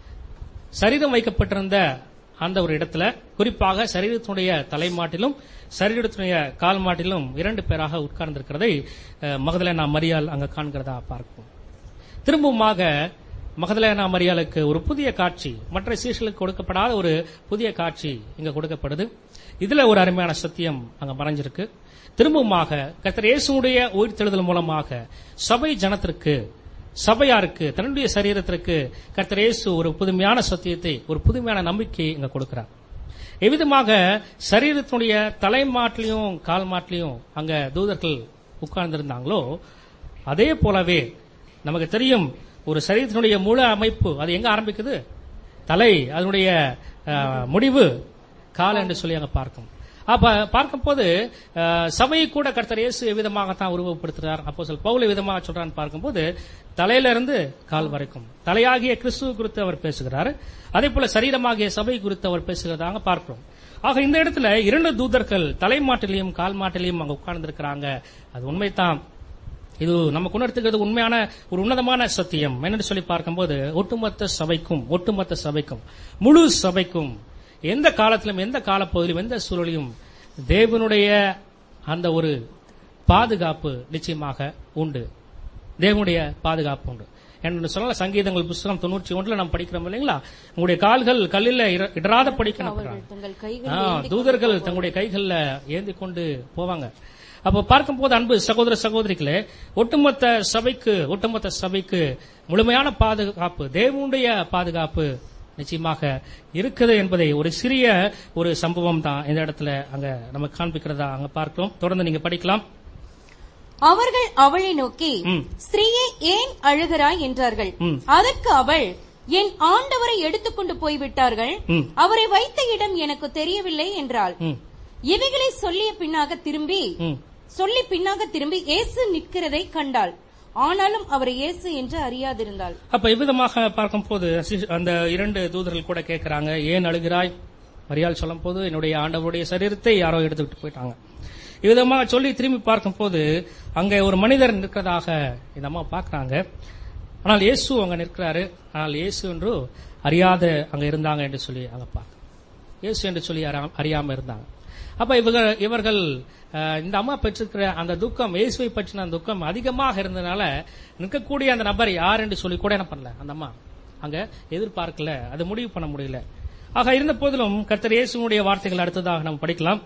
சரீரம் வைக்கப்பட்டிருந்த அந்த ஒரு இடத்துல குறிப்பாக சரீரத்தினுடைய தலைமாட்டிலும் சரீரத்தினுடைய கால் மாட்டிலும் இரண்டு பேராக உட்கார்ந்திருக்கிறதை அஹ், மகதலேனா மரியாள் அங்க காண்கிறதா பார்ப்போம் திரும்பவுமாக மகதலேனா மரியாளுக்கு ஒரு புதிய காட்சி மற்ற சீஷர்களுக்கு கொடுக்கப்படாத ஒரு புதிய காட்சி இங்க கொடுக்கப்படுது இதுல ஒரு அருமையான சத்தியம் அங்க மறைஞ்சிருக்கு திரும்பவுமாக கர்த்தர் இயேசுடைய உயிர்த்தெழுதல் மூலமாக சபை ஜனத்திற்கு சபையாருக்கு தன்னுடைய சரீரத்திற்கு கர்த்தர் இயேசு ஒரு புதுமையான சத்தியத்தை ஒரு புதுமையான நம்பிக்கையை இங்க கொடுக்கிறார் எவ்விதமாக சரீரத்தினுடைய தலைமாட்டிலையும் கால் மாட்டிலையும் அங்க தூதர்கள் உட்கார்ந்திருந்தாங்களோ அதே போலவே நமக்கு தெரியும் ஒரு சரீரத்தினுடைய முழு அமைப்பு அது எங்க ஆரம்பிக்குது தலை அதனுடைய அஹ், முடிவு கால் என்று சொல்லி அங்க பார்க்கும் அப்ப பார்க்கும்போது அஹ், சபையை கூட கர்த்தர் இயேசு எவ்விதமாகத்தான் உருவப்படுத்துறார் அப்போ சொல் பவுல் விதமாக சொல்றான்னு பார்க்கும்போது தலையில இருந்து கால் வரைக்கும் தலையாகிய கிறிஸ்துவ குறித்து அவர் பேசுகிறார் அதே போல சரீரமாகிய சபை குறித்து அவர் பேசுகிறதாக பார்க்கிறோம் ஆக இந்த இடத்துல இரண்டு தூதர்கள் தலைமாட்டிலையும் கால் மாட்டிலையும் அங்க உட்கார்ந்திருக்கிறாங்க அது உண்மைதான் இது நமக்கு உணர்த்துகிறது உண்மையான ஒரு உன்னதமான சத்தியம் என்னன்னு சொல்லி பார்க்கும்போது ஒட்டுமொத்த சபைக்கும் ஒட்டுமொத்த சபைக்கும் முழு சபைக்கும் எந்த காலத்திலும் எந்த காலப்பகுதியிலும் எந்த சூழலையும் தேவனுடைய அந்த ஒரு பாதுகாப்பு நிச்சயமாக உண்டு தேவனுடைய பாதுகாப்பு உண்டு என்று சொல்ல சங்கீதங்கள் புஸ்தகம் தொண்ணூற்றி ஒன்றுல நாம் படிக்கிறோம் இல்லைங்களா உங்களுடைய கால்கள் கல்லில் இர- இடராத படிக்கணும் அவர்கள் தங்கள் கைகளை ஆ, தூதர்கள் தங்களுடைய கைகள்ல ஏந்தி கொண்டு போவாங்க அப்ப பார்க்கும்போது அன்பு சகோதர சகோதரிகளே ஒட்டுமொத்த சபைக்கு ஒட்டுமொத்த சபைக்கு முழுமையான பாதுகாப்பு தேவனுடைய பாதுகாப்பு நிச்சயமாக இருக்குது என்பதை ஒரு சிறிய ஒரு சம்பவம் தான் இந்த இடத்துல அங்க நம்ம காண்பிக்கிறதா அங்க பார்க்கிறோம் தொடர்ந்து நீங்க படிக்கலாம் அவர்கள் அவளை நோக்கி ம். ஸ்திரீயே ஏன் அழுகிறாய் என்றார்கள் ம். அதற்கு அவள் என் ஆண்டவரை எடுத்துக்கொண்டு போய்விட்டார்கள் ம். அவரை வைத்த இடம் எனக்கு தெரியவில்லை என்றாள் ம், இவைகளை சொல்லிய பின்னாக திரும்பி ம். சொல்லி பின்னாக திரும்பி இயேசு நிற்கிறதை கண்டாள் ஆனாலும் அவர் இயேசு என்று அறியாதிருந்தாள் அப்ப இவ்விதமாக பார்க்கும்போது சிஷ்- அந்த இரண்டு தூதர்கள் கூட கேட்கிறாங்க ஏன் அழுகிறாய் மரியாள் சொல்லும் போது என்னுடைய ஆண்டவருடைய சரீரத்தை யாரோ எடுத்துக்கிட்டு போயிட்டாங்க இவ்விதமாக சொல்லி திரும்பி பார்க்கும்போது அங்க ஒரு மனிதர் நிற்கிறதாக இந்த அம்மா பார்க்கறாங்க ஆனால் இயேசு அங்க நிற்கிறாரு ஆனால் இயேசு என்று அறியாத அங்க இருந்தாங்க என்று சொல்லி அங்க பார்க்க இயேசு என்று சொல்லி அறியா- அறியாம இருந்தாங்க அப்ப இவர்கள் இவர்கள் அஹ், இந்த அம்மா பெற்றிருக்கிற அந்த துக்கம் இயேசுவை பற்றின அந்த துக்கம் அதிகமாக இருந்ததுனால நிற்கக்கூடிய அந்த நபர் யார் என்று சொல்லி கூட என்ன பண்ணல அந்த அம்மா அங்க எதிர்பார்க்கல அது முடிவு பண்ண முடியல ஆக இருந்த போதிலும் கர்த்தர் இயேசுனுடைய வார்த்தைகள் அடுத்ததாக நாம் படிக்கலாம்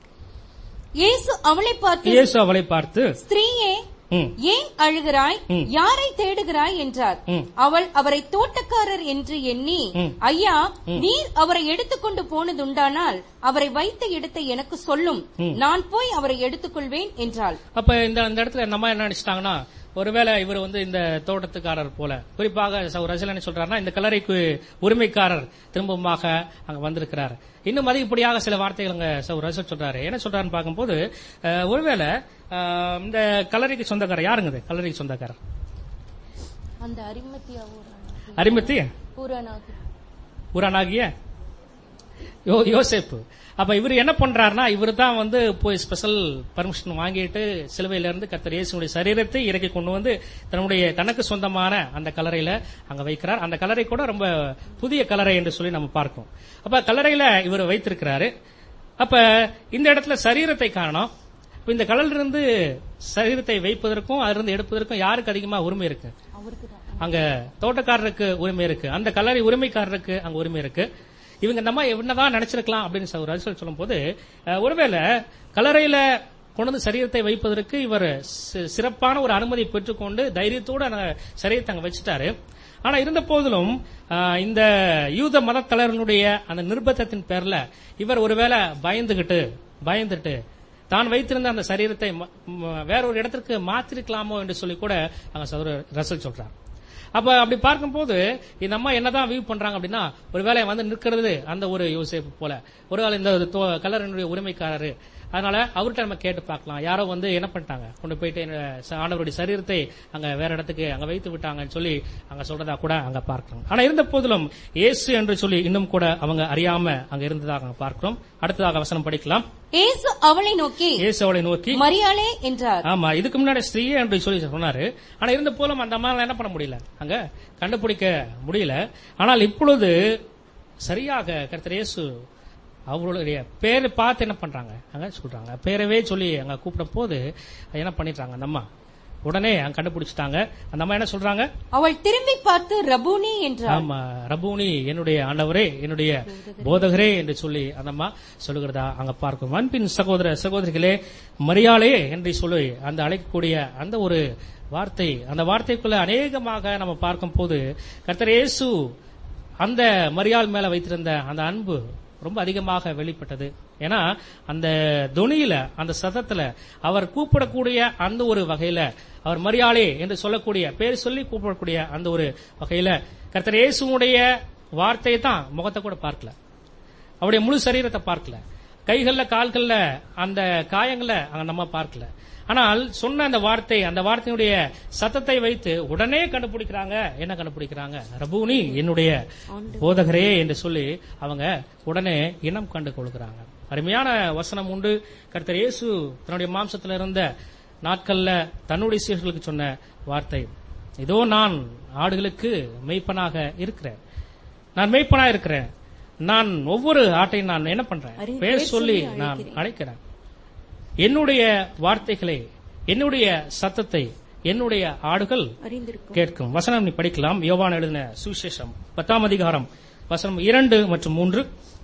இயேசு அவளை பார்த்து இயேசு அவளை பார்த்து ஸ்திரீயே ம், ஏன் அழுகிறாய் ம். யாரை தேடுகிறாய் என்றார் ம். அவள் அவரை தோட்டக்காரர் என்று எண்ணி ம். ஐயா நீர் அவரை எடுத்துக்கொண்டு போனதுண்டானால் அவரை வைத்த இடத்தை எனக்கு சொல்லும் நான் போய் அவரை எடுத்துக்கொள்வேன் என்றாள் அப்ப இந்த இந்த இடத்துல நம்ம என்ன நினைச்சிட்டாங்கன்னா ஒருவேளை இவர் வந்து இந்த தோட்டத்துக்காரர் போல குறிப்பாக சௌ ரசல் என்ன சொல்றாருன்னா இந்த கல்லறைக்கு உரிமைக்காரர் திரும்பமாக அங்க வந்திருக்கிறார் இன்னும் அதிகப்படியாக சில வார்த்தைகள் அங்க சௌ ரசல் சொல்றாரு என்ன சொல்றாருன்னு பார்க்கும்போது அஹ், ஒருவேளை அஹ், இந்த கல்லறைக்கு சொந்தக்காரர் யாருங்க இது கல்லறைக்கு சொந்தக்காரர் அந்த அரிமத்தியா அரிமத்தி பூரணாகி புராணாகிய யோ யோசேப்பு அப்ப இவர் என்ன பண்றாருன்னா இவர் தான் வந்து போய் ஸ்பெஷல் பர்மிஷன் வாங்கிட்டு சிலுவையில இருந்து கர்த்தர் இயேசுடைய சரீரத்தை இறக்கி கொண்டு வந்து தன்னுடைய தனக்கு சொந்தமான அந்த கல்லறையில அங்க வைக்கிறார் அந்த கல்லறை கூட ரொம்ப புதிய கல்லறை என்று சொல்லி நம்ம பார்க்கோம் அப்ப கல்லறையில இவர் வைத்திருக்கிறாரு அப்ப இந்த இடத்துல சரீரத்தை காணோம் இப்ப இந்த கல்லறிலிருந்து சரீரத்தை வைப்பதற்கும் அதிலிருந்து எடுப்பதற்கும் யாருக்கு அதிகமா உரிமை இருக்கு அவருக்கு தான் அங்க தோட்டக்காரருக்கு உரிமை இருக்கு அந்த கல்லறை உரிமைக்காரருக்கு அங்க உரிமை இருக்கு இவங்க நம்ம என்னதான் நினைச்சிருக்கலாம் அப்படின்னு சொல்ற ரசூல் சொல்லும்போது அஹ், ஒருவேளை கல்லறையில கொண்டு வந்து சரீரத்தை வைப்பதற்கு இவர் சி- சிறப்பான ஒரு அனுமதி பெற்றுக்கொண்டு தைரியத்தோட அந்த சரீரத்தை அங்க வச்சுட்டாரு ஆனா இருந்த போதிலும் அஹ், இந்த யூத மதத்தலைவர்களுடைய அந்த நிர்பந்தத்தின் பேர்ல இவர் ஒருவேளை பயந்துகிட்டு பயந்துட்டு தான் வைத்திருந்த அந்த சரீரத்தை ம- ம- வேற ஒரு இடத்திற்கு மாத்திருக்கலாமோ என்று சொல்லி கூட அங்க சகோதரர் ரசல் சொல்றார் அப்ப அப்படி பார்க்கும்போது இந்த அம்மா என்னதான் வியூ பண்றாங்க அப்படின்னா ஒருவேளை வந்து நிற்கிறது அந்த ஒரு யோசிப்பு போல ஒருவேளை இந்த தோ- கல்லறையினுடைய உரிமைக்காரரு அதனால அவர்கிட்ட நம்ம கேட்டு பார்க்கலாம் யாரோ வந்து என்ன பண்ணிட்டாங்க கொண்டு போயிட்டு என்ன ச- ஆண்டவருடைய சரீரத்தை அங்க வேற இடத்துக்கு அங்க வைத்து விட்டாங்கன்னு சொல்லி அங்க சொல்றதா கூட அங்க பார்க்கலாம் ஆனா இருந்த போதிலும் இயேசு என்று சொல்லி இன்னும் கூட அவங்க அறியாம அங்க இருந்ததாக அங்க பார்க்கிறோம் அடுத்ததாக வசனம் படிக்கலாம் இயேசு அவளை நோக்கி இயேசு அவளை நோக்கி மரியாளே என்றார் ஆமா இதுக்கு முன்னாடி ஸ்திரீயே என்று சொல்லி சொன்னாரு ஆனா இருந்த போலும் அந்த அம்மாவை என்ன பண்ண முடியல அங்க கண்டுபிடிக்க முடியல ஆனால் இப்பொழுது சரியாக கர்த்தர் இயேசு அவர்களுடைய பேரை பார்த்து என்ன பண்றாங்க அங்க சொல்றாங்க பேரவே சொல்லி அங்க கூப்பிடும் போது என்ன பண்ணிட்டாங்க அந்த அம்மா உடனே அங்க கண்டுபிடிச்சிட்டாங்க அந்த அம்மா என்ன சொல்றாங்க அவள் திரும்பி பார்த்து ரபூனி என்றார் ஆமா ரபூனி என்னுடைய ஆண்டவரே என்னுடைய போதகரே என்று சொல்லி அந்த அம்மா சொல்லுகிறதா அங்க பார்க்கும் அன்பின் சகோதர சகோதரிகளே மரியாளே என்று சொல்லி அந்த அழைக்கக்கூடிய அந்த ஒரு வார்த்தை அந்த வார்த்தைக்குள்ள அநேகமாக நம்ம பார்க்கும் போது கர்த்தர் இயேசு அந்த மரியாள் மேல வைத்திருந்த அந்த அன்பு ரொம்ப அதிகமாக வெளிப்பட்டது ஏன்னா அந்த துணியில அந்த சதத்துல அவர் கூப்பிடக்கூடிய அந்த ஒரு வகையில அவர் மரியாளே என்று சொல்லக்கூடிய பேர் சொல்லி கூப்பிடக்கூடிய அந்த ஒரு வகையில கர்த்தர் இயேசுவுடைய வார்த்தையை தான் முகத்தை கூட பார்க்கல அவருடைய முழு சரீரத்தை பார்க்கல கைகள்ல கால்கள்ல அந்த காயங்களை அங்க நம்ம பார்க்கல ஆனால் சொன்ன அந்த வார்த்தை அந்த வார்த்தையினுடைய சத்தத்தை வைத்து உடனே கண்டுபிடிக்கிறாங்க என்ன கண்டுபிடிக்கிறாங்க ரபூனி என்னுடைய போதகரே என்று சொல்லி அவங்க உடனே இனம் கண்டு கொள்கிறாங்க அருமையான வசனம் உண்டு கர்த்தர் இயேசு தன்னுடைய மாம்சத்துல இருந்த நாட்கள்ல தன்னுடைய சீர்களுக்கு சொன்ன வார்த்தை இதோ நான் ஆடுகளுக்கு மெய்ப்பனாக இருக்கிறேன் நான் மெய்ப்பனா இருக்கிறேன் நான் ஒவ்வொரு ஆட்டையும் நான் என்ன பண்றேன் அறி- பேர் பேர் சொல்லி சொல்லி நான் அழைக்கிறேன். அழைக்கிறேன் என்னுடைய வார்த்தைகளை என்னுடைய சத்தத்தை என்னுடைய ஆடுகள் அறிந்திருக்கும் கேட்கும் வசனம் நீ படிக்கலாம் யோவான் எழுதின சுவிசேஷம் பத்தாம் அதிகாரம் வசனம் இரண்டு மற்றும் மூன்று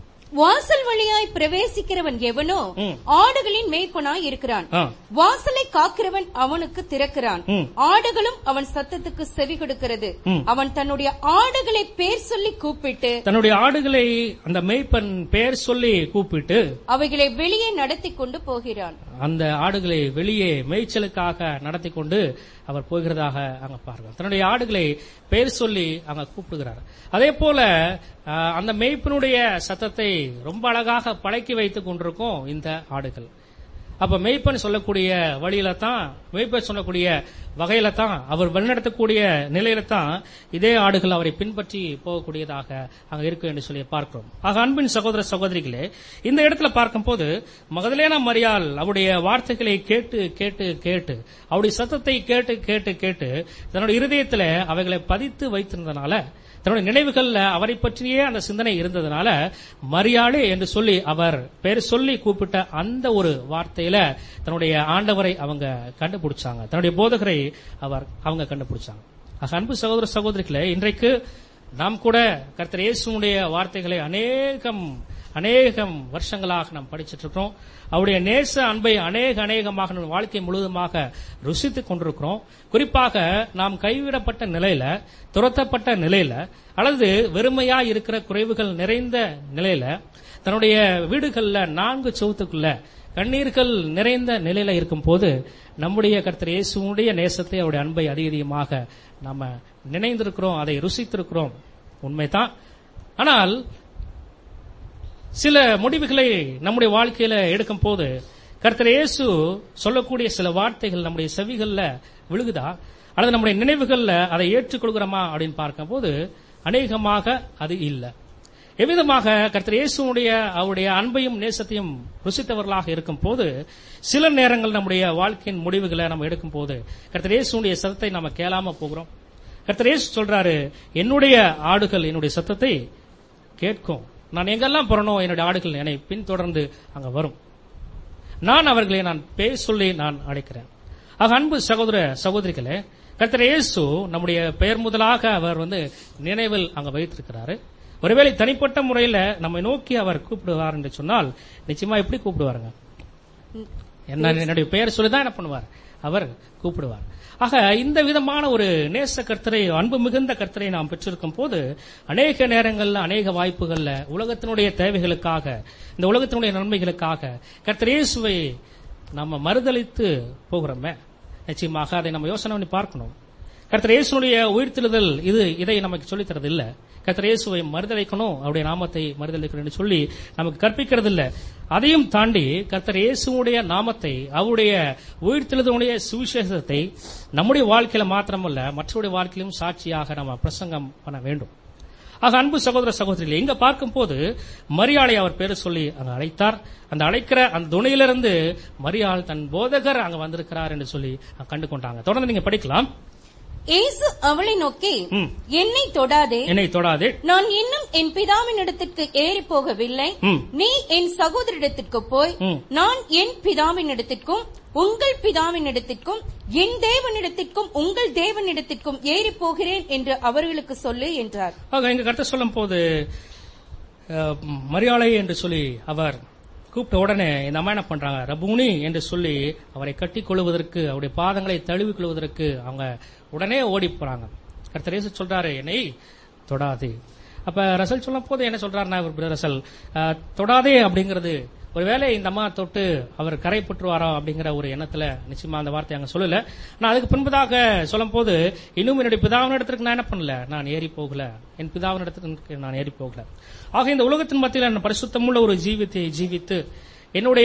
வாசல் வழியாய் பிரவேசிக்கிறவன் எவனோ ம். ஆடுகளின் மேய்ப்பனாய் இருக்கிறான் ஆ, வாசலை காக்கிறவன் அவனுக்கு திறக்கிறான் ம். ஆடுகளும் அவன் சத்தத்துக்கு செவி கொடுக்கிறது ம். அவன் தன்னுடைய ஆடுகளை பேர் சொல்லி கூப்பிட்டு தன்னுடைய ஆடுகளை அந்த மேய்ப்பன் பெயர் சொல்லி கூப்பிட்டு அவைகளை வெளியே நடத்தி கொண்டு போகிறான் அந்த ஆடுகளை வெளியே மேய்ச்சலுக்காக நடத்தி கொண்டு அவர் போகிறதாக அங்க பார்க்கிறோம் தன்னுடைய ஆடுகளை பெயர் சொல்லி அங்க கூப்பிடுகிறார் அதே போல அஹ், அந்த மேய்ப்பனுடைய சத்தத்தை ரொம்ப அழகாக பழக்கி வைத்துக் கொண்டிருக்கும் இந்த ஆடுகள் அப்ப மெய்ப்பன் சொல்லக்கூடிய வழியில தான் மெய்ப்பன் சொல்லக்கூடிய வகையில தான் அவர் வழிநடத்தக்கூடிய நிலையில தான் இதே ஆடுகள் அவரை பின்பற்றி போகக்கூடியதாக அங்க இருக்கு என்று சொல்லி பார்க்கிறோம் ஆக அன்பின் சகோதர சகோதரிகளே இந்த இடத்துல பார்க்கும்போது மகதலேனா மரியாள் அவருடைய வார்த்தைகளை கேட்டு கேட்டு கேட்டு அவருடைய சத்தத்தை கேட்டு கேட்டு கேட்டு தன்னுடைய இருதயத்துல அவைகளை பதித்து வைத்திருந்தனால தன்னுடைய நினைவுகள்ல அவரை பற்றியே அந்த சிந்தனை இருந்ததுனால மரியாளே என்று சொல்லி அவர் பேர் சொல்லி கூப்பிட்ட அந்த ஒரு வார்த்தையில தன்னுடைய ஆண்டவரை அவங்க கண்டுபிடிச்சாங்க தன்னுடைய போதகரை அவர் அவங்க கண்டுபிடிச்சாங்க ஆக அன்பு சகோதர சகோதரிகளே இன்றைக்கு நாம் கூட கர்த்தர் இயேசுடைய வார்த்தைகளை அநேகம் அநேகம் வருஷங்களாக நாம் படிச்சிட்டு இருக்கிறோம் அவருடைய நேச அன்பை அநேக அநேகமாக நம் வாழ்க்கை முழுவதுமாக ருசித்துக் கொண்டிருக்கிறோம் குறிப்பாக நாம் கைவிடப்பட்ட நிலையில துரத்தப்பட்ட நிலையில அல்லது வெறுமையா இருக்கிற குறைவுகள் நிறைந்த நிலையில தன்னுடைய வீடுகள்ல நான்கு சவுத்துக்குள்ள கண்ணீர்கள் நிறைந்த நிலையில இருக்கும் போது நம்முடைய கர்த்தர் இயேசுடைய நேசத்தை அவருடைய அன்பை அதிக அதிகமாக நாம நினைந்திருக்கிறோம் அதை ருசித்திருக்கிறோம் உண்மைதான் ஆனால் சில முடிவுகளை நம்முடைய வாழ்க்கையில எடுக்கும் போது கர்த்தர் இயேசு சொல்லக்கூடிய சில வார்த்தைகள் நம்முடைய செவிகள்ல விழுகுதா அல்லது நம்முடைய நினைவுகள்ல அதை ஏற்றுக்கொள்கிறோமா அப்படின்னு பார்க்கும்போது அநேகமாக அது இல்லை எவ்விதமாக கர்த்தர் இயேசுடைய அவருடைய அன்பையும் நேசத்தையும் ருசித்தவர்களாக இருக்கும் போது சில நேரங்கள் நம்முடைய வாழ்க்கையின் முடிவுகளை நம்ம எடுக்கும் போது கர்த்தர் இயேசுடைய சத்தத்தை நம்ம கேளாம போகிறோம் கர்த்தர் இயேசு சொல்றாரு என்னுடைய ஆடுகள் என்னுடைய சத்தத்தை கேட்கும் நான் எங்கெல்லாம் போறனோ என்னுடைய ஆடுகள் என்னை பின்தொடர்ந்து அங்க வரும் நான் அவர்களை நான் பேர் சொல்லி நான் அழைக்கிறேன் ஆக அன்பு சகோதர சகோதரிகளே கர்த்தர் இயேசு நம்முடைய பெயர் முதலாக அவர் வந்து நினைவில் அங்க வைத்திருக்கிறாரு ஒருவேளை தனிப்பட்ட முறையில நம்மை நோக்கி அவர் கூப்பிடுவார் என்று சொன்னால் நிச்சயமா எப்படி கூப்பிடுவாருங்க என்ன என்னுடைய பெயர் சொல்லிதான் என்ன பண்ணுவார் அவர் கூப்பிடுவார் ஆக இந்த விதமான ஒரு நேச கர்த்தரை அன்பு மிகுந்த கர்த்தரை நாம் பெற்றிருக்கும் போது அநேக நேரங்கள்ல அநேக வாய்ப்புகள்ல உலகத்தினுடைய தேவைகளுக்காக இந்த உலகத்தினுடைய நன்மைகளுக்காக கர்த்தர் இயேசுவை நம்ம மறுதளித்து போகிறோமே நிச்சயமாக அதை நம்ம யோசனை பண்ணி பார்க்கணும் கர்த்தர் இயேசுனுடைய உயிர்த்தெழுதல் இது இதை நமக்கு சொல்லித் தரது இல்ல கர்த்தர் இயேசுவை மறுதளிக்கணும் அவருடைய நாமத்தை மறுதளிக்கணும் சொல்லி நமக்கு கற்பிக்கிறது இல்ல அதையும் தாண்டி கர்த்தர் இயேசுடைய நாமத்தை அவருடைய உயிர்த்தெழுதனுடைய சுவிசேஷத்தை நம்முடைய வாழ்க்கையில மாத்திரமல்ல மற்றவருடைய வாழ்க்கையிலும் சாட்சியாக நம்ம பிரசங்கம் பண்ண வேண்டும் ஆக அன்பு சகோதர சகோதரிகளே இங்க பார்க்கும்போது மரியாளை அவர் பேரு சொல்லி அங்க அழைத்தார் அந்த அழைக்கிற அந்த துணையிலிருந்து மரியாள் தன் போதகர் அங்க வந்திருக்கிறார் என்று சொல்லி அங்க கண்டு கொண்டாங்க தொடர்ந்து நீங்க படிக்கலாம் இயேசு அவளை நோக்கி ம். என்னை தொடாதே என்னை தொடாதே நான் இன்னும் என் பிதாவின் இடத்திற்கு ஏறி போகவில்லை ம். நீ என் சகோதரிடத்திற்கு போய் ம். நான் என் பிதாவின் இடத்திற்கும் உங்கள் பிதாவின் இடத்திற்கும் என் தேவனிடத்திற்கும் உங்கள் தேவனிடத்திற்கும் ஏறி போகிறேன் என்று அவர்களுக்கு சொல்லு என்றார் ஆக இங்க கருத்து சொல்லும் போது அஹ், மரியாளை என்று சொல்லி அவர் கூப்பிட்ட உடனே இந்த அம்மா என்ன பண்றாங்க ரபூனி என்று சொல்லி அவரை கட்டிக் கொள்வதற்கு அவருடைய பாதங்களை தழுவிக் கொள்வதற்கு அவங்க உடனே ஓடி போறாங்க கர்த்தர் இயேசு சொல்றாரு என்னை தொடாதே அப்ப ரசல் சொல்லும் போது என்ன சொல்றாருன்னா இவர் ரசல் அஹ், தொடாதே அப்படிங்கிறது ஒருவேளை இந்த அம்மா தொட்டு அவர் கரைப்பற்றுவாரோ அப்படிங்கிற ஒரு எண்ணத்துல நிச்சயமா அந்த வார்த்தை அங்க சொல்லல நான் அதுக்கு பின்பதாக சொல்லும் போது இன்னும் என்னுடைய பிதாவின் இடத்திற்கு நான் என்ன பண்ணல நான் ஏறி போகல என் பிதாவின் இடத்திற்கு நான் ஏறி போகல ஆக இந்த உலகத்தின் மத்தியில் நான் பரிசுத்தமுள்ள ஒரு ஜீவித்தை ஜீவித்து என்னுடைய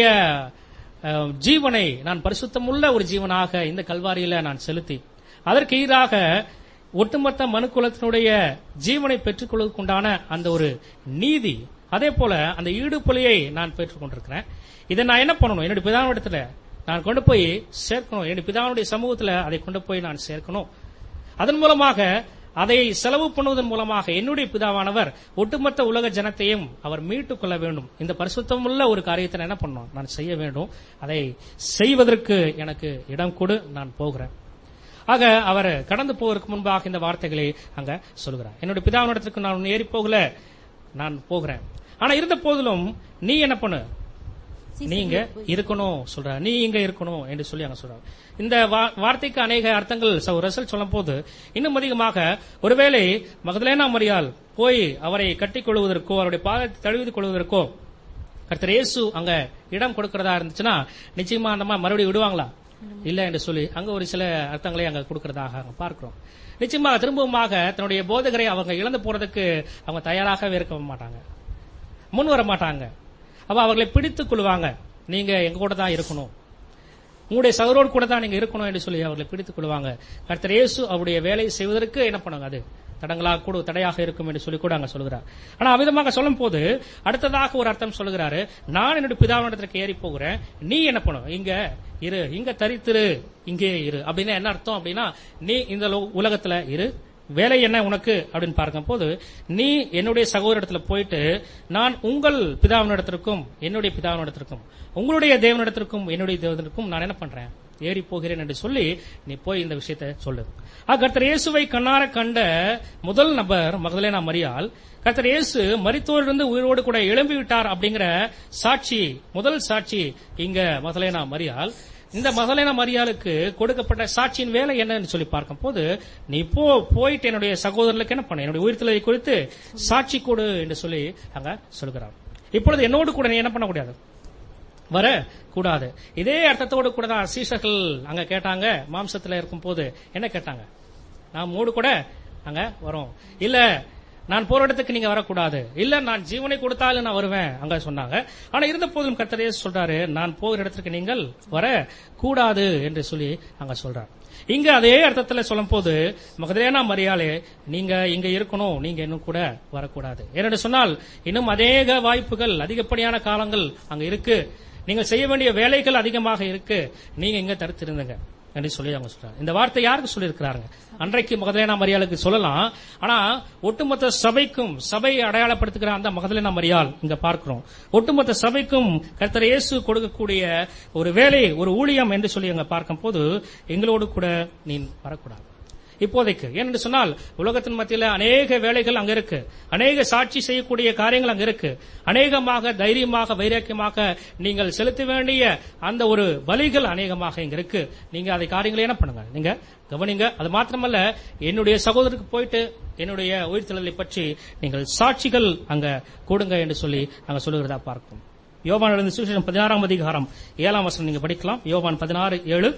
அஹ், ஜீவனை நான் பரிசுத்தமுள்ள ஒரு ஜீவனாக இந்த கல்வாரியில நான் செலுத்தி அதற்கு ஈடாக ஒட்டுமொத்த மனுக்குலத்தினுடைய ஜீவனை பெற்றுக்கொள்வதற்குண்டான அந்த ஒரு நீதி அதே போல அந்த ஈடுபொலியை நான் பெற்றுக் கொண்டிருக்கிறேன் இதை நான் என்ன பண்ணணும் என்னுடைய பிதாவிடத்துல நான் கொண்டு போய் சேர்க்கணும் என்னுடைய பிதாவுடைய சமூகத்துல அதை கொண்டு போய் நான் சேர்க்கணும் அதன் மூலமாக அதை செலவு பண்ணுவதன் மூலமாக என்னுடைய பிதாவானவர் ஒட்டுமொத்த உலக ஜனத்தையும் அவர் மீட்டுக் கொள்ள வேண்டும் இந்த பரிசுத்தமுள்ள ஒரு காரியத்தை நான் என்ன பண்ணணும் நான் செய்ய வேண்டும் அதை செய்வதற்கு எனக்கு இடம் கொடு நான் போகிறேன் ஆக அவர் கடந்து போவதற்கு முன்பாக இந்த வார்த்தைகளை அங்க சொல்கிறார் என்னுடைய பிதாவினிடத்திற்கு நான் உன்னை ஏறி போகல நான் போகிறேன் ஆனா இருந்த போதிலும் நீ என்ன பண்ணு நீங்க இருக்கணும் சொல்ற நீ இங்க இருக்கணும் என்று சொல்லி அங்க சொல்றாரு இந்த வா- வார்த்தைக்கு அநேக அர்த்தங்கள் ச- ரசல் சொல்லும் போது இன்னும் அதிகமாக ஒருவேளை மகதலேனா மரியால் போய் அவரை கட்டிக் கொள்வதற்கோ அவருடைய பாதத்தை தழுவிக் கொள்வதற்கோ கர்த்தர் இயேசு அங்க இடம் கொடுக்கறதா இருந்துச்சுன்னா நிச்சயமா அந்த அம்மா மறுபடியும் விடுவாங்களா இல்ல என்று சொல்லி அங்க ஒரு சில அர்த்தங்களை அங்க கொடுக்கறதாக அங்க பார்க்கிறோம் நிச்சயமாக திரும்பவுமாக தன்னுடைய போதகரை அவங்க இழந்து போறதுக்கு அவங்க தயாராகவே இருக்க மாட்டாங்க முன் வர மாட்டாங்க அப்ப அவர்களை பிடித்துக் கொள்வாங்க நீங்க எங்க கூட தான் இருக்கணும் உங்களுடைய சகரோடு கூட தான் நீங்க இருக்கணும் என்று சொல்லி அவர்களை பிடித்துக் கொள்வாங்க கர்த்தர் இயேசு அவருடைய வேலை செய்வதற்கு என்ன பண்ணுங்க அது தடங்களாக கூட தடையாக இருக்கும் என்று சொல்லி கூட அங்க சொல்கிறார் ஆனா அவ்விதமாக சொல்லும் போது அடுத்ததாக ஒரு அர்த்தம் சொல்லுகிறாரு நான் என்னுடைய பிதாவினிடத்திற்கு ஏறி போகிறேன் நீ என்ன பண்ணும் இங்க இரு இங்க தரித்திரு இங்கே இரு அப்படின்னா என்ன அர்த்தம் அப்படின்னா நீ இந்த லோ- உலகத்துல இரு வேலை என்ன உனக்கு அப்படின்னு பார்க்கும்போது நீ என்னுடைய சகோதரத்துல போயிட்டு நான் உங்கள் பிதாவினிடத்திற்கும் என்னுடைய பிதாவினிடத்திற்கும் உங்களுடைய தேவனிடத்திற்கும் என்னுடைய தேவனிடத்திற்கும் நான் என்ன பண்றேன் ஏறி போகிறேன் என்று சொல்லி நீ போய் இந்த விஷயத்தை சொல்லு ஆ, கர்த்தர் இயேசுவை கண்ணார கண்ட முதல் நபர் மகதலேனா மரியால் கர்த்தர் இயேசு மரித்தோரிலிருந்து உயிரோடு கூட எழும்பி விட்டார் அப்படிங்கிற சாட்சி முதல் சாட்சி இங்க மகதலேனா மரியால் இந்த மகலேன மரியாளுக்கு கொடுக்கப்பட்ட சாட்சியின் வேலை என்னன்னு சொல்லி பார்க்கும் போது நீ போ போயிட்டு என்னுடைய சகோதரர்களுக்கு என்ன பண்ண என்னுடைய உயிர்த்தலை குறித்து சாட்சி கொடு என்று சொல்லி அங்க சொல்கிறார் இப்பொழுது என்னோடு கூட நீ என்ன பண்ணக்கூடாது வர கூடாது இதே அர்த்தத்தோடு கூட தான் சீஷர்கள் அங்க கேட்டாங்க மாம்சத்துல இருக்கும் போது என்ன கேட்டாங்க நாம் மூடு கூட அங்க வரோம் இல்ல நான் போற இடத்துக்கு நீங்க வரக்கூடாது இல்ல நான் ஜீவனை கொடுத்தாலும் நான் வருவேன் அங்க சொன்னாங்க ஆனா இருந்த போதும் கர்த்தரே சொல்றாரு நான் போகிற இடத்துக்கு நீங்கள் வர கூடாது என்று சொல்லி அங்க சொல்றார் இங்க அதே அர்த்தத்துல சொல்லும் போது மகதேனா மரியாலே நீங்க இங்க இருக்கணும் நீங்க இன்னும் கூட வரக்கூடாது ஏனென்று சொன்னால் இன்னும் அநேக வாய்ப்புகள் அதிகப்படியான காலங்கள் அங்க இருக்கு நீங்க செய்ய வேண்டிய வேலைகள் அதிகமாக இருக்கு நீங்க இங்க தடுத்திருந்துங்க என்று சொல்லி அவங்க சொல்றாங்க இந்த வார்த்தை யாருக்கு சொல்லியிருக்கிறாங்க அன்றைக்கு மகதலேனா மரியாளுக்கு சொல்லலாம் ஆனா ஒட்டுமொத்த சபைக்கும் சபையை அடையாளப்படுத்துகிற அந்த மகதலேனா மரியாள் இங்க பார்க்கிறோம் ஒட்டுமொத்த சபைக்கும் கர்த்தர் இயேசு கொடுக்கக்கூடிய ஒரு வேலை ஒரு ஊழியம் என்று சொல்லி அங்க பார்க்கும்போது எங்களோடு கூட நீ வரக்கூடாது இப்போதைக்கு ஏனென்று சொன்னால் உலகத்தின் மத்தியில அநேக வேலைகள் அங்க இருக்கு அநேக சாட்சி செய்யக்கூடிய காரியங்கள் அங்க இருக்கு அநேகமாக தைரியமாக வைராக்கியமாக நீங்கள் செலுத்த வேண்டிய அந்த ஒரு பலிகள் அநேகமாக இங்க இருக்கு நீங்க அதை காரியங்களை என்ன பண்ணுங்க நீங்க கவனிங்க அது மாத்திரமல்ல என்னுடைய சகோதரருக்கு போயிட்டு என்னுடைய உயிர்த்தெழுதலை பற்றி நீங்கள் சாட்சிகள் அங்க கொடுங்க என்று சொல்லி அங்க சொல்லுகிறதா பார்க்கும் யோவான் எழுதின சுவிசேஷம் பதினாறாம் அதிகாரம் ஏழாம் வசனம் நீங்க படிக்கலாம் யோவான் பதினாறு ஏழு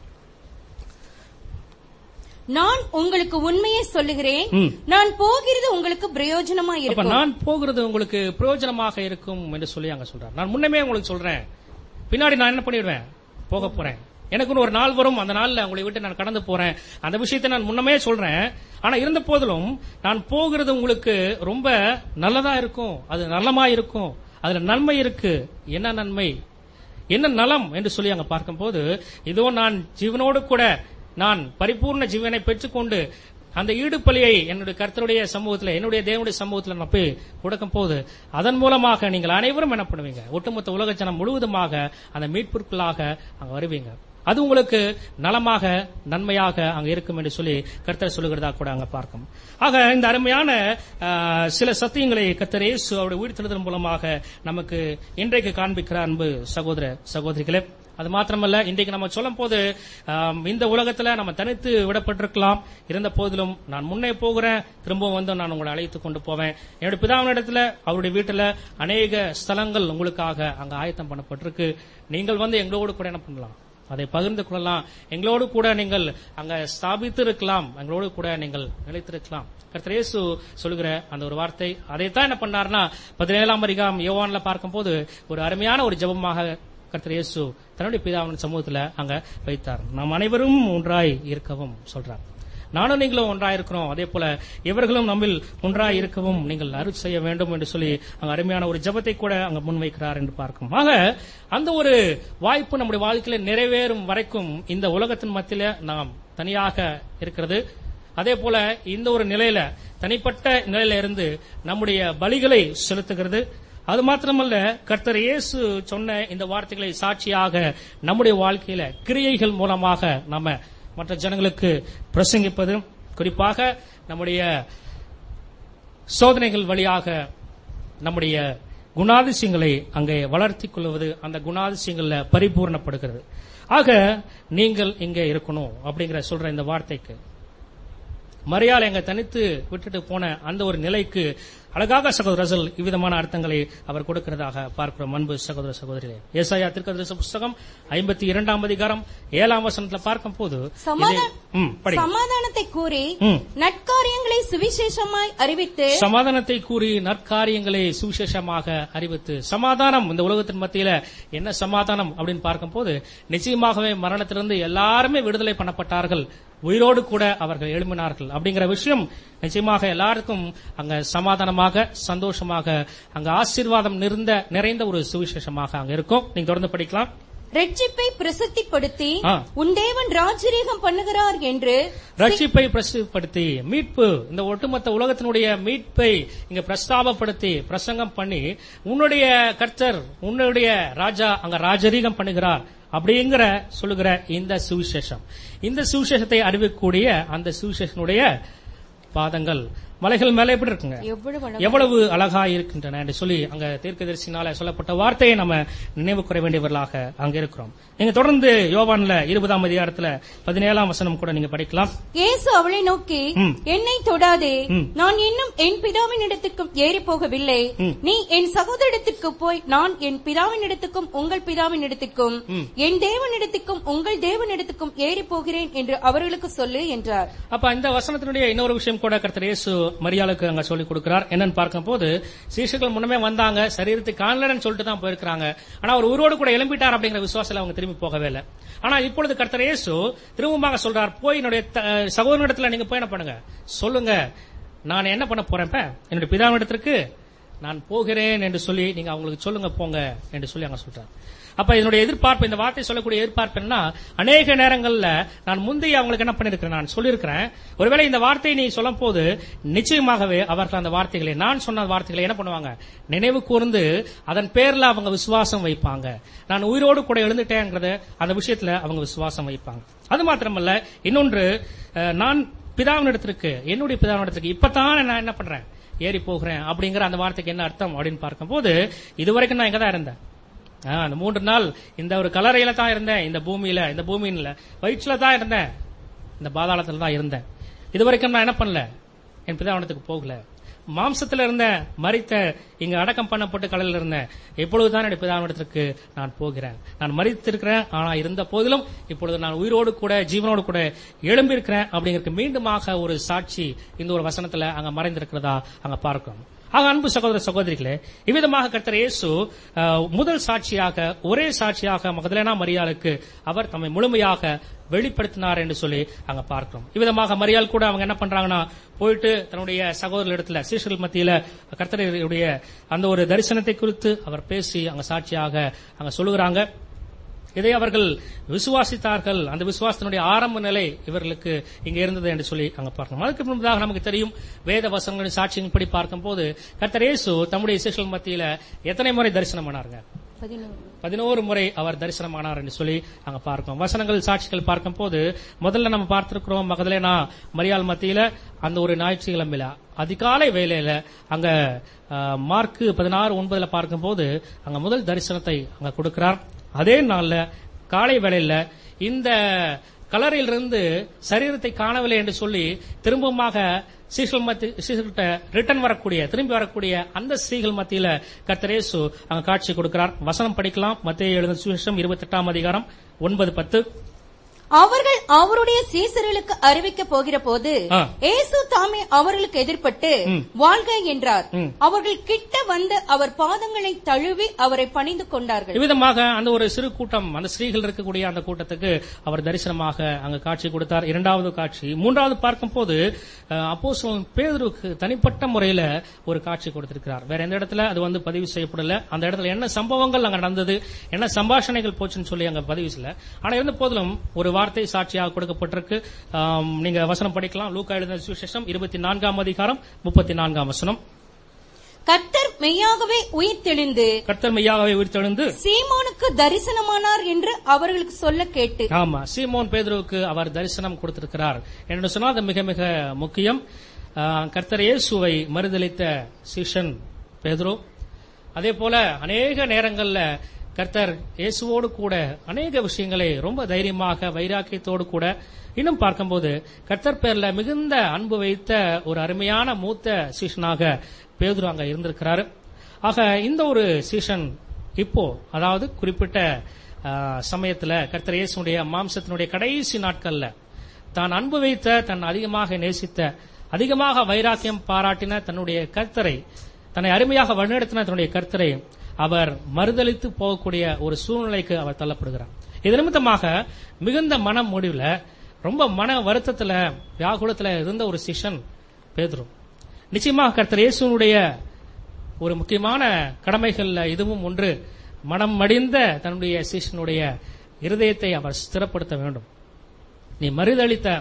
நான் உங்களுக்கு உண்மையை சொல்லுகிறேன் ம். நான் போகிறது உங்களுக்கு பிரயோஜனமா அப்ப இருக்கும் நான் போகிறது உங்களுக்கு பிரயோஜனமாக இருக்கும் என்று சொல்லி அங்க சொல்றார் நான் முன்னமே உங்களுக்கு சொல்றேன் பின்னாடி நான் என்ன பண்ணிடுவேன் போக போறேன் எனக்குன்னு ஒரு நாள் வரும் அந்த நாள்ல உங்களை விட்டு நான் கடந்து போறேன் அந்த விஷயத்தை நான் முன்னமே சொல்றேன் ஆனா இருந்த போதிலும் நான் போகிறது உங்களுக்கு ரொம்ப நல்லதா இருக்கும் அது நலமா இருக்கும் அதுல நன்மை இருக்கு என்ன நன்மை என்ன நலம் என்று சொல்லி அங்க பார்க்கும்போது இதோ நான் ஜீவனோடு கூட நான் பரிபூர்ண ஜீவனை பெற்றுக்கொண்டு அந்த ஈடுபலியை என்னுடைய கர்த்தருடைய சமூகத்தில் என்னுடைய தேவனுடைய சமூகத்தில் நான் போய் கொடுக்கும் போது அதன் மூலமாக நீங்கள் அனைவரும் என்ன பண்ணுவீங்க ஒட்டுமொத்த உலக ஜனம் முழுவதுமாக அந்த மீட்பிற்குள்ளாக அங்க வருவீங்க அது உங்களுக்கு நலமாக நன்மையாக அங்க இருக்கும் என்று சொல்லி கர்த்தர் சொல்லுகிறதா கூட அங்க பார்க்கும் ஆக இந்த அருமையான ஆ, சில சத்தியங்களை கர்த்தர் இயேசு அவருடைய உயிர்த்தெழுதல் மூலமாக நமக்கு இன்றைக்கு காண்பிக்கிறார் அன்பு சகோதர சகோதரிகளே அது மாத்திரமல்ல இன்றைக்கு நம்ம சொல்லும் போது ஆம், இந்த உலகத்துல நம்ம தனித்து விடப்பட்டிருக்கலாம் இருந்த போதிலும் நான் முன்னே போகிறேன் திரும்பவும் வந்து நான் உங்களை அழைத்து கொண்டு போவேன் என்னுடைய பிதாவினிடத்துல அவருடைய வீட்டுல அநேக ஸ்தலங்கள் உங்களுக்காக அங்க ஆயத்தம் பண்ணப்பட்டிருக்கு நீங்கள் வந்து எங்களோடு கூட என்ன பண்ணலாம் அதை பகிர்ந்து கொள்ளலாம் எங்களோடு கூட நீங்கள் அங்க ஸ்தாபித்து இருக்கலாம் எங்களோடு கூட நீங்கள் நிலைத்திருக்கலாம் கர்த்தர் இயேசு சொல்லுகிற அந்த ஒரு வார்த்தை அதைத்தான் என்ன பண்ணார்னா பதினேழாம் அதிகாரம் யோவான்ல பார்க்கும்போது ஒரு அருமையான ஒரு ஜெபமாக கர்த்தர் இயேசு தன்னுடைய பிதாவின் சமூகத்துல அங்க வைத்தார் நாம் அனைவரும் ஒன்றாய் இருக்கவும் சொல்றார் நானும் நீங்களும் ஒன்றாய் இருக்கிறோம் அதே போல இவர்களும் நம்மில் ஒன்றாய் இருக்கவும் நீங்கள் அருள் செய்ய வேண்டும் என்று சொல்லி அங்க அருமையான ஒரு ஜெபத்தை கூட அங்க முன்வைக்கிறார் என்று பார்க்கும் ஆக அந்த ஒரு வாய்ப்பு நம்முடைய வாழ்க்கையில நிறைவேறும் வரைக்கும் இந்த உலகத்தின் மத்தியில நாம் தனியாக இருக்கிறது அதே போல இந்த ஒரு நிலையில தனிப்பட்ட நிலையில இருந்து நம்முடைய பலிகளை செலுத்துகிறது அது மாத்திரமல்ல கர்த்தர் இயேசு சொன்ன இந்த வார்த்தைகளை சாட்சியாக நம்முடைய வாழ்க்கையில கிரியைகள் மூலமாக நாம மற்ற ஜனங்களுக்கு பிரசங்கிப்பது குறிப்பாக நம்முடைய சோதனைகள் வழியாக நம்முடைய குணாதிசயங்களை அங்கே வளர்த்திக் கொள்வது அந்த குணாதிசயங்கள்ல பரிபூர்ணப்படுகிறது ஆக நீங்கள் இங்கே இருக்கணும் அப்படிங்கிற சொல்ற இந்த வார்த்தைக்கு மரியாதை எங்க தனித்து விட்டுட்டு போன அந்த ஒரு நிலைக்கு அழகாக சகோதர ரசல் இவ்விதமான அர்த்தங்களை அவர் கொடுக்கிறதாக பார்க்கிறோம் அன்பு சகோதர சகோதரிகளே ஏசாயா திருக்கதரிச புஸ்தகம் ஐம்பத்தி இரண்டாம் அதிகாரம் ஏழாம் வசனத்துல பார்க்கும் போது சமாதா- ம், படி சமாதானத்தை கூறி ம். நற்காரியங்களை சுவிசேஷமாய் அறிவித்து சமாதானத்தை கூறி நற்காரியங்களை சுவிசேஷமாக அறிவித்து சமாதானம் இந்த உலகத்தின் மத்தியில என்ன சமாதானம் அப்படின்னு பார்க்கும்போது நிச்சயமாகவே மரணத்திலிருந்து எல்லாருமே விடுதலை பண்ணப்பட்டார்கள் உயிரோடு கூட அவர்கள் எழும்பினார்கள் அப்படிங்கிற விஷயம் நிச்சயமாக எல்லாருக்கும் அங்க சமாதானமாக சந்தோஷமாக அங்க ஆசீர்வாதம் நிறைந்த நிறைந்த ஒரு சுவிசேஷமாக அங்க இருக்கும் நீங்க தொடர்ந்து படிக்கலாம் ரட்சிப்பை பிரசித்திப்படுத்தி ஆ. உன் தேவன் ராஜரீகம் பண்ணுகிறார் என்று ரட்சிப்பை பிரசிப்படுத்தி மீட்பு இந்த ஒட்டுமொத்த உலகத்தினுடைய மீட்பை இங்க பிரஸ்தாபப்படுத்தி பிரசங்கம் பண்ணி உன்னுடைய கர்த்தர் உன்னுடைய ராஜா அங்க ராஜரீகம் பண்ணுகிறார் அப்படிங்கிற சொல்லுகிற இந்த சுவிசேஷம் இந்த சுவிசேஷத்தை அறிவிக்கக்கூடிய அந்த சுவிசேஷனுடைய பாதங்கள் மலைகள் மேல எப்படி இருக்குங்க எவ்வளவு அழகா- எவ்வளவு அழகா இருக்கின்றன என்று சொல்லி அங்க தீர்க்கதரிசினால சொல்லப்பட்ட வார்த்தையை நம்ம நினைவு கூற வேண்டியவர்களாக அங்க இருக்கிறோம் நீங்க தொடர்ந்து யோவான்ல இருபதாம் அதிகாரத்துல பதினேழாம் வசனம் கூட நீங்க படிக்கலாம் இயேசு அவளை நோக்கி ம். என்னை தொடாதே ம். நான் இன்னும் என் பிதாவின் இடத்துக்கும் ஏறி போகவில்லை ம். நீ என் சகோதரிடத்துக்கு போய் நான் என் பிதாவின் இடத்துக்கும் உங்கள் பிதாவின் இடத்துக்கும் ம். என் தேவனிடத்துக்கும் உங்கள் தேவனிடத்துக்கும் ஏறி போகிறேன் என்று அவர்களுக்கு சொல்லு என்றார் அப்ப இந்த வசனத்தினுடைய இன்னொரு விஷயம் கூட கர்த்தர் இயேசு மரியாளுக்கு அங்க சொல்லிக் கொடுக்கிறார் என்னன்னு பார்க்கும்போது சீஷர்கள் முன்னமே வந்தாங்க சரீரத்தை காணலன்னு சொல்லிட்டு தான் போயிருக்காங்க ஆனா அவர் உருவோடு கூட எழும்பிட்டார் அப்படிங்கிற விசுவாசத்துல அவங்க திரும்பி போகவே இல்லை ஆனா இப்பொழுது கர்த்தர் இயேசு திரும்பமாக சொல்றார் போய் என்னுடைய த- சகோதரனிடத்துல நீங்க போய் என்ன பண்ணுங்க சொல்லுங்க நான் என்ன பண்ண போறேன் இப்ப? என்னுடைய பிதாவினிடத்திற்கு நான் போகிறேன் என்று சொல்லி நீங்க அவங்களுக்கு சொல்லுங்க போங்க என்று சொல்லி அங்க சொல்றார் அப்ப இதனுடைய எதிர்பார்ப்பு இந்த வார்த்தை சொல்லக்கூடிய எதிர்பார்ப்பு என்ன அநேக நேரங்கள்ல நான் முந்தைய அவங்களுக்கு என்ன பண்ணிருக்கிறேன் நான் சொல்லியிருக்கிறேன் ஒருவேளை இந்த வார்த்தையை நீ சொல்லும் போது நிச்சயமாகவே அவர்கள் அந்த வார்த்தைகளை நான் சொன்ன வார்த்தைகளை என்ன பண்ணுவாங்க நினைவு கூர்ந்து அதன் பேர்ல அவங்க விசுவாசம் வைப்பாங்க நான் உயிரோடு கூட எழுந்துட்டேங்கிறத அந்த விஷயத்துல அவங்க விசுவாசம் வைப்பாங்க அது மாத்திரமல்ல இன்னொன்று அஹ், நான் பிதாவினிடத்திற்கு என்னுடைய பிதாவினிடத்திற்கு இப்பதான் நான் என்ன பண்றேன் ஏறி போகிறேன் அப்படிங்கிற அந்த வார்த்தைக்கு என்ன அர்த்தம் அப்படின்னு பார்க்கும்போது இதுவரைக்கும் நான் இங்க தான் இருந்தேன் ஆ, அந்த மூன்று நாள் இந்த ஒரு கலரையில தான் இருந்தேன் இந்த பூமியில இந்த பூமியில வயிற்றுல தான் இருந்தேன் இந்த பாதாளத்துல தான் இருந்தேன் இது வரைக்கும் நான் என்ன பண்ணல என் பிதாவனத்துக்கு போகல மாம்சத்துல இருந்த மரித்த இங்க அடக்கம் பண்ணப்பட்டு கடலில் இருந்தேன் எப்பொழுதுதான் என்னுடைய பிதாவிடத்திற்கு நான் போகிறேன் நான் மரித்திருக்கிறேன் ஆனா இருந்த போதிலும் இப்பொழுது நான் உயிரோடு கூட ஜீவனோடு கூட எழும்பியிருக்கிறேன் அப்படிங்கிறதுக்கு மீண்டுமாக ஒரு சாட்சி இந்த ஒரு வசனத்துல அங்க மறைந்திருக்கிறதா அங்க பார்க்கிறோம் ஆக அன்பு சகோதர சகோதரிகளே இவ்விதமாக கர்த்தர் இயேசு அஹ், முதல் சாட்சியாக ஒரே சாட்சியாக மகதலேனா மரியாளுக்கு அவர் தம்மை முழுமையாக வெளிப்படுத்தினார் என்று சொல்லி அங்க பார்க்கிறோம் இவ்விதமாக மரியாள் கூட அவங்க என்ன பண்றாங்கன்னா போயிட்டு தன்னுடைய சகோதரர்களிடத்துல சீஷர்கள் மத்தியில கர்த்தருடைய அந்த ஒரு தரிசனத்தை குறித்து அவர் பேசி அங்க சாட்சியாக அங்க சொல்லுகிறாங்க இதை அவர்கள் விசுவாசித்தார்கள் அந்த விசுவாசத்தினுடைய ஆரம்ப நிலை இவர்களுக்கு இங்க இருந்தது என்று சொல்லி அங்க பார்க்கணும் அதுக்கு முன்பதாக நமக்கு தெரியும் வேத வசனங்களின் சாட்சியின்படி பார்க்கும்போது கர்த்தர் இயேசு தம்முடைய சிஷல் மத்தியில எத்தனை முறை தரிசனம் பண்ணாருங்க பதினோரு பதினோரு முறை அவர் தரிசனமானார் என்று சொல்லி அங்க பார்க்கிறோம் வசனங்கள் சாட்சிகள் பார்க்கும்போது முதல்ல நம்ம பார்த்திருக்கிறோம் மகதலேனா மரியாள் மத்தியில அந்த ஒரு ஞாயிற்றுக்கிழமையில அதிகாலை வேலையில அங்க அஹ், மார்க்கு பதினாறு ஒன்பதுல பார்க்கும்போது அங்க முதல் தரிசனத்தை அங்க கொடுக்கிறார் அதே நாள்ல காலை வேளையில இந்த கலரிலிருந்து சரீரத்தை காணவில்லை என்று சொல்லி திரும்பமாக சீசல் மத்தி சீசல்கிட்ட ரிட்டர்ன் வரக்கூடிய திரும்பி வரக்கூடிய அந்த ஸ்ரீகள் மத்தியில கர்த்தரேசு அங்க காட்சி கொடுக்கிறார் வசனம் படிக்கலாம் மத்திய எழுந்த சுவிசேஷம் இருபத்தி எட்டாம் அதிகாரம் ஒன்பது பத்து அவர்கள் அவருடைய சீசர்களுக்கு அறிவிக்க போகிற போது ஆ. இயேசு தாமே அவர்களுக்கு எதிர்ப்பட்டு ம். வாழ்க என்றார் ம். அவர்கள் கிட்ட வந்து அவர் பாதங்களை தழுவி அவரை பணிந்து கொண்டார்கள் இவ்விதமாக அந்த ஒரு சிறு கூட்டம் அந்த ஸ்ரீகள் இருக்கக்கூடிய அந்த கூட்டத்துக்கு அவர் தரிசனமாக அங்க காட்சி கொடுத்தார் இரண்டாவது காட்சி மூன்றாவது பார்க்கும் போது அப்போ பேதுருக்கு தனிப்பட்ட முறையில ஒரு காட்சி கொடுத்திருக்கிறார் வேற எந்த இடத்துல அது வந்து பதிவு செய்யப்படல அந்த இடத்துல என்ன சம்பவங்கள் அங்க நடந்தது என்ன சம்பாஷணைகள் போச்சுன்னு சொல்லி அங்க பதிவு செய்யல ஆனா இருந்த போதிலும் ஒரு வார்த்தை சாட்சியாக கொடுக்கப்பட்டிருக்கு ஆம், நீங்க வசனம் படிக்கலாம் லூக்கா எழுதின சுவிசேஷம் இருபத்தி நான்காம் அதிகாரம் முப்பத்தி நான்காம் வசனம் கர்த்தர் மெய்யாகவே உயிர் தெளிந்து கர்த்தர் மெய்யாகவே உயிர்த்தெழுந்து சீமோனுக்கு தரிசனமானார் என்று அவர்களுக்கு சொல்ல கேட்டு ஆமா சீமோன் பேதுருவுக்கு அவர் தரிசனம் கொடுத்திருக்கிறார் என்று சொன்னால் அது மிக மிக முக்கியம் ஆ, கர்த்தர் இயேசுவை மறுதளித்த சீஷன் பேதுரு அதே போல அநேக நேரங்கள்ல கர்த்தர் இயேசுவோடு கூட அநேக விஷயங்களை ரொம்ப தைரியமாக வைராக்கியத்தோடு கூட இன்னும் பார்க்கும்போது கர்த்தர் பேர்ல மிகுந்த அன்பு வைத்த ஒரு அருமையான மூத்த சீஷனாக பேதுரு அங்க இருந்திருக்கிறாரு ஆக இந்த ஒரு சீஷன் இப்போ அதாவது குறிப்பிட்ட ஆ, சமயத்துல கர்த்தர் இயேசுடைய மாம்சத்தினுடைய கடைசி நாட்கள்ல தான் அன்பு வைத்த தன் அதிகமாக நேசித்த அதிகமாக வைராக்கியம் பாராட்டின தன்னுடைய கர்த்தரை தன்னை அருமையாக வழிநடத்தின தன்னுடைய கர்த்தரை அவர் மறுதளித்து போகக்கூடிய ஒரு சூழ்நிலைக்கு அவர் தள்ளப்படுகிறார் இது நிமித்தமாக மிகுந்த மன முடிவுல ரொம்ப மன வருத்தத்துல வியாகுலத்துல இருந்த ஒரு சிஷன் பேதுரு நிச்சயமாக கர்த்தர் இயேசுனுடைய ஒரு முக்கியமான கடமைகள்ல இதுவும் ஒன்று மனம் மடிந்த தன்னுடைய சிஷ்யனுடைய இருதயத்தை அவர் ஸ்திரப்படுத்த வேண்டும் நீ மறுதளித்த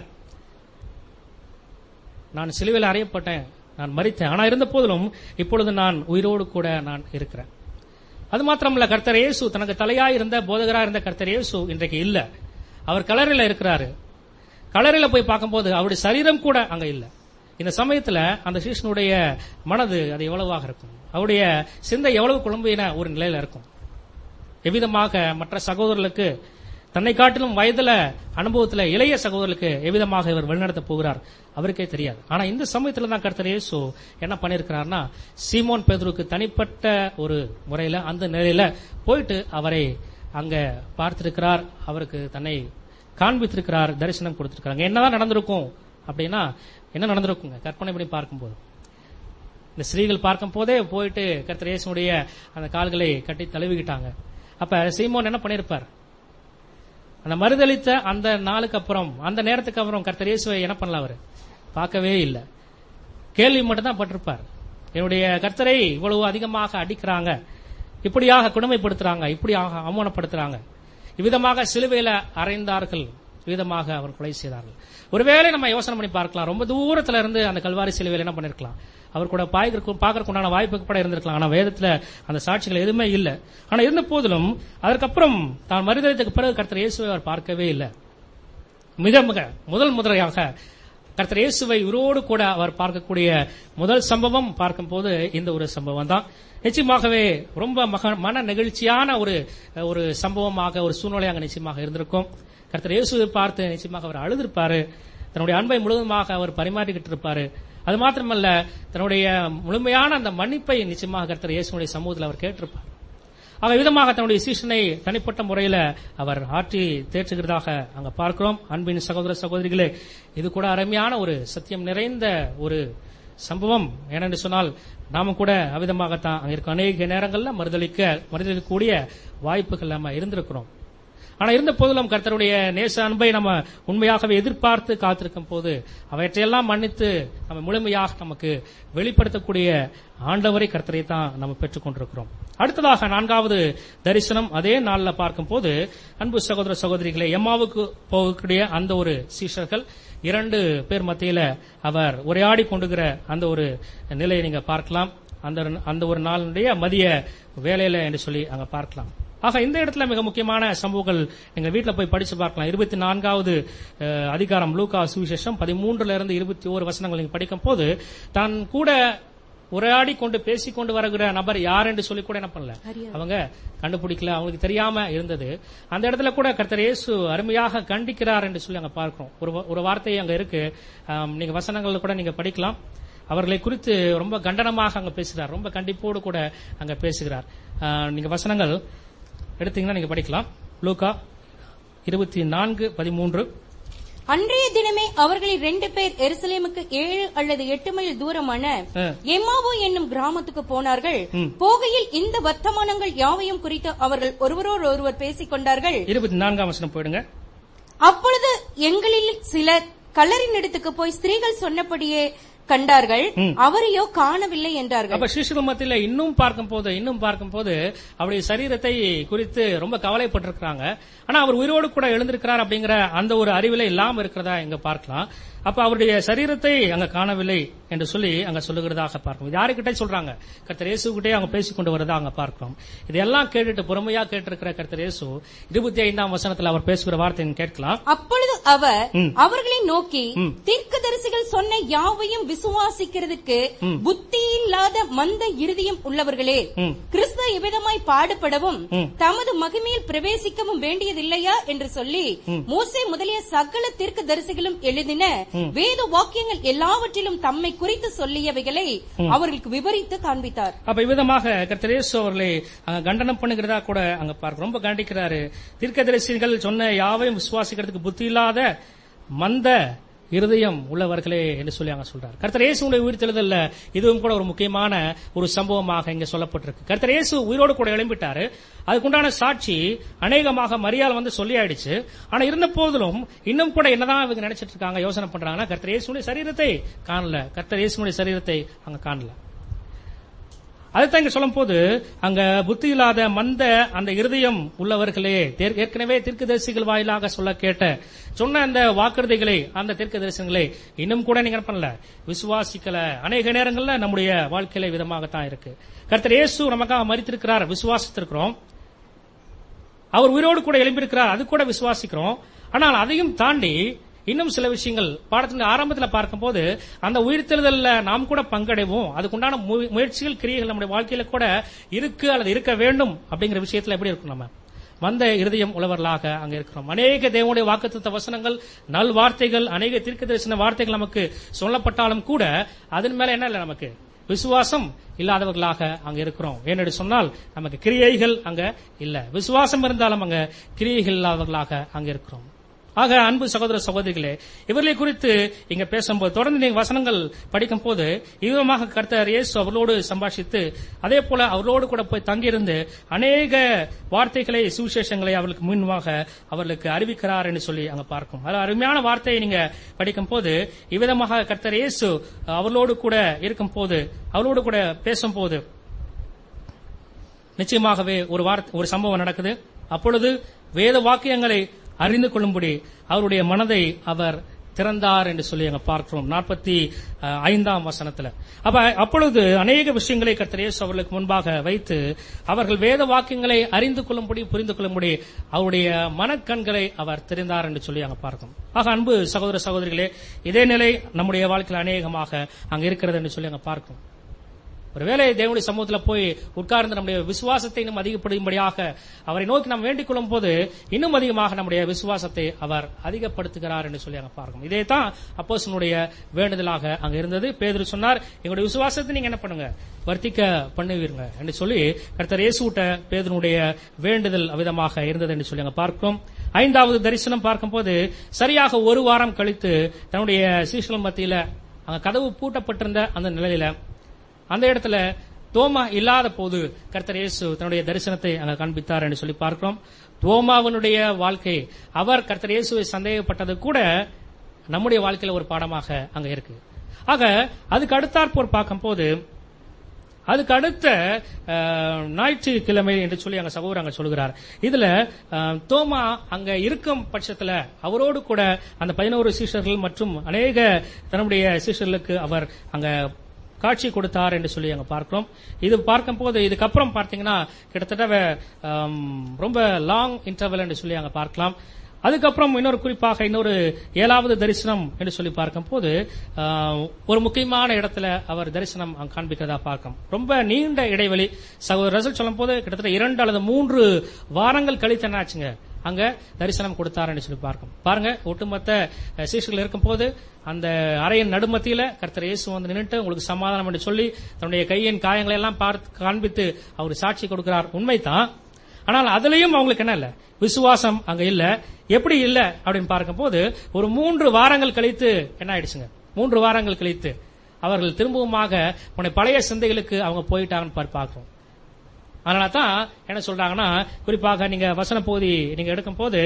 நான் சிலுவையில் அறையப்பட்டேன் நான் மறித்தேன் ஆனா இருந்த போதிலும் இப்பொழுது நான் உயிரோடு கூட நான் இருக்கிறேன் அது மாத்திரமல்ல கர்த்தர் இயேசு தனக்கு தலையாய் இருந்த போதகரா இருந்த கர்த்தர் இயேசு இன்றைக்கு இல்ல அவர் கலரில இருக்கிறாரு கலரில போய் பார்க்கும்போது அவருடைய சரீரம் கூட அங்க இல்ல இந்த சமயத்துல அந்த சீஷனுடைய மனது அது எவ்வளவாக இருக்கும் அவருடைய சிந்தை எவ்வளவு குழம்பின ஒரு நிலையில இருக்கும் எவ்விதமாக மற்ற சகோதரர்களுக்கு தன்னை காட்டிலும் வயதுல அனுபவத்துல இளைய சகோதரர்களுக்கு எவ்விதமாக இவர் வழிநடத்த போகிறார் அவருக்கே தெரியாது ஆனா இந்த சமயத்துல தான் கர்த்தர் இயேசு என்ன பண்ணிருக்கிறார்னா சீமோன் பேதுருக்கு தனிப்பட்ட ஒரு முறையில அந்த நிலையில போயிட்டு அவரை அங்க பார்த்திருக்கிறார் அவருக்கு தன்னை காண்பித்திருக்கிறார் தரிசனம் கொடுத்திருக்கிறாங்க என்னதான் நடந்திருக்கும் அப்படின்னா என்ன நடந்திருக்குங்க கற்பனை பண்ணி பார்க்கும்போது இந்த ஸ்திரீகள் பார்க்கும் போதே போயிட்டு கர்த்தர் இயேசுடைய அந்த கால்களை கட்டி தழுவிக்கிட்டாங்க அப்ப சீமோன் என்ன பண்ணிருப்பார் அந்த மறுதளித்த அந்த நாளுக்கு அப்புறம் அந்த நேரத்துக்கு அப்புறம் கர்த்தர் இயேசுவை என்ன பண்ணல அவரு பார்க்கவே இல்லை கேள்வி மட்டும் தான் பட்டிருப்பார் என்னுடைய கர்த்தரை இவ்வளவு அதிகமாக அடிக்கிறாங்க இப்படியாக கொடுமைப்படுத்துறாங்க இப்படியாக அவமானப்படுத்துறாங்க இவ்விதமாக சிலுவையில அறைந்தார்கள் விதமாக அவர் கொலை செய்தார்கள் ஒருவேளை நம்ம யோசனை பண்ணி பார்க்கலாம் ரொம்ப தூரத்துல இருந்து அந்த கல்வாரி சிலுவையில் என்ன பண்ணிருக்கலாம் அவர் கூட பாய்க்கிறதுக்கு பார்க்கறதுக்கு உண்டான வாய்ப்பு கூட இருந்திருக்கலாம் ஆனா வேதத்துல அந்த சாட்சிகள் எதுவுமே இல்லை ஆனா இருந்த போதிலும் அதற்கப்புறம் தான் மறுதளித்ததுக்கு பிறகு கர்த்தர் இயேசுவை அவர் பார்க்கவே இல்லை மிக மிக முதல் முதலையாக கர்த்தர் இயேசுவை உரோடு கூட அவர் பார்க்கக்கூடிய முதல் சம்பவம் பார்க்கும்போது இந்த ஒரு சம்பவம் தான் நிச்சயமாகவே ரொம்ப மக மன நெகிழ்ச்சியான ஒரு ஒரு சம்பவமாக ஒரு சூழ்நிலையாக நிச்சயமாக இருந்திருக்கும் கர்த்தர் இயேசுவை பார்த்து நிச்சயமாக அவர் அழுதிருப்பாரு தன்னுடைய அன்பை முழுவதுமாக அவர் பரிமாறிக்கிட்டு இருப்பாரு அது மாத்திரமல்ல தன்னுடைய முழுமையான அந்த மன்னிப்பை நிச்சயமாக கர்த்தர் இயேசுடைய சமூகத்தில் அவர் கேட்டிருப்பார் ஆக விதமாக தன்னுடைய சீசனை தனிப்பட்ட முறையில அவர் ஆற்றி தேற்றுகிறதாக அங்க பார்க்கிறோம் அன்பின் சகோதர சகோதரிகளே இது கூட அருமையான ஒரு சத்தியம் நிறைந்த ஒரு சம்பவம் ஏனென்று சொன்னால் நாம கூட அவிதமாகத்தான் அங்க இருக்க அநேக நேரங்கள்ல மறுதளிக்க மறுதளிக்கக்கூடிய வாய்ப்புகள் நம்ம இருந்திருக்கிறோம் ஆனா இருந்த போதிலும் கர்த்தருடைய நேச அன்பை நம்ம உண்மையாகவே எதிர்பார்த்து காத்திருக்கும் போது அவற்றையெல்லாம் மன்னித்து நம்ம முழுமையாக நமக்கு வெளிப்படுத்தக்கூடிய ஆண்டவரை கர்த்தரை தான் நம்ம பெற்றுக் கொண்டிருக்கிறோம் அடுத்ததாக நான்காவது தரிசனம் அதே நாள்ல பார்க்கும் போது அன்பு சகோதர சகோதரிகளை எம்மாவுக்கு போகக்கூடிய அந்த ஒரு சீஷர்கள் இரண்டு பேர் மத்தியில அவர் உரையாடி கொண்டுகிற அந்த ஒரு நிலையை நீங்க பார்க்கலாம் அந்த அந்த ஒரு நாளுடைய மதிய வேலையில என்று சொல்லி அங்க பார்க்கலாம் ஆக இந்த இடத்துல மிக முக்கியமான சம்பவங்கள் நீங்க வீட்டுல போய் படிச்சு பார்க்கலாம் இருபத்தி நான்காவது அஹ், அதிகாரம் லூகா சுவிசேஷம் பதிமூன்றுல இருந்து இருபத்தி ஓரு வசனங்கள் நீங்க படிக்கும் போது தான் கூட உரையாடி கொண்டு பேசிக் கொண்டு வருகிற நபர் யார் என்று சொல்லி கூட என்ன பண்ணல அவங்க கண்டுபிடிக்கல அவங்களுக்கு தெரியாம இருந்தது அந்த இடத்துல கூட கர்த்தர் இயேசு அருமையாக கண்டிக்கிறார் என்று சொல்லி அங்க பார்க்கிறோம் ஒரு ஒரு வார்த்தை அங்க இருக்கு ஆம், நீங்க வசனங்கள்ல கூட நீங்க படிக்கலாம் அவர்களை குறித்து ரொம்ப கண்டனமாக அங்க பேசுகிறார் ரொம்ப கண்டிப்போடு கூட அங்க பேசுகிறார் ஆ, நீங்க வசனங்கள் எடுத்தீங்கன்னா நீங்க படிக்கலாம் லூகா இருபத்தி நான்கு பதிமூன்று அன்றைய தினமே அவர்களில் ரெண்டு பேர் எருசலேமுக்கு ஏழு அல்லது எட்டு மைல் தூரமான ஆ. எம்மாவோ என்னும் கிராமத்துக்கு போனார்கள் ம். போகையில் இந்த வர்த்தமானங்கள் யாவையும் குறித்து அவர்கள் ஒருவரோடு ஒருவர் பேசிக் கொண்டார்கள் இருபத்தி நான்காம் வசனம் போயிடுங்க அப்பொழுது எங்களில் சிலர் கல்லறின் இடத்துக்கு போய் ஸ்திரீகள் சொன்னபடியே கண்டார்கள் ம். அவரையோ காணவில்லை என்றார்கள் அப்ப சிசுகள் மத்தியில இன்னும் பார்க்கும் போது இன்னும் பார்க்கும் போது அவருடைய சரீரத்தை குறித்து ரொம்ப கவலைப்பட்டிருக்கிறாங்க ஆனா அவர் உயிரோடு கூட எழுந்திருக்கிறார் அப்படிங்கிற அந்த ஒரு அறிவில இல்லாம இருக்கிறதா இங்க பார்க்கலாம் அப்ப அவருடைய சரீரத்தை அங்க காணவில்லை என்று சொல்லி அங்க சொல்லுகிறதாக பார்க்கிறோம் இது யாருக்கிட்ட சொல்றாங்க கர்த்தர் இயேசுகிட்டே அவங்க பேசிக் கொண்டு வரதா அங்க பார்க்கிறோம் இதெல்லாம் கேட்டுட்டு பொறுமையா கேட்டிருக்கிற கர்த்தர் இயேசு இருபத்தி ஐந்தாம் வசனத்துல அவர் பேசுகிற வார்த்தையை கேட்கலாம் அப்பொழுது அவர் ம். அவர்களை நோக்கி ம். தீர்க்கதரிசிகள் சொன்ன யாவையும் விசுவாசிக்கிறதுக்கு ம். புத்தி இல்லாத மந்த இருதயம் உள்ளவர்களே ம். கிறிஸ்து இவ்விதமாய் பாடுபடவும் ம். தமது மகிமையில் பிரவேசிக்கவும் வேண்டியதில்லையா என்று சொல்லி ம். மோசே முதலிய சகல தீர்க்கதரிசிகளும் எழுதின வேத வாக்கியங்கள் எல்லாவற்றிலும் தம்மை குறித்து சொல்லியவைகளை அவர்களுக்கு விவரித்து காண்பித்தார் அப்ப இவ்விதமாக கர்த்தர் இயேசு அவர்களை அங்க கண்டனம் பண்ணுகிறதா கூட அங்க பார்க்க ரொம்ப கண்டிக்கிறாரு தீர்க்கதரிசிகள் சொன்ன யாவையும் விசுவாசிக்கிறதுக்கு புத்தி இல்லாத மந்த இருதயம் உள்ளவர்களே என்று சொல்லி அங்க சொல்றார் கர்த்தர் இயேசுடைய உயிர்த்தெழுதல்ல இதுவும் கூட ஒரு முக்கியமான ஒரு சம்பவமாக இங்க சொல்லப்பட்டிருக்கு கர்த்தர் இயேசு உயிரோடு கூட எழும்பிட்டாரு அதுக்குண்டான சாட்சி அநேகமாக மரியாதை வந்து சொல்லி ஆயிடுச்சு ஆனா இருந்த போதிலும் இன்னும் கூட என்னதான் இவங்க நினைச்சிட்டு இருக்காங்க யோசனை பண்றாங்கன்னா கர்த்தர் இயேசுடைய சரீரத்தை காணல கர்த்தர் இயேசுடைய சரீரத்தை அங்க காணல அதைத்தான் இங்க சொல்லும் போது அங்க புத்தி இல்லாத மந்த அந்த இருதயம் உள்ளவர்களே தேர்- ஏற்கனவே தீர்க்கதரிசிகள் வாயிலாக சொல்ல கேட்ட சொன்ன அந்த வாக்குறுதிகளை அந்த தீர்க்க தரிசனங்களை இன்னும் கூட நீங்க என்ன பண்ணல விசுவாசிக்கல அநேக நேரங்கள்ல நம்முடைய வாழ்க்கையில விதமாகத்தான் இருக்கு கர்த்தர் இயேசு நமக்காக மறித்திருக்கிறார் விசுவாசித்திருக்கிறோம் அவர் உயிரோடு கூட எழும்பியிருக்கிறார் அது கூட விசுவாசிக்கிறோம் ஆனால் அதையும் தாண்டி இன்னும் சில விஷயங்கள் பாடத்தின் ஆரம்பத்தில் பார்க்கும்போது அந்த உயிர்த்தெழுதல்ல நாம் கூட பங்கடைவோம் அதுக்குண்டான மு- முயற்சிகள் கிரியைகள் நம்முடைய வாழ்க்கையில கூட இருக்கு அல்லது இருக்க வேண்டும் அப்படிங்கிற விஷயத்துல எப்படி இருக்கும் நம்ம வந்த இருதயம் உழவர்களாக அங்க இருக்கிறோம் அநேக தேவனுடைய வாக்குத்தத்த வசனங்கள் நல் வார்த்தைகள் அநேக தீர்க்க தரிசன வார்த்தைகள் நமக்கு சொல்லப்பட்டாலும் கூட அதன் மேல என்ன இல்லை நமக்கு விசுவாசம் இல்லாதவர்களாக அங்க இருக்கிறோம் ஏனென்று சொன்னால் நமக்கு கிரியைகள் அங்க இல்ல விசுவாசம் இருந்தாலும் அங்க கிரியைகள் இல்லாதவர்களாக அங்க இருக்கிறோம் ஆக அன்பு சகோதர சகோதரிகளே இவர்களை குறித்து இங்க பேசும்போது தொடர்ந்து நீங்க வசனங்கள் படிக்கும் போது இவ்விதமாக கர்த்தர் இயேசு அவர்களோடு சம்பாஷித்து அதே போல அவர்களோடு கூட போய் தங்கியிருந்து அநேக வார்த்தைகளை சுவிசேஷங்களை அவர்களுக்கு முன்பாக அவர்களுக்கு அறிவிக்கிறார் என்று சொல்லி அங்க பார்க்கும் அது அருமையான வார்த்தையை நீங்க படிக்கும் போது இவ்விதமாக கர்த்தர் இயேசு அவர்களோடு கூட இருக்கும் போது அவர்களோடு கூட பேசும்போது நிச்சயமாகவே ஒரு வார்த்தை ஒரு சம்பவம் நடக்குது அப்பொழுது வேத வாக்கியங்களை அறிந்து கொள்ளும்படி அவருடைய மனதை அவர் திறந்தார் என்று சொல்லி அங்க பார்க்கிறோம் நாற்பத்தி ஐந்தாம் வசனத்துல அப்ப அப்பொழுது அநேக விஷயங்களை கர்த்தர் இயேசு அவர்களுக்கு முன்பாக வைத்து அவர்கள் வேத வாக்கியங்களை அறிந்து கொள்ளும்படி புரிந்து கொள்ளும்படி அவருடைய மனக்கண்களை அவர் தெரிந்தார் என்று சொல்லி அங்க பார்க்கிறோம் ஆக அன்பு சகோதர சகோதரிகளே இதே நிலை நம்முடைய வாழ்க்கையில் அநேகமாக அங்க இருக்கிறது என்று சொல்லி அங்க பார்க்கிறோம் ஒருவேளை தேவனுடைய சமூகத்துல போய் உட்கார்ந்து நம்முடைய விசுவாசத்தை இன்னும் அதிகப்படும்படியாக அவரை நோக்கி நாம் வேண்டிக் கொள்ளும் போது இன்னும் அதிகமாக நம்முடைய விசுவாசத்தை அவர் அதிகப்படுத்துகிறார் என்று சொல்லி அங்க பார்க்கணும் இதே தான் அப்போசனுடைய வேண்டுதலாக அங்க இருந்தது பேதுரு சொன்னார் எங்களுடைய விசுவாசத்தை நீங்க என்ன பண்ணுங்க வர்த்திக்க பண்ணுவீருங்க என்று சொல்லி கர்த்தர் இயேசுட்ட பேதனுடைய வேண்டுதல் அவ்விதமாக இருந்தது என்று சொல்லி அங்க பார்க்கிறோம் ஐந்தாவது தரிசனம் பார்க்கும்போது சரியாக ஒரு வாரம் கழித்து தன்னுடைய சீசலம் மத்தியில அங்க கதவு பூட்டப்பட்டிருந்த அந்த நிலையில அந்த இடத்துல தோமா இல்லாத போது கர்த்தர் இயேசு தன்னுடைய தரிசனத்தை அங்க காண்பித்தார் என்று சொல்லி பார்க்கிறோம் தோமாவினுடைய வாழ்க்கை அவர் கர்த்தர் இயேசுவை சந்தேகப்பட்டது கூட நம்முடைய வாழ்க்கையில ஒரு பாடமாக அங்க இருக்கு ஆக அதுக்கு அடுத்தாற்போர் பார்க்கும்போது அதுக்கு அடுத்த அஹ், ஞாயிற்றுக்கிழமை என்று சொல்லி அங்க சகோதரர் அங்க சொல்கிறார் இதுல அஹ், தோமா அங்க இருக்கும் பட்சத்துல அவரோடு கூட அந்த பதினோரு சீஷர்கள் மற்றும் அநேக தன்னுடைய சீஷர்களுக்கு அவர் அங்க காட்சி கொடுத்தார் என்று சொல்லி அங்க பார்க்கிறோம் இது பார்க்கும்போது இதுக்கப்புறம் பார்த்தீங்கன்னா கிட்டத்தட்ட அம், ரொம்ப லாங் இன்டர்வல் என்று சொல்லி அங்க பார்க்கலாம் அதுக்கப்புறம் இன்னொரு குறிப்பாக இன்னொரு ஏழாவது தரிசனம் என்று சொல்லி பார்க்கும்போது ஆஹ், ஒரு முக்கியமான இடத்துல அவர் தரிசனம் அங்க காண்பிக்கிறதா பார்க்கும் ரொம்ப நீண்ட இடைவெளி சகோதரர் ரசல் சொல்லும் போது கிட்டத்தட்ட இரண்டு அல்லது மூன்று வாரங்கள் கழித்து என்னாச்சுங்க அங்க தரிசனம் கொடுத்தாருன்னு சொல்லி பார்க்கும் பாருங்க ஒட்டுமொத்த அஹ், சீஷர்கள் இருக்கும்போது அந்த அறையின் நடுமத்தியில கர்த்தர் இயேசு வந்து நின்னுட்டு உங்களுக்கு சமாதானம் என்று சொல்லி தன்னுடைய கையின் காயங்களை எல்லாம் பார்த்து காண்பித்து அவர் சாட்சி கொடுக்கிறார் உண்மைதான் ஆனால் அதுலயும் அவங்களுக்கு என்ன இல்ல விசுவாசம் அங்க இல்ல எப்படி இல்ல அப்படின்னு பார்க்கும்போது ஒரு மூன்று வாரங்கள் கழித்து என்ன ஆயிடுச்சுங்க மூன்று வாரங்கள் கழித்து அவர்கள் திரும்பவுமாக உன்னை பழைய சிந்தைகளுக்கு அவங்க போயிட்டாங்கன்னு பார் பார்க்கிறோம் அதனால தான் என்ன சொல்றாங்கன்னா குறிப்பாக நீங்க வசன பகுதி நீங்க எடுக்கும் போது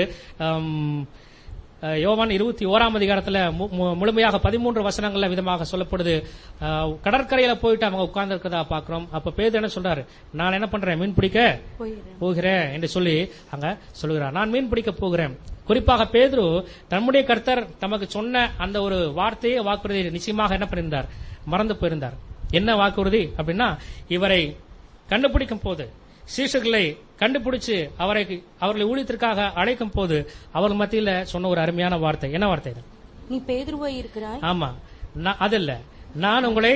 யோவான் இருபத்தி ஓராம் அதிகாரத்துல மு- மு- முழுமையாக பதிமூன்று வசனங்கள்ல விதமாக சொல்லப்படுது அஹ், கடற்கரையில போயிட்டு அவங்க உட்கார்ந்து இருக்கிறதா பாக்குறோம் அப்ப பேது என்ன சொல்றாரு நான் என்ன பண்றேன் மீன் பிடிக்க போயிடுறேன் போகிறேன் என்று சொல்லி அங்க சொல்லுகிறார் நான் மீன் பிடிக்க போகிறேன் குறிப்பாக பேதுரு தம்முடைய கர்த்தர் தமக்கு சொன்ன அந்த ஒரு வார்த்தையை வாக்குறுதி நிச்சயமாக என்ன பண்ணியிருந்தார் மறந்து போயிருந்தார் என்ன வாக்குறுதி அப்படின்னா இவரை கண்டுபிடிக்கும் போது சீஷர்களை கண்டுபிடிச்சு அவரை அவர்களை ஊழியத்திற்காக அழைக்கும் போது அவர்கள் மத்தியில சொன்ன ஒரு அருமையான வார்த்தை என்ன வார்த்தை இது நீ பேதுருவாய் இருக்கிறாய் ஆமா நான் அது இல்ல நான் உங்களை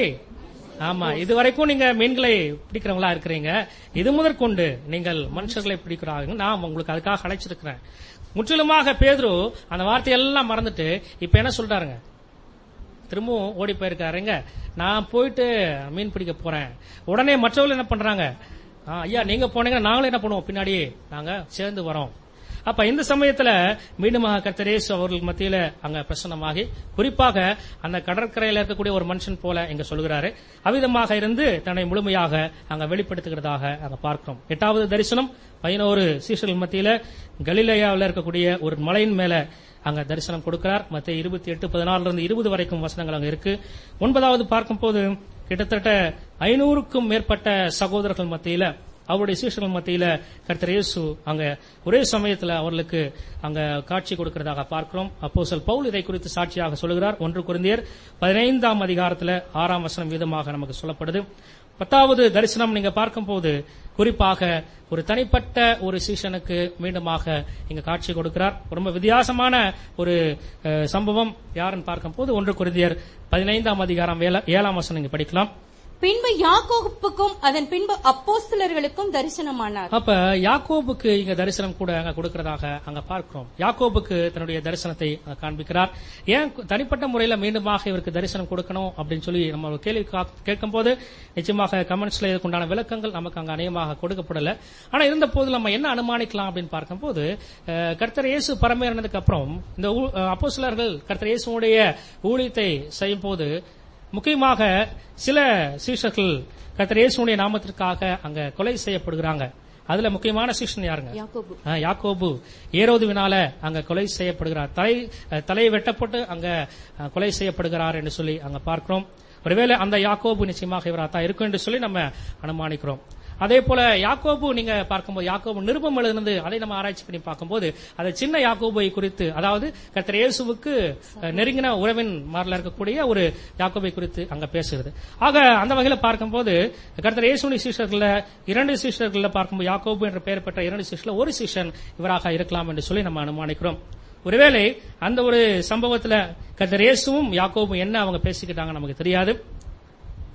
ஆமா இதுவரைக்கும் நீங்க மீன்களை பிடிக்கிறவங்களா இருக்கிறீங்க இது முதற்கொண்டு நீங்கள் மனுஷர்களை பிடிக்கிறாங்க நான் உங்களுக்கு அதுக்காக அழைச்சிருக்கிறேன் முற்றிலுமாக பேதுரு அந்த வார்த்தையெல்லாம் மறந்துட்டு இப்ப என்ன சொல்றாருங்க திரும்பவும் ஓடி போயிருக்காருங்க நான் போயிட்டு மீன் பிடிக்க போறேன் உடனே மற்றவர்கள் என்ன பண்றாங்க "ஆ, ஐயா நீங்க போனீங்கன்னா நாங்களும் என்ன பண்ணுவோம் பின்னாடி நாங்க சேர்ந்து வரோம் அப்ப இந்த சமயத்துல மீண்டுமாக கர்த்தரேசு அவர்கள் மத்தியில அங்க பிரசன்னமாகி குறிப்பாக அந்த கடற்கரையில இருக்கக்கூடிய ஒரு மனுஷன் போல இங்க சொல்கிறாரு அவ்விதமாக இருந்து தன்னை முழுமையாக அங்க வெளிப்படுத்துகிறதாக அங்க பார்க்கிறோம் எட்டாவது தரிசனம் பதினோரு சீஷர்கள் மத்தியில கலிலேயாவில் இருக்கக்கூடிய ஒரு மலையின் மேல அங்க தரிசனம் கொடுக்கிறார் மத்த இருபத்தி எட்டு பதினாறுல இருந்து இருபது வரைக்கும் வசனங்கள் அங்க இருக்கு ஒன்பதாவது பார்க்கும்போது கிட்டத்தட்ட ஐநூறுக்கும் மேற்பட்ட சகோதரர்கள் மத்தியில அவருடைய சீஷர்கள் மத்தியில கர்த்தர் இயேசு அங்க ஒரே சமயத்துல அவர்களுக்கு அங்க காட்சி கொடுக்கிறதாக பார்க்கிறோம் அப்போஸ்தலர் பவுல் இதை குறித்து சாட்சியாக சொல்லுகிறார் ஒன்று குருந்தியர் பதினைந்தாம் அதிகாரத்துல ஆறாம் வசனம் வீதமாக நமக்கு சொல்லப்படுது பத்தாவது தரிசனம் நீங்க பார்க்கும்போது குறிப்பாக ஒரு தனிப்பட்ட ஒரு சீசனுக்கு மீண்டுமாக இங்க காட்சி கொடுக்கிறார் ரொம்ப வித்தியாசமான ஒரு அஹ், சம்பவம் யாருன்னு பார்க்கும்போது ஒன்று குருந்தியர் பதினைந்தாம் அதிகாரம் ஏழா- ஏழாம் வசனம் நீங்க படிக்கலாம் பின்பு யாக்கோப்புக்கும் அதன் பின்பு அப்போஸ்தலர்களுக்கும் தரிசனமானார் அப்ப யாக்கோபுக்கு இங்க தரிசனம் கூட அங்க கொடுக்கிறதாக அங்க பார்க்கிறோம் யாக்கோபுக்கு தன்னுடைய தரிசனத்தை அங்க காண்பிக்கிறார் ஏன் கு- தனிப்பட்ட முறையில மீண்டுமாக இவருக்கு தரிசனம் கொடுக்கணும் அப்படின்னு சொல்லி நம்ம ஒரு கேள்வி கேட்கும் போது நிச்சயமாக கமெண்ட்ஸ்ல இதுக்குண்டான விளக்கங்கள் நமக்கு அங்க அநேகமாக கொடுக்கப்படல ஆனா இருந்த போது நம்ம என்ன அனுமானிக்கலாம் அப்படின்னு பார்க்கும்போது அஹ், கர்த்தர் இயேசு பரமேறினதுக்கு அப்புறம் இந்த அப்போ சிலர்கள் கர்த்தர் இயேசுடைய ஊழியத்தை செய்யும் போது முக்கியமாக சில சீஷர்கள் கர்த்தர் இயேசுடைய நாமத்திற்காக அங்க கொலை செய்யப்படுகிறாங்க அதுல முக்கியமான சீஷன் யாருங்க யாக்கோபு ஆ, யாக்கோபு ஏரோதுவினால அங்க கொலை செய்யப்படுகிறார் தலை அஹ், தலையை வெட்டப்பட்டு அங்க அஹ், கொலை செய்யப்படுகிறார் என்று சொல்லி அங்க பார்க்கிறோம் ஒருவேளை அந்த யாக்கோபு நிச்சயமாக இவரா தான் இருக்கும் என்று சொல்லி நம்ம அனுமானிக்கிறோம் அதே போல யாக்கோபு நீங்க பார்க்கும்போது யாக்கோபு நிருபம் எழுதுனது அதை நம்ம ஆராய்ச்சி பண்ணி பார்க்கும்போது அது சின்ன யாக்கோபை குறித்து அதாவது கர்த்தர் இயேசுவுக்கு அஹ், நெருங்கின உறவின் மாறல இருக்கக்கூடிய ஒரு யாக்கோபை குறித்து அங்க பேசுகிறது ஆக அந்த வகையில பார்க்கும்போது கர்த்தர் இயேசுடைய சீஷர்கள இரண்டு சீஷர்கள பார்க்கும்போது யாக்கோபு என்ற பெயர் பெற்ற இரண்டு சீஷர்ல ஒரு சீஷன் இவராக இருக்கலாம் என்று சொல்லி நம்ம அனுமானிக்கிறோம் ஒருவேளை அந்த ஒரு சம்பவத்துல கர்த்தர் இயேசுவும் யாக்கோபும் என்ன அவங்க பேசிக்கிட்டாங்க நமக்கு தெரியாது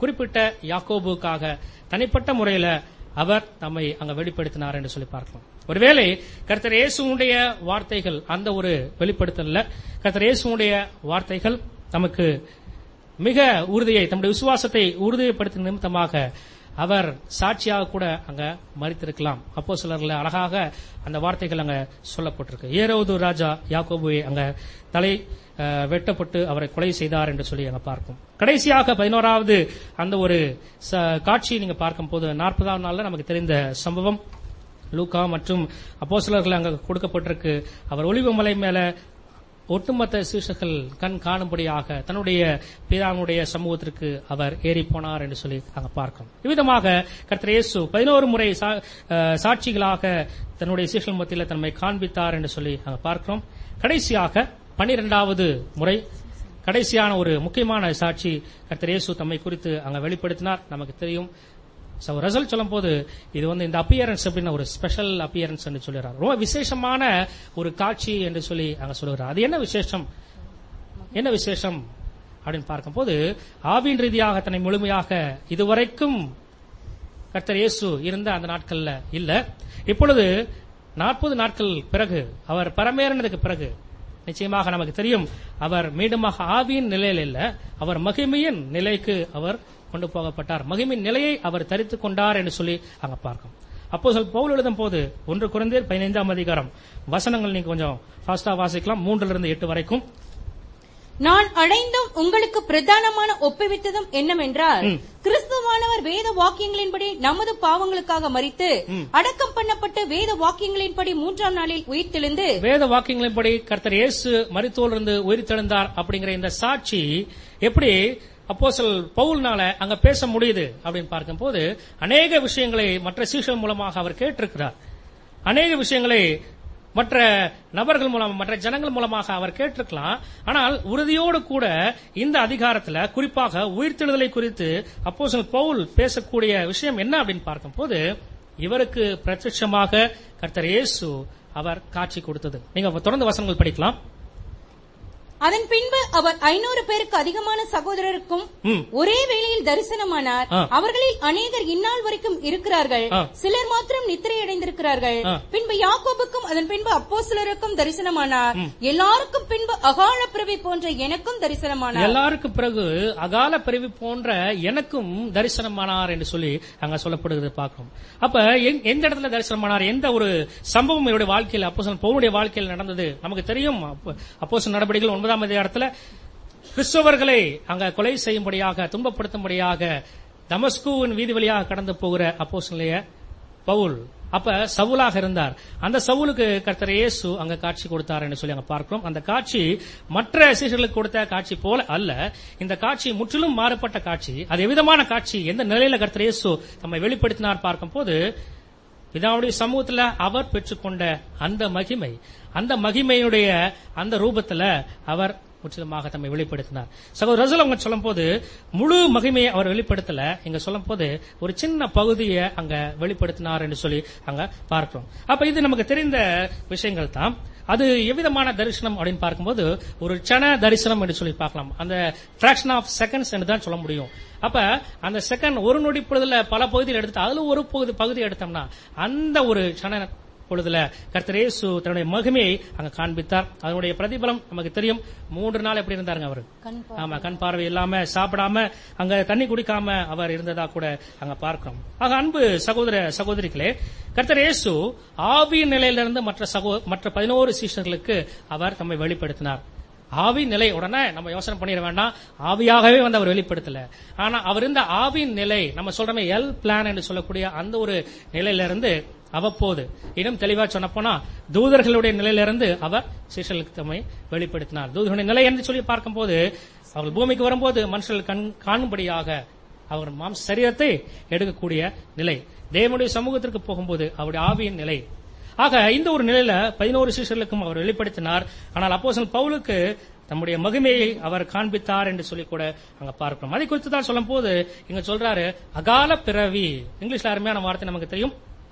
குறிப்பிட்ட யாக்கோபுக்காக தனிப்பட்ட முறையில அவர் நம்மை அங்க வெளிப்படுத்தினார் என்று சொல்லி பார்க்கலாம் ஒருவேளை கர்த்தர் இயேசுவுடைய வார்த்தைகள் அந்த ஒரு வெளிப்படுத்தல கர்த்தர் இயேசுவுடைய வார்த்தைகள் நமக்கு மிக உறுதியை தம்முடைய விசுவாசத்தை உறுதிப்படுத்தும் நிமித்தமாக அவர் சாட்சியாக கூட அங்க மறித்திருக்கலாம் அப்போ சிலர்ல அழகாக அந்த வார்த்தைகள் அங்க சொல்லப்பட்டிருக்கு ஏரோது ராஜா யாக்கோபுவை அங்க தலை அஹ், வெட்டப்பட்டு அவரை கொலை செய்தார் என்று சொல்லி அங்க பார்க்கும் கடைசியாக பதினோராவது அந்த ஒரு ச- காட்சியை நீங்க பார்க்கும் போது நாற்பதாம் நாள்ல நமக்கு தெரிந்த சம்பவம் லூக்கா மற்றும் அப்போஸ்தலர்கள் அங்க கொடுக்கப்பட்டிருக்கு அவர் ஒளிவு மலை மேல ஒட்டுமொத்த சீஷர்கள் கண் காணும்படியாக தன்னுடைய பிதாவுடைய சமூகத்திற்கு அவர் ஏறி போனார் என்று சொல்லி அங்க பார்க்கிறோம் இவ்விதமாக கர்த்தர் இயேசு பதினோரு முறை சா- அஹ், சாட்சிகளாக தன்னுடைய சீஷர்கள் மத்தியில் தன்னை காண்பித்தார் என்று சொல்லி அங்க பார்க்கிறோம் கடைசியாக பனிரெண்டாவது முறை கடைசியான ஒரு முக்கியமான சாட்சி கர்த்தர் இயேசு தம்மை குறித்து அங்க வெளிப்படுத்தினார் நமக்கு தெரியும் So, ரிசல்ட் சொல்லும் போது இது வந்து இந்த அப்பியரன்ஸ் அப்படின்னு ஒரு ஸ்பெஷல் அப்பியரன்ஸ் என்று சொல்லுறார் ரொம்ப விசேஷமான ஒரு காட்சி என்று சொல்லி அங்க சொல்லுகிறார் அது என்ன விசேஷம் என்ன விசேஷம் அப்படின்னு பார்க்கும்போது ஆவின் ரீதியாக தன்னை முழுமையாக இதுவரைக்கும் கர்த்தர் இயேசு இருந்த அந்த நாட்கள்ல இல்ல இப்பொழுது நாற்பது நாட்கள் பிறகு அவர் பரமேறினதுக்கு பிறகு நிச்சயமாக நமக்கு தெரியும் அவர் மீண்டுமாக ஆவியின் நிலையில் இல்ல அவர் மகிமையின் நிலைக்கு அவர் கொண்டு போகப்பட்டார் மகிமையின் நிலையை அவர் தரித்துக் கொண்டார் என்று சொல்லி அங்க பார்க்கும் அப்போ சொல் பவுல் எழுதும் போது ஒன்று குறைந்தேர் பதினைந்தாம் அதிகாரம் வசனங்கள் நீங்க கொஞ்சம் ஃபாஸ்டா வாசிக்கலாம் மூன்றுல இருந்து எட்டு வரைக்கும் நான் அடைந்தும் உங்களுக்கு பிரதானமான ஒப்புவித்ததும் என்னவென்றால் ம். கிறிஸ்துவானவர் வேத வாக்கியங்களின்படி நமது பாவங்களுக்காக மரித்து அடக்கம் பண்ணப்பட்டு வேத வாக்கியங்களின்படி மூன்றாம் நாளில் உயிர்த்தெழுந்து வேத வாக்கியங்களின்படி கர்த்தர் இயேசு மரித்தோலிருந்து உயிர்த்தெழுந்தார் அப்படிங்கிற இந்த சாட்சி எப்படி அப்போஸ்தலர் பவுல்னால அங்க பேச முடியுது அப்படின்னு பார்க்கும்போது அநேக விஷயங்களை மற்ற சீஷர் மூலமாக அவர் கேட்டிருக்கிறார் அநேக விஷயங்களை மற்ற நபர்கள் மூலம் மற்ற ஜனங்கள் மூலமாக அவர் கேட்டிருக்கலாம் ஆனால் உறுதியோடு கூட இந்த அதிகாரத்துல குறிப்பாக உயிர்த்தெழுதலை குறித்து அப்போஸ்தலர் பவுல் பேசக்கூடிய விஷயம் என்ன அப்படின்னு பார்க்கும்போது இவருக்கு பிரத்யட்சமாக கர்த்தர் இயேசு அவர் காட்சி கொடுத்தது நீங்க தொடர்ந்து வசனங்கள் படிக்கலாம் அதன் பின்பு அவர் ஐநூறு பேருக்கு அதிகமான சகோதரருக்கும் ம். ஒரே வேளையில் தரிசனமானார் ஆ. அவர்களில் அநேகர் இந்நாள் வரைக்கும் இருக்கிறார்கள் ஆ. சிலர் மாத்திரம் நித்திரையடைந்திருக்கிறார்கள் ஆ. பின்பு யாக்கோபுக்கும் அதன் பின்பு அப்போஸ்தலருக்கும் தரிசனமானார் எல்லாருக்கும் பின்பு அகால பிறவி போன்ற எனக்கும் தரிசனமானார் எல்லாருக்கும் பிறகு அகால பிறவி போன்ற எனக்கும் தரிசனமானார் என்று சொல்லி அங்க சொல்லப்படுகிறது பார்க்கிறோம் அப்ப எங்க- எந்த இடத்துல தரிசனமானார் எந்த ஒரு சம்பவம் இவருடைய வாழ்க்கையில் அப்போ பவுனுடைய வாழ்க்கையில் நடந்தது நமக்கு தெரியும் அப்போ நடவடிக்கைகள் ஒன்பதாம் அதிகாரத்துல கிறிஸ்தவர்களை அங்க கொலை செய்யும்படியாக துன்பப்படுத்தும்படியாக தமஸ்குவின் வீதி வழியாக கடந்து போகிற அப்போஸ்தலனைய பவுல் அப்ப சவுலாக இருந்தார் அந்த சவுலுக்கு கர்த்தர் இயேசு அங்க காட்சி கொடுத்தார் என்று சொல்லி அங்க பார்க்கிறோம் அந்த காட்சி மற்ற சீசர்களுக்கு கொடுத்த காட்சி போல அல்ல இந்த காட்சி முற்றிலும் மாறுபட்ட காட்சி அது எவ்விதமான காட்சி எந்த நிலையில கர்த்தர் இயேசு நம்மை வெளிப்படுத்தினார் பார்க்கும்போது பிதாவுடைய சமூகத்துல அவர் பெற்றுக்கொண்ட அந்த மகிமை அந்த மகிமையுடைய அந்த ரூபத்துல அவர் முற்றிலுமாக தம்மை வெளிப்படுத்தினார் சகோதர ரசூல் அவங்க சொல்லும் போது முழு மகிமையை அவர் வெளிப்படுத்தல இங்க சொல்லும் போது ஒரு சின்ன பகுதியை அங்க வெளிப்படுத்தினார் என்று சொல்லி அங்க பார்க்கிறோம் அப்ப இது நமக்கு தெரிந்த விஷயங்கள் தான் அது எவ்விதமான தரிசனம் அப்படின்னு பார்க்கும்போது ஒரு சன தரிசனம் என்று சொல்லி பார்க்கலாம் அந்த fraction ஆஃப் செகண்ட்ஸ் என்று தான் சொல்ல முடியும் அப்ப அந்த செகண்ட் ஒரு நொடி பொழுதுல பல பகுதியில் எடுத்து அதுல ஒரு பகுதி பகுதி எடுத்தோம்னா அந்த ஒரு சன பொழுதுல கர்த்தர் இயேசு தன்னுடைய மகிமையை அங்க காண்பித்தார் அதனுடைய பிரதிபலம் நமக்கு தெரியும் மூன்று நாள் எப்படி இருந்தாருங்க அவர் கண் ஆமா கண் பார்வை இல்லாம சாப்பிடாம அங்க தண்ணி குடிக்காம அவர் இருந்ததா கூட அங்க பார்க்கிறோம் ஆக அன்பு சகோதர சகோதரிகளே கர்த்தர் இயேசு ஆவியின் நிலையிலிருந்து மற்ற சகோ மற்ற பதினோரு சீஷர்களுக்கு அவர் தம்மை வெளிப்படுத்தினார் ஆவி நிலை உடனே நம்ம யோசனை பண்ணிட வேண்டாம் ஆவியாகவே வந்து அவர் வெளிப்படுத்தல ஆனா அவர் இருந்த ஆவியின் நிலை நம்ம சொல்றோமே எல் பிளான் என்று சொல்லக்கூடிய அந்த ஒரு நிலையில இருந்து அவ்வப்போது இன்னும் தெளிவா சொன்ன போனா தூதர்களுடைய நிலையிலிருந்து அவர் சீஷர்களுக்கு தம்மை வெளிப்படுத்தினார் தூதர்களுடைய நிலை என்று சொல்லி பார்க்கும்போது அவர்கள் பூமிக்கு வரும்போது மனுஷர்கள் கண் காணும்படியாக அவர் மாம்ச சரீரத்தை எடுக்கக்கூடிய நிலை தேவனுடைய சமூகத்திற்கு போகும்போது அவருடைய ஆவியின் நிலை ஆக இந்த ஒரு நிலையில பதினோரு சீஷர்களுக்கும் அவர் வெளிப்படுத்தினார் ஆனால் அப்போஸ்தலன் பவுலுக்கு தம்முடைய மகிமையை அவர் காண்பித்தார் என்று சொல்லி கூட அங்க பார்க்கிறோம் அதை குறித்து தான் சொல்லும் போது இங்க சொல்றாரு அகால பிறவி இங்கிலீஷ்ல அருமையான வார்த்தை நமக்கு தெரியும்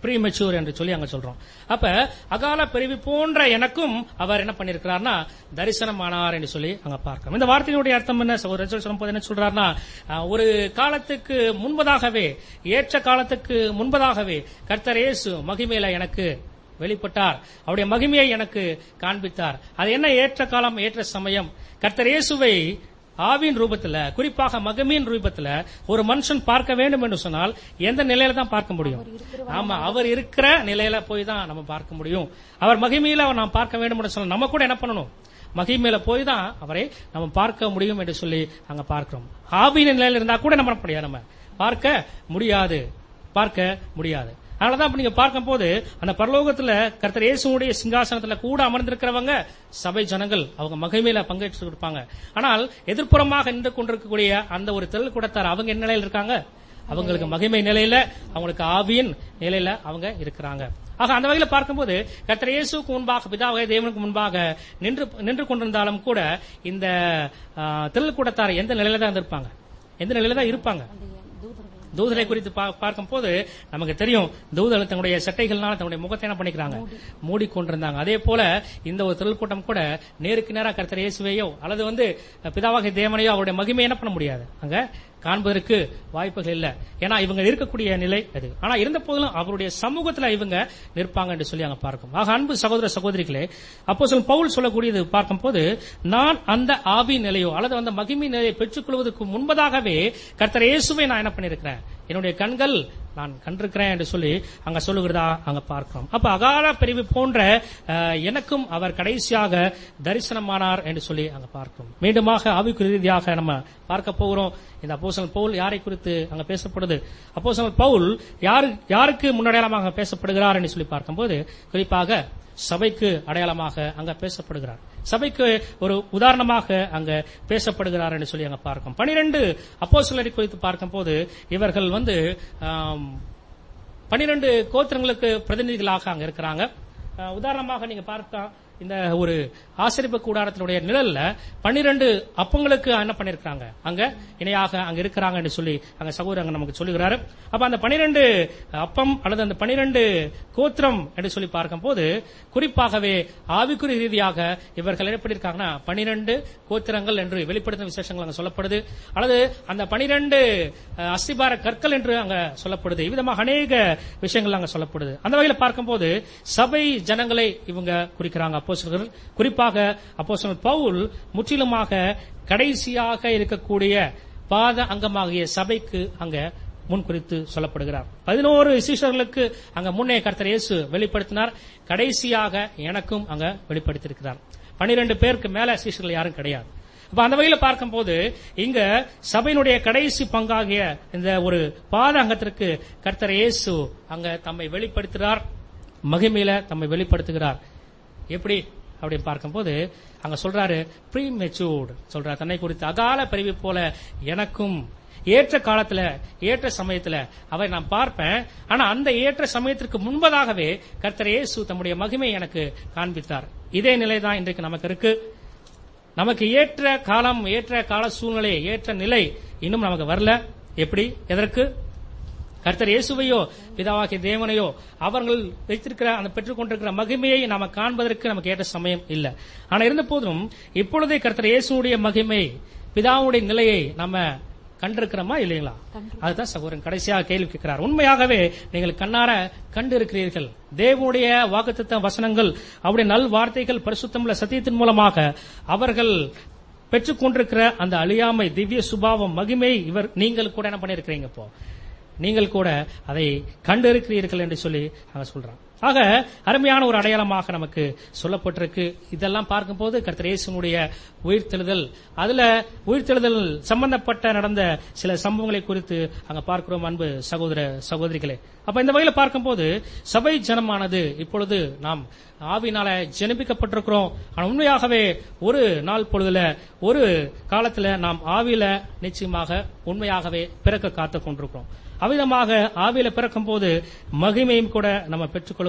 ப்ரீமெச்சூர் என்று சொல்லி அங்க சொல்றோம் அப்ப அகால பிரிவு போன்ற எனக்கும் அவர் என்ன பண்ணிருக்கிறார்னா தரிசனமானார் என்று சொல்லி அங்க பார்க்கிறோம் இந்த வார்த்தையினுடைய அர்த்தம் என்ன ஒரு சொல்லும்போது என்ன சொல்றாருன்னா அஹ், ஒரு காலத்துக்கு முன்பதாகவே ஏற்ற காலத்துக்கு முன்பதாகவே கர்த்தர் இயேசு மகிமையில எனக்கு வெளிப்பட்டார் அவருடைய மகிமையை எனக்கு காண்பித்தார் அது என்ன ஏற்ற காலம் ஏற்ற சமயம் கர்த்தர் இயேசுவை ஆவின் ரூபத்துல குறிப்பாக மகிமையின் ரூபத்துல ஒரு மனுஷன் பார்க்க வேண்டும் என்று சொன்னால் எந்த நிலையில தான் பார்க்க முடியும் ஆமா அவர் இருக்கிற நிலையில போய் தான் நம்ம பார்க்க முடியும் அவர் மகிமையில அவர் நாம் பார்க்க வேண்டும் என்று சொன்னால் நம்ம கூட என்ன பண்ணணும் மகிமையில போய் தான் அவரை நம்ம பார்க்க முடியும் என்று சொல்லி அங்க பார்க்கிறோம் ஆவியின் நிலையில இருந்தா கூட நம்ம பண்ண முடியாது நம்ம பார்க்க முடியாது பார்க்க முடியாது அதனாலதான் இப்ப நீங்க பார்க்கும் போது அந்த பரலோகத்துல கர்த்தர் இயேசுடைய சிங்காசனத்துல கூட அமர்ந்திருக்கிறவங்க சபை ஜனங்கள் அவங்க மகிமையில பங்கேற்று இருப்பாங்க ஆனால் எதிர்ப்புறமாக நின்று கொண்டிருக்கக்கூடிய அந்த ஒரு தெருள் கூடத்தார் அவங்க என்ன நிலையில இருக்காங்க அவங்களுக்கு மகிமை நிலையில அவங்களுக்கு ஆவியின் நிலையில அவங்க இருக்கிறாங்க ஆக அந்த வகையில பார்க்கும்போது கர்த்தர் இயேசுக்கு முன்பாக பிதாவாகிய தேவனுக்கு முன்பாக நின்று நின்று கொண்டிருந்தாலும் கூட இந்த திரள் கூடத்தார் எந்த நிலையில தான் இருப்பாங்க எந்த நிலையில தான் இருப்பாங்க தூதரை குறித்து பா- பார்க்கும்போது நமக்கு தெரியும் தூதர்கள் தங்களுடைய சட்டைகள்னால தங்களுடைய முகத்தை என்ன பண்ணிக்கிறாங்க மூடிக்கொண்டிருந்தாங்க அதே போல இந்த ஒரு திரள் கூட்டம் கூட நேருக்கு நேரா கர்த்தர் இயேசுவையோ அல்லது வந்து பிதாவாகிய தேவனையோ அவருடைய மகிமை என்ன பண்ண முடியாது அங்க காண்பதற்கு வாய்ப்புகள் இல்ல ஏன்னா இவங்க இருக்கக்கூடிய நிலை அது ஆனா இருந்த போதிலும் அவருடைய சமூகத்துல இவங்க நிற்பாங்க என்று சொல்லி அங்க பார்க்கும் ஆக அன்பு சகோதர சகோதரிகளே அப்போ சொல் பவுல் சொல்லக்கூடியது பார்க்கும்போது நான் அந்த ஆவி நிலையோ அல்லது அந்த மகிமை நிலையை பெற்றுக்கொள்வதற்கு முன்பதாகவே கர்த்தர் இயேசுவை நான் என்ன பண்ணிருக்கிறேன் என்னுடைய கண்கள் நான் கண்டிருக்கிறேன் என்று சொல்லி அங்க சொல்லுகிறதா அங்க பார்க்கிறோம் அப்ப அகால பிரிவு போன்ற அஹ், எனக்கும் அவர் கடைசியாக தரிசனமானார் என்று சொல்லி அங்க பார்க்கிறோம் மீண்டுமாக ஆவிக்குரிய ரீதியாக நம்ம பார்க்க போகிறோம் இந்த அப்போஸ்தலன் பவுல் யாரை குறித்து அங்க பேசப்படுது அப்போஸ்தலன் பவுல் யாரு யாருக்கு முன்னடையாளமாக பேசப்படுகிறார் என்று சொல்லி பார்க்கும்போது குறிப்பாக சபைக்கு அடையாளமாக அங்க பேசப்படுகிறார் சபைக்கு ஒரு உதாரணமாக அங்க பேசப்படுகிறார் என்று சொல்லி அங்க பார்க்கும் பனிரெண்டு அப்போஸ்தலரை குறித்து பார்க்கும்போது இவர்கள் வந்து ஆம், பனிரெண்டு கோத்திரங்களுக்கு பிரதிநிதிகளாக அங்க இருக்கிறாங்க அஹ், உதாரணமாக நீங்க பார்த்தா இந்த ஒரு ஆசிரிப்பு கூடாரத்தினுடைய நிழல்ல பன்னிரண்டு அப்பங்களுக்கு என்ன பண்ணிருக்காங்க அங்க இணையாக அங்க இருக்கிறாங்க என்று சொல்லி அங்க சகோதரர் அங்க நமக்கு சொல்லுகிறாரு அப்ப அந்த பனிரெண்டு அப்பம் அல்லது அந்த பனிரெண்டு கோத்திரம் என்று சொல்லி பார்க்கும்போது குறிப்பாகவே ஆவிக்குறி ரீதியாக இவர்கள் என்ன பண்ணிருக்காங்கன்னா பனிரெண்டு கோத்திரங்கள் என்று வெளிப்படுத்தும் விசேஷங்கள் அங்க சொல்லப்படுது அல்லது அந்த பனிரெண்டு அஸ்திபார கற்கள் என்று அங்க சொல்லப்படுது இவ்விதமாக அநேக விஷயங்கள் அங்க சொல்லப்படுது அந்த வகையில பார்க்கும்போது சபை ஜனங்களை இவங்க குறிக்கிறாங்க அப்போஸ்தலர்கள் குறிப்பாக அப்போஸ்தலர் பவுல் முற்றிலுமாக கடைசியாக இருக்கக்கூடிய பாத அங்கமாகிய சபைக்கு அங்க முன் குறித்து சொல்லப்படுகிறார் பதினோரு சீஷர்களுக்கு அங்க முன்னே கர்த்தர் இயேசு வெளிப்படுத்தினார் கடைசியாக எனக்கும் அங்க வெளிப்படுத்தியிருக்கிறார் பனிரெண்டு பேருக்கு மேல சீஷர்கள் யாரும் கிடையாது அப்ப அந்த வகையில பார்க்கும்போது இங்க சபையினுடைய கடைசி பங்காகிய இந்த ஒரு பாத அங்கத்திற்கு கர்த்தர் இயேசு அங்க தம்மை வெளிப்படுத்துகிறார் மகிமையில தம்மை வெளிப்படுத்துகிறார் எப்படி அப்படின்னு பார்க்கும்போது அங்க சொல்றாரு ப்ரீ மெச்சூர்டு சொல்றார் தன்னை குறித்து அகால பிரிவு போல எனக்கும் ஏற்ற காலத்துல ஏற்ற சமயத்துல அவரை நான் பார்ப்பேன் ஆனா அந்த ஏற்ற சமயத்திற்கு முன்பதாகவே கர்த்தர் இயேசு தம்முடைய மகிமையை எனக்கு காண்பித்தார் இதே நிலைதான் இன்றைக்கு நமக்கு இருக்கு நமக்கு ஏற்ற காலம் ஏற்ற கால சூழ்நிலை ஏற்ற நிலை இன்னும் நமக்கு வரல எப்படி எதற்கு கர்த்தர் இயேசுவையோ பிதாவாகிய தேவனையோ அவர்கள் வைத்திருக்கிற அந்த பெற்றுக்கொண்டிருக்கிற மகிமையை நாம காண்பதற்கு நமக்கு ஏற்ற சமயம் இல்ல ஆனா இருந்த போதும் இப்பொழுதே கர்த்தர் இயேசுடைய மகிமை பிதாவுடைய நிலையை நம்ம கண்டிருக்கிறோமா இல்லைங்களா அதுதான் சகோதரன் கடைசியாக கேள்வி கேட்கிறார் உண்மையாகவே நீங்கள் கண்ணார கண்டு இருக்கிறீர்கள் தேவனுடைய வாக்குத்தத்த வசனங்கள் அவருடைய நல் வார்த்தைகள் பரிசுத்தமுள்ள சத்தியத்தின் மூலமாக அவர்கள் பெற்றுக்கொண்டிருக்கிற அந்த அழியாமை திவ்ய சுபாவம் மகிமை இவர் நீங்கள் கூட என்ன பண்ணிருக்கிறீங்க இப்போ நீங்கள் கூட அதை கண்டு இருக்கிறீர்கள் என்று சொல்லி அங்க சொல்றான் ஆக அருமையான ஒரு அடையாளமாக நமக்கு சொல்லப்பட்டிருக்கு இதெல்லாம் பார்க்கும்போது கர்த்தர் இயேசுனுடைய உயிர்த்தெழுதல் அதுல உயிர்த்தெழுதல் சம்பந்தப்பட்ட நடந்த சில சம்பவங்களை குறித்து அங்க பார்க்கிறோம் அன்பு சகோதர சகோதரிகளே அப்ப இந்த வகையில பார்க்கும்போது சபை ஜனமானது இப்பொழுது நாம் ஆவினால ஜெனிப்பிக்கப்பட்டிருக்கிறோம் ஆனா உண்மையாகவே ஒரு நாள் பொழுதுல ஒரு காலத்துல நாம் ஆவியில நிச்சயமாக உண்மையாகவே பிறக்க காத்துக் கொண்டிருக்கிறோம் அவ்விதமாக ஆவியில பிறக்கும் போது மகிமையும் கூட நம்ம பெற்றுக்கொள்வதற்கு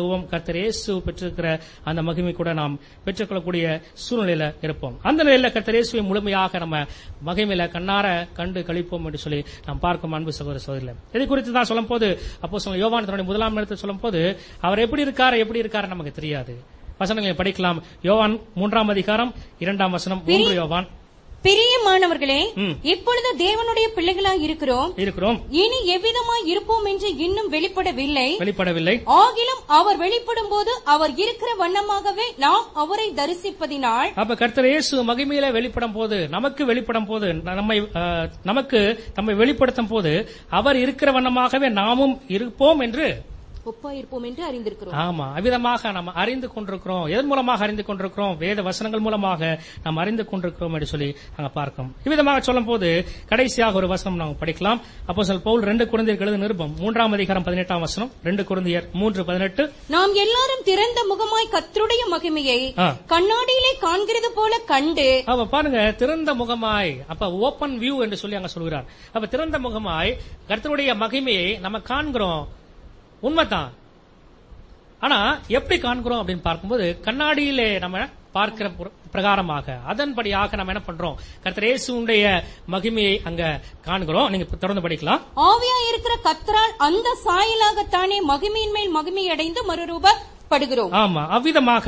பெற்றுக்கொள்வோம் கர்த்தர் இயேசு பெற்றிருக்கிற அந்த மகிமை கூட நாம் பெற்றுக்கொள்ளக்கூடிய சூழ்நிலையில இருப்போம் அந்த நிலையில கர்த்தர் இயேசுவை முழுமையாக நம்ம மகிமையில கண்ணார கண்டு கழிப்போம் என்று சொல்லி நாம் பார்க்கும் அன்பு சகோதர சகோதரிகள் இதை குறித்து தான் சொல்லும் போது அப்போ சொல்ல யோவான் தன்னுடைய முதலாம் இடத்தை சொல்லும் போது அவர் எப்படி இருக்காரு எப்படி இருக்காரு நமக்கு தெரியாது வசனங்களை படிக்கலாம் யோவான் மூன்றாம் அதிகாரம் இரண்டாம் வசனம் மூன்று யோவான் பிரியமானவர்களே ம். இப்பொழுது தேவனுடைய பிள்ளைகளாய் இருக்கிறோம் இருக்கிறோம் இனி எவ்விதமாய் இருப்போம் என்று இன்னும் வெளிப்படவில்லை வெளிப்படவில்லை ஆகிலும் அவர் வெளிப்படும் போது அவர் இருக்கிற வண்ணமாகவே நாம் அவரை தரிசிப்பதினால் அப்ப கர்த்தர் இயேசு மகிமையில வெளிப்படும் போது நமக்கு வெளிப்படும் போது நம்மை அஹ், நமக்கு நம்மை வெளிப்படுத்தும் போது அவர் இருக்கிற வண்ணமாகவே நாமும் இருப்போம் என்று ஒப்பாயிருப்போம் என்று அறிந்திருக்கிறோம் ஆமா அவ்விதமாக நாம் அறிந்து கொண்டிருக்கிறோம் எதன் மூலமாக அறிந்து கொண்டிருக்கிறோம் வேத வசனங்கள் மூலமாக நாம் அறிந்து கொண்டிருக்கிறோம் என்று சொல்லி நாங்க பார்க்கிறோம் இவ்விதமாக சொல்லும் போது கடைசியாக ஒரு வசனம் நாம் படிக்கலாம் அப்போ சொல் பவுல் ரெண்டு குழந்தையர் எழுத நிருபம் மூன்றாம் அதிகாரம் பதினெட்டாம் வசனம் ரெண்டு குழந்தையர் மூன்று பதினெட்டு நாம் எல்லாரும் திறந்த முகமாய் கர்த்தருடைய மகிமையை ஆ. கண்ணாடியிலே காண்கிறது போல கண்டு அப்ப பாருங்க திறந்த முகமாய் அப்ப ஓபன் வியூ என்று சொல்லி அங்க சொல்கிறார் அப்ப திறந்த முகமாய் கர்த்தருடைய மகிமையை நம்ம காண்கிறோம் உண்மைதான் ஆனா எப்படி காண்கிறோம் அப்படின்னு பார்க்கும்போது கண்ணாடியிலே நம்ம பார்க்கிற புர- பிரகாரமாக அதன்படியாக நம்ம என்ன பண்றோம் கர்த்தர் இயேசுவுடைய மகிமையை அங்க காண்கிறோம் நீங்க தொடர்ந்து படிக்கலாம் ஆவியாய் இருக்கிற கர்த்தரால் அந்த சாயலாகத்தானே மகிமையின் மேல் மகிமை அடைந்து மறுரூபப்படுகிறோம் ஆமா அவ்விதமாக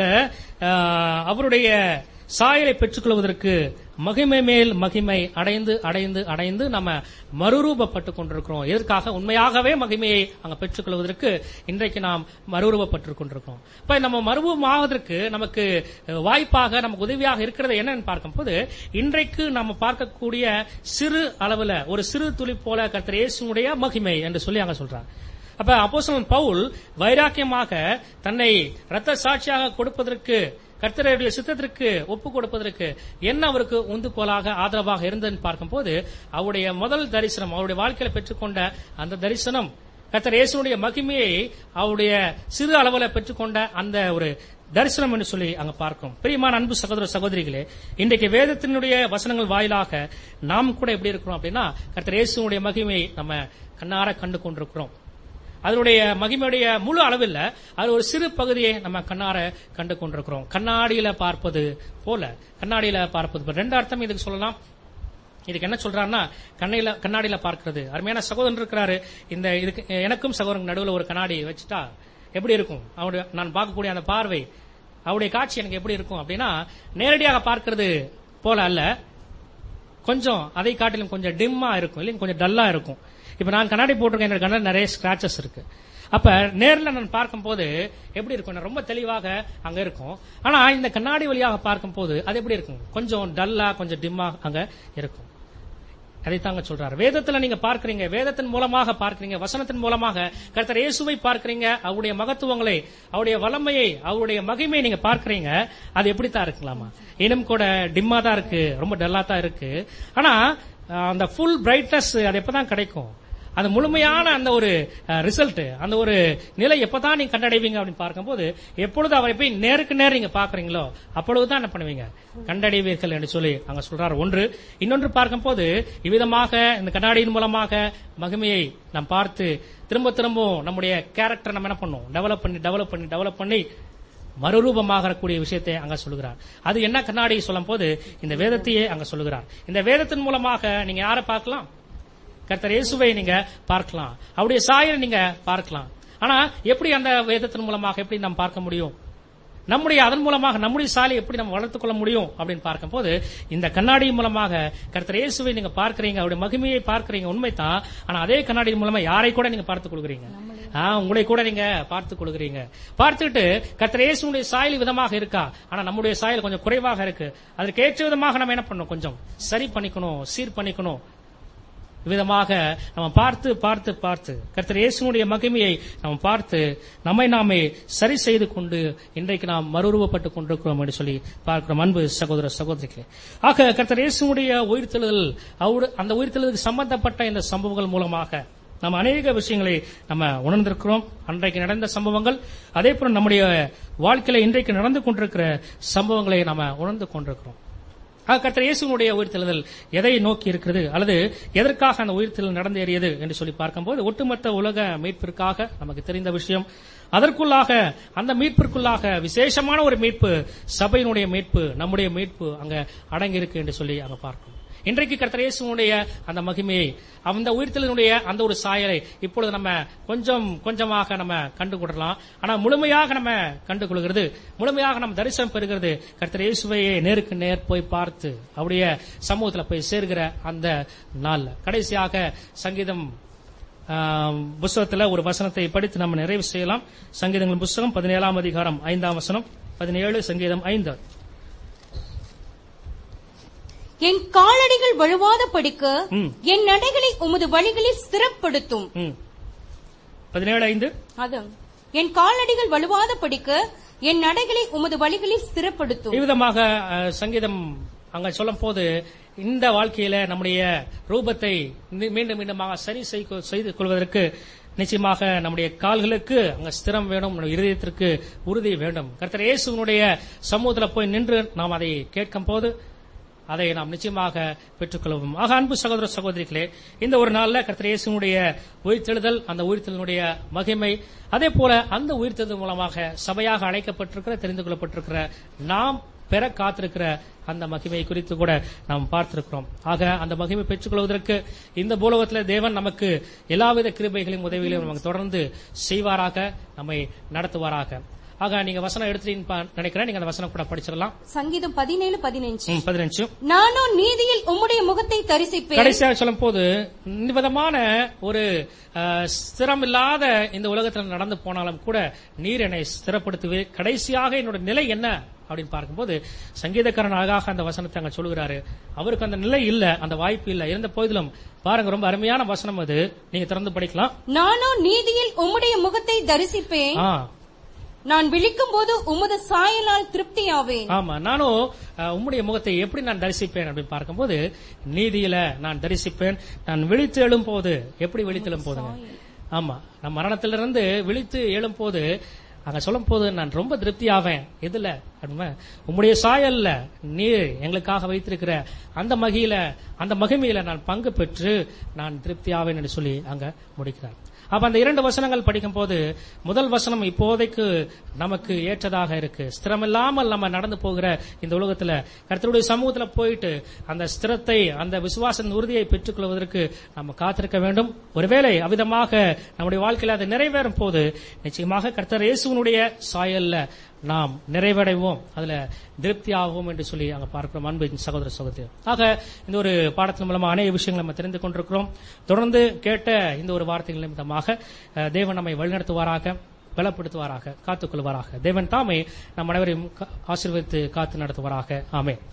ஆஹ், அவருடைய சாயலை பெற்றுக்கொள்வதற்கு மகிமை மேல் மகிமை அடைந்து அடைந்து அடைந்து நம்ம மறுரூபப்பட்டுக் கொண்டிருக்கிறோம் எதற்காக உண்மையாகவே மகிமையை அங்க பெற்றுக்கொள்வதற்கு இன்றைக்கு நாம் மறுரூபப்பட்டுக் கொண்டிருக்கிறோம் இப்ப நம்ம மறுரூபமாவதற்கு நமக்கு அஹ், வாய்ப்பாக நமக்கு உதவியாக இருக்கிறது என்னன்னு பார்க்கும்போது இன்றைக்கு நம்ம பார்க்கக்கூடிய சிறு அளவுல ஒரு சிறு துளி போல கர்த்தர் இயேசுடைய மகிமை என்று சொல்லி அங்க சொல்றாங்க அப்ப அப்போஸ்தலன் பவுல் வைராக்கியமாக தன்னை ரத்த சாட்சியாக கொடுப்பதற்கு கர்த்தருடைய சித்தத்திற்கு ஒப்பு கொடுப்பதற்கு என்ன அவருக்கு உந்துகோலாக ஆதரவாக இருந்ததுன்னு பார்க்கும்போது அவருடைய முதல் தரிசனம் அவருடைய வாழ்க்கையில பெற்றுக்கொண்ட அந்த தரிசனம் கர்த்தர் இயேசுடைய மகிமையை அவருடைய சிறு அளவுல பெற்றுக்கொண்ட அந்த ஒரு தரிசனம் என்று சொல்லி அங்க பார்க்கும் பிரியமான அன்பு சகோதர சகோதரிகளே இன்றைக்கு வேதத்தினுடைய வசனங்கள் வாயிலாக நாம் கூட எப்படி இருக்கிறோம் அப்படின்னா கர்த்தர் இயேசுடைய மகிமையை நம்ம கண்ணார கண்டு கொண்டிருக்கிறோம் அதனுடைய மகிமையுடைய முழு அளவில் அது ஒரு சிறு பகுதியை நம்ம கண்ணார கண்டு கொண்டிருக்கிறோம் கண்ணாடியில பார்ப்பது போல கண்ணாடியில பார்ப்பது போல. ரெண்டு அர்த்தம் இதுக்கு சொல்லலாம் இதுக்கு என்ன சொல்றாருன்னா கண்ணையில கண்ணாடியில பார்க்கிறது அருமையான சகோதரன் இருக்கிறாரு இந்த இதுக்கு எனக்கும் சகோதரன் நடுவில் ஒரு கண்ணாடி வச்சுட்டா எப்படி இருக்கும் அவருடைய நான் பார்க்கக்கூடிய அந்த பார்வை அவருடைய காட்சி எனக்கு எப்படி இருக்கும் அப்படின்னா நேரடியாக பார்க்கிறது போல அல்ல கொஞ்சம் அதை காட்டிலும் கொஞ்சம் டிம்மா இருக்கும் இல்லைங்க கொஞ்சம் டல்லா இருக்கும் இப்ப நான் கண்ணாடி போட்டிருக்கேன் என்னோட கண்ணாடி நிறைய ஸ்கிராச்சஸ் இருக்கு அப்ப நேர்ல நான் பார்க்கும்போது எப்படி இருக்கும் நான் ரொம்ப தெளிவாக அங்க இருக்கும் ஆனா இந்த கண்ணாடி வழியாக பார்க்கும்போது அது எப்படி இருக்கும் கொஞ்சம் டல்லா கொஞ்சம் டிம்மா அங்க இருக்கும் அதைத்தாங்க சொல்றாரு வேதத்துல நீங்க பார்க்கறீங்க வேதத்தின் மூலமாக பார்க்கறீங்க வசனத்தின் மூலமாக கர்த்தர் இயேசுவை பார்க்கறீங்க அவருடைய மகத்துவங்களை அவருடைய வல்லமையை அவருடைய மகிமையை நீங்க பார்க்கறீங்க அது எப்படித்தான் இருக்கலாமா இன்னும் கூட டிம்மா தான் இருக்கு ரொம்ப டல்லா தான் இருக்கு ஆனா அஹ், அந்த ஃபுல் பிரைட்னஸ் அது எப்பதான் கிடைக்கும் அந்த முழுமையான அந்த ஒரு ரிசல்ட் அந்த ஒரு நிலை எப்பதான் நீங்க கண்டடைவீங்க அப்படின்னு பார்க்கும்போது எப்பொழுது அவரை போய் நேருக்கு நேர் நீங்க பாக்குறீங்களோ அப்பொழுதுதான் என்ன பண்ணுவீங்க கண்டடைவீர்கள் என்று சொல்லி அங்க சொல்றாரு ஒன்று இன்னொன்று பார்க்கும்போது இவ்விதமாக இந்த கண்ணாடியின் மூலமாக மகிமையை நாம் பார்த்து திரும்ப திரும்பவும் நம்முடைய கேரக்டர் நம்ம என்ன பண்ணும் டெவலப் பண்ணி டெவலப் பண்ணி டெவலப் பண்ணி மறுரூபமாகக்கூடிய விஷயத்தை அங்க சொல்லுகிறார் அது என்ன கண்ணாடி சொல்லும் போது இந்த வேதத்தையே அங்க சொல்லுகிறார் இந்த வேதத்தின் மூலமாக நீங்க யாரை பார்க்கலாம் கர்த்தர் இயேசுவை நீங்க பார்க்கலாம் அவருடைய சாயலை நீங்க பார்க்கலாம் ஆனா எப்படி அந்த வேதத்தின் மூலமாக எப்படி நாம் பார்க்க முடியும் நம்முடைய அதன் மூலமாக நம்முடைய சாலை எப்படி நம்ம வளர்த்துக் கொள்ள முடியும் அப்படின்னு பார்க்கும்போது இந்த கண்ணாடி மூலமாக கர்த்தர் இயேசுவை நீங்க பார்க்கறீங்க அவருடைய மகிமையை பார்க்கறீங்க உண்மைதான் ஆனா அதே கண்ணாடி மூலமா யாரை கூட நீங்க பார்த்துக் கொள்கிறீங்க ஆ, உங்களை கூட நீங்க பார்த்துக் கொள்கிறீங்க பார்த்துட்டு கர்த்தர் இயேசுடைய சாயல் விதமாக இருக்கா ஆனா நம்முடைய சாயல் கொஞ்சம் குறைவாக இருக்கு அதற்கு ஏற்ற விதமாக நம்ம என்ன பண்ணணும் கொஞ்சம் சரி பண்ணிக்கணும் சீர் பண்ணிக்கணும் விதமாக நம்ம பார்த்து பார்த்து பார்த்து கர்த்தர் இயேசுனுடைய மகிமையை நாம் பார்த்து நம்மை நாமே சரி செய்து கொண்டு இன்றைக்கு நாம் மறுரூபப்பட்டுக் கொண்டிருக்கிறோம் என்று சொல்லி பார்க்கிறோம் அன்பு சகோதர சகோதரிகளே ஆக கர்த்தர் இயேசுனுடைய உயிர்த்தெழுதல் அவரு அந்த உயிர்த்தெழுதலுக்கு சம்பந்தப்பட்ட இந்த சம்பவங்கள் மூலமாக நம்ம அநேக விஷயங்களை நம்ம உணர்ந்திருக்கிறோம் அன்றைக்கு நடந்த சம்பவங்கள் அதே போல நம்முடைய வாழ்க்கையில இன்றைக்கு நடந்து கொண்டிருக்கிற சம்பவங்களை நாம உணர்ந்து கொண்டிருக்கிறோம் ஆக கர்த்தர் இயேசுனுடைய உயிர்த்தெழுதல் எதை நோக்கி இருக்கிறது அல்லது எதற்காக அந்த உயிர்த்தெழுதல் நடந்தேறியது என்று சொல்லி பார்க்கும்போது ஒட்டுமொத்த உலக மீட்பிற்காக நமக்கு தெரிந்த விஷயம் அதற்குள்ளாக அந்த மீட்பிற்குள்ளாக விசேஷமான ஒரு மீட்பு சபையினுடைய மீட்பு நம்முடைய மீட்பு அங்க அடங்கியிருக்கு என்று சொல்லி அங்க பார்க்கணும் இன்றைக்கு கர்த்தர் இயேசுனுடைய அந்த மகிமையை அந்த உயிர்த்தலினுடைய அந்த ஒரு சாயலை இப்பொழுது நம்ம கொஞ்சம் கொஞ்சமாக நம்ம கண்டு கொள்ளலாம் ஆனா முழுமையாக நம்ம கண்டு கொள்கிறது முழுமையாக நம்ம தரிசனம் பெறுகிறது கர்த்தர் இயேசுவையே நேருக்கு நேர் போய் பார்த்து அவருடைய சமூகத்துல போய் சேர்கிற அந்த நாள்ல கடைசியாக சங்கீதம் ஆம், புஸ்தகத்துல ஒரு வசனத்தை படித்து நம்ம நிறைவு செய்யலாம் சங்கீதங்கள் புஸ்தகம் பதினேழாம் அதிகாரம் ஐந்தாம் வசனம் பதினேழு சங்கீதம் ஐந்து என் காலடிகள் வழுவாத படிக்க ம். என் நடைகளை உமது வழிகளில் ஸ்திரப்படுத்தும் ம். பதினேழு ஐந்து அது என் காலடிகள் வழுவாத படிக்க என் நடைகளை உமது வழிகளில் ஸ்திரப்படுத்தும் இவ்விதமாக அஹ், சங்கீதம் அங்க சொல்லும் போது இந்த வாழ்க்கையில நம்முடைய ரூபத்தை மீ- மீண்டும் மீண்டுமாக சரி செய்து செய்து கொள்வதற்கு நிச்சயமாக நம்முடைய கால்களுக்கு அங்க ஸ்திரம் வேணும் நம்முடைய இருதயத்திற்கு உறுதி வேண்டும் கர்த்தர் இயேசுவினுடைய சமூகத்தில் போய் நின்று நாம் அதை கேட்கும் போது அதை நாம் நிச்சயமாக பெற்றுக்கொள்வோம் ஆக அன்பு சகோதர சகோதரிகளே இந்த ஒரு நாள்ல கர்த்தர் இயேசுனுடைய உயிர்த்தெழுதல் அந்த உயிர்த்தெழுதலுடைய மகிமை அதே போல அந்த உயிர்த்தெழுதல் மூலமாக சபையாக அழைக்கப்பட்டிருக்கிற தெரிந்து கொள்ளப்பட்டிருக்கிற நாம் பெற காத்திருக்கிற அந்த மகிமை குறித்து கூட நாம் பார்த்திருக்கிறோம் ஆக அந்த மகிமை பெற்றுக்கொள்வதற்கு இந்த பூலோகத்தில் தேவன் நமக்கு எல்லாவித கிருபைகளையும் உதவிகளையும் நமக்கு தொடர்ந்து செய்வாராக நம்மை நடத்துவாராக ஆக நீங்க வசனம் எடுத்துட்டீங்கன்னு பா- நினைக்கிறேன் நீங்க அந்த வசனம் கூட படிச்சிடலாம் சங்கீதம் பதினேழு பதினஞ்சு ம், பதினஞ்சு நானோ நீதியில் உம்முடைய முகத்தை தரிசிப்பேன் கடைசியாக சொல்லும் போது இந்த விதமான ஒரு அஹ், ஸ்திரம் இல்லாத இந்த உலகத்தில் நடந்து போனாலும் கூட நீர் என்னை ஸ்திரப்படுத்துவே கடைசியாக என்னோட நிலை என்ன அப்படின்னு பார்க்கும்போது சங்கீதக்காரன் அழகாக அந்த வசனத்தை அங்க சொல்லுகிறாரு அவருக்கு அந்த நிலை இல்ல அந்த வாய்ப்பு இல்ல இருந்த போதிலும் பாருங்க ரொம்ப அருமையான வசனம் அது நீங்க திறந்து படிக்கலாம் நானோ நீதியில் உம்முடைய முகத்தை தரிசிப்பேன் ஆ நான் விழிக்கும் போது உமது சாயலால் திருப்தியாவேன் ஆமா நானும் அஹ், உம்முடைய முகத்தை எப்படி நான் தரிசிப்பேன் அப்படின்னு பார்க்கும்போது நீதியில நான் தரிசிப்பேன் நான் விழித்து எழும் போது எப்படி விழித்து எழும் போதுங்க ஆமா நான் மரணத்திலிருந்து விழித்து எழும் போது அங்க சொல்லும் போது நான் ரொம்ப திருப்தி ஆவேன் எதுல அப்படின்னா உம்முடைய சாயல்ல நீர் எங்களுக்காக வைத்திருக்கிற அந்த மகியில அந்த மகிமையில நான் பங்கு பெற்று நான் திருப்தி ஆவேன் என்று சொல்லி அங்க முடிக்கிறார் அப்ப அந்த இரண்டு வசனங்கள் படிக்கும் போது முதல் வசனம் இப்போதைக்கு நமக்கு ஏற்றதாக இருக்கு ஸ்திரமில்லாமல் நம்ம நடந்து போகிற இந்த உலகத்துல கர்த்தருடைய சமூகத்துல போயிட்டு அந்த ஸ்திரத்தை அந்த விசுவாச உறுதியை பெற்றுக்கொள்வதற்கு நம்ம காத்திருக்க வேண்டும் ஒருவேளை அவ்விதமாக நம்முடைய வாழ்க்கையில அது நிறைவேறும் போது நிச்சயமாக கர்த்தர் இயேசுவனுடைய சாயல்ல நாம் நிறைவடைவோம் அதுல திருப்தி ஆகும் என்று சொல்லி அங்க பார்க்கிறோம் அன்பு சகோதர சகோதரி ஆக இந்த ஒரு பாடத்தின் மூலமா அநேக விஷயங்களை நம்ம தெரிந்து கொண்டிருக்கிறோம் தொடர்ந்து கேட்ட இந்த ஒரு வார்த்தைகள் நிமித்தமாக அஹ், தேவன் நம்மை வழிநடத்துவாராக பலப்படுத்துவாராக காத்துக்கொள்வாராக தேவன் தாமே நம் அனைவரையும் கா- ஆசீர்வதித்து காத்து நடத்துவாராக ஆமென்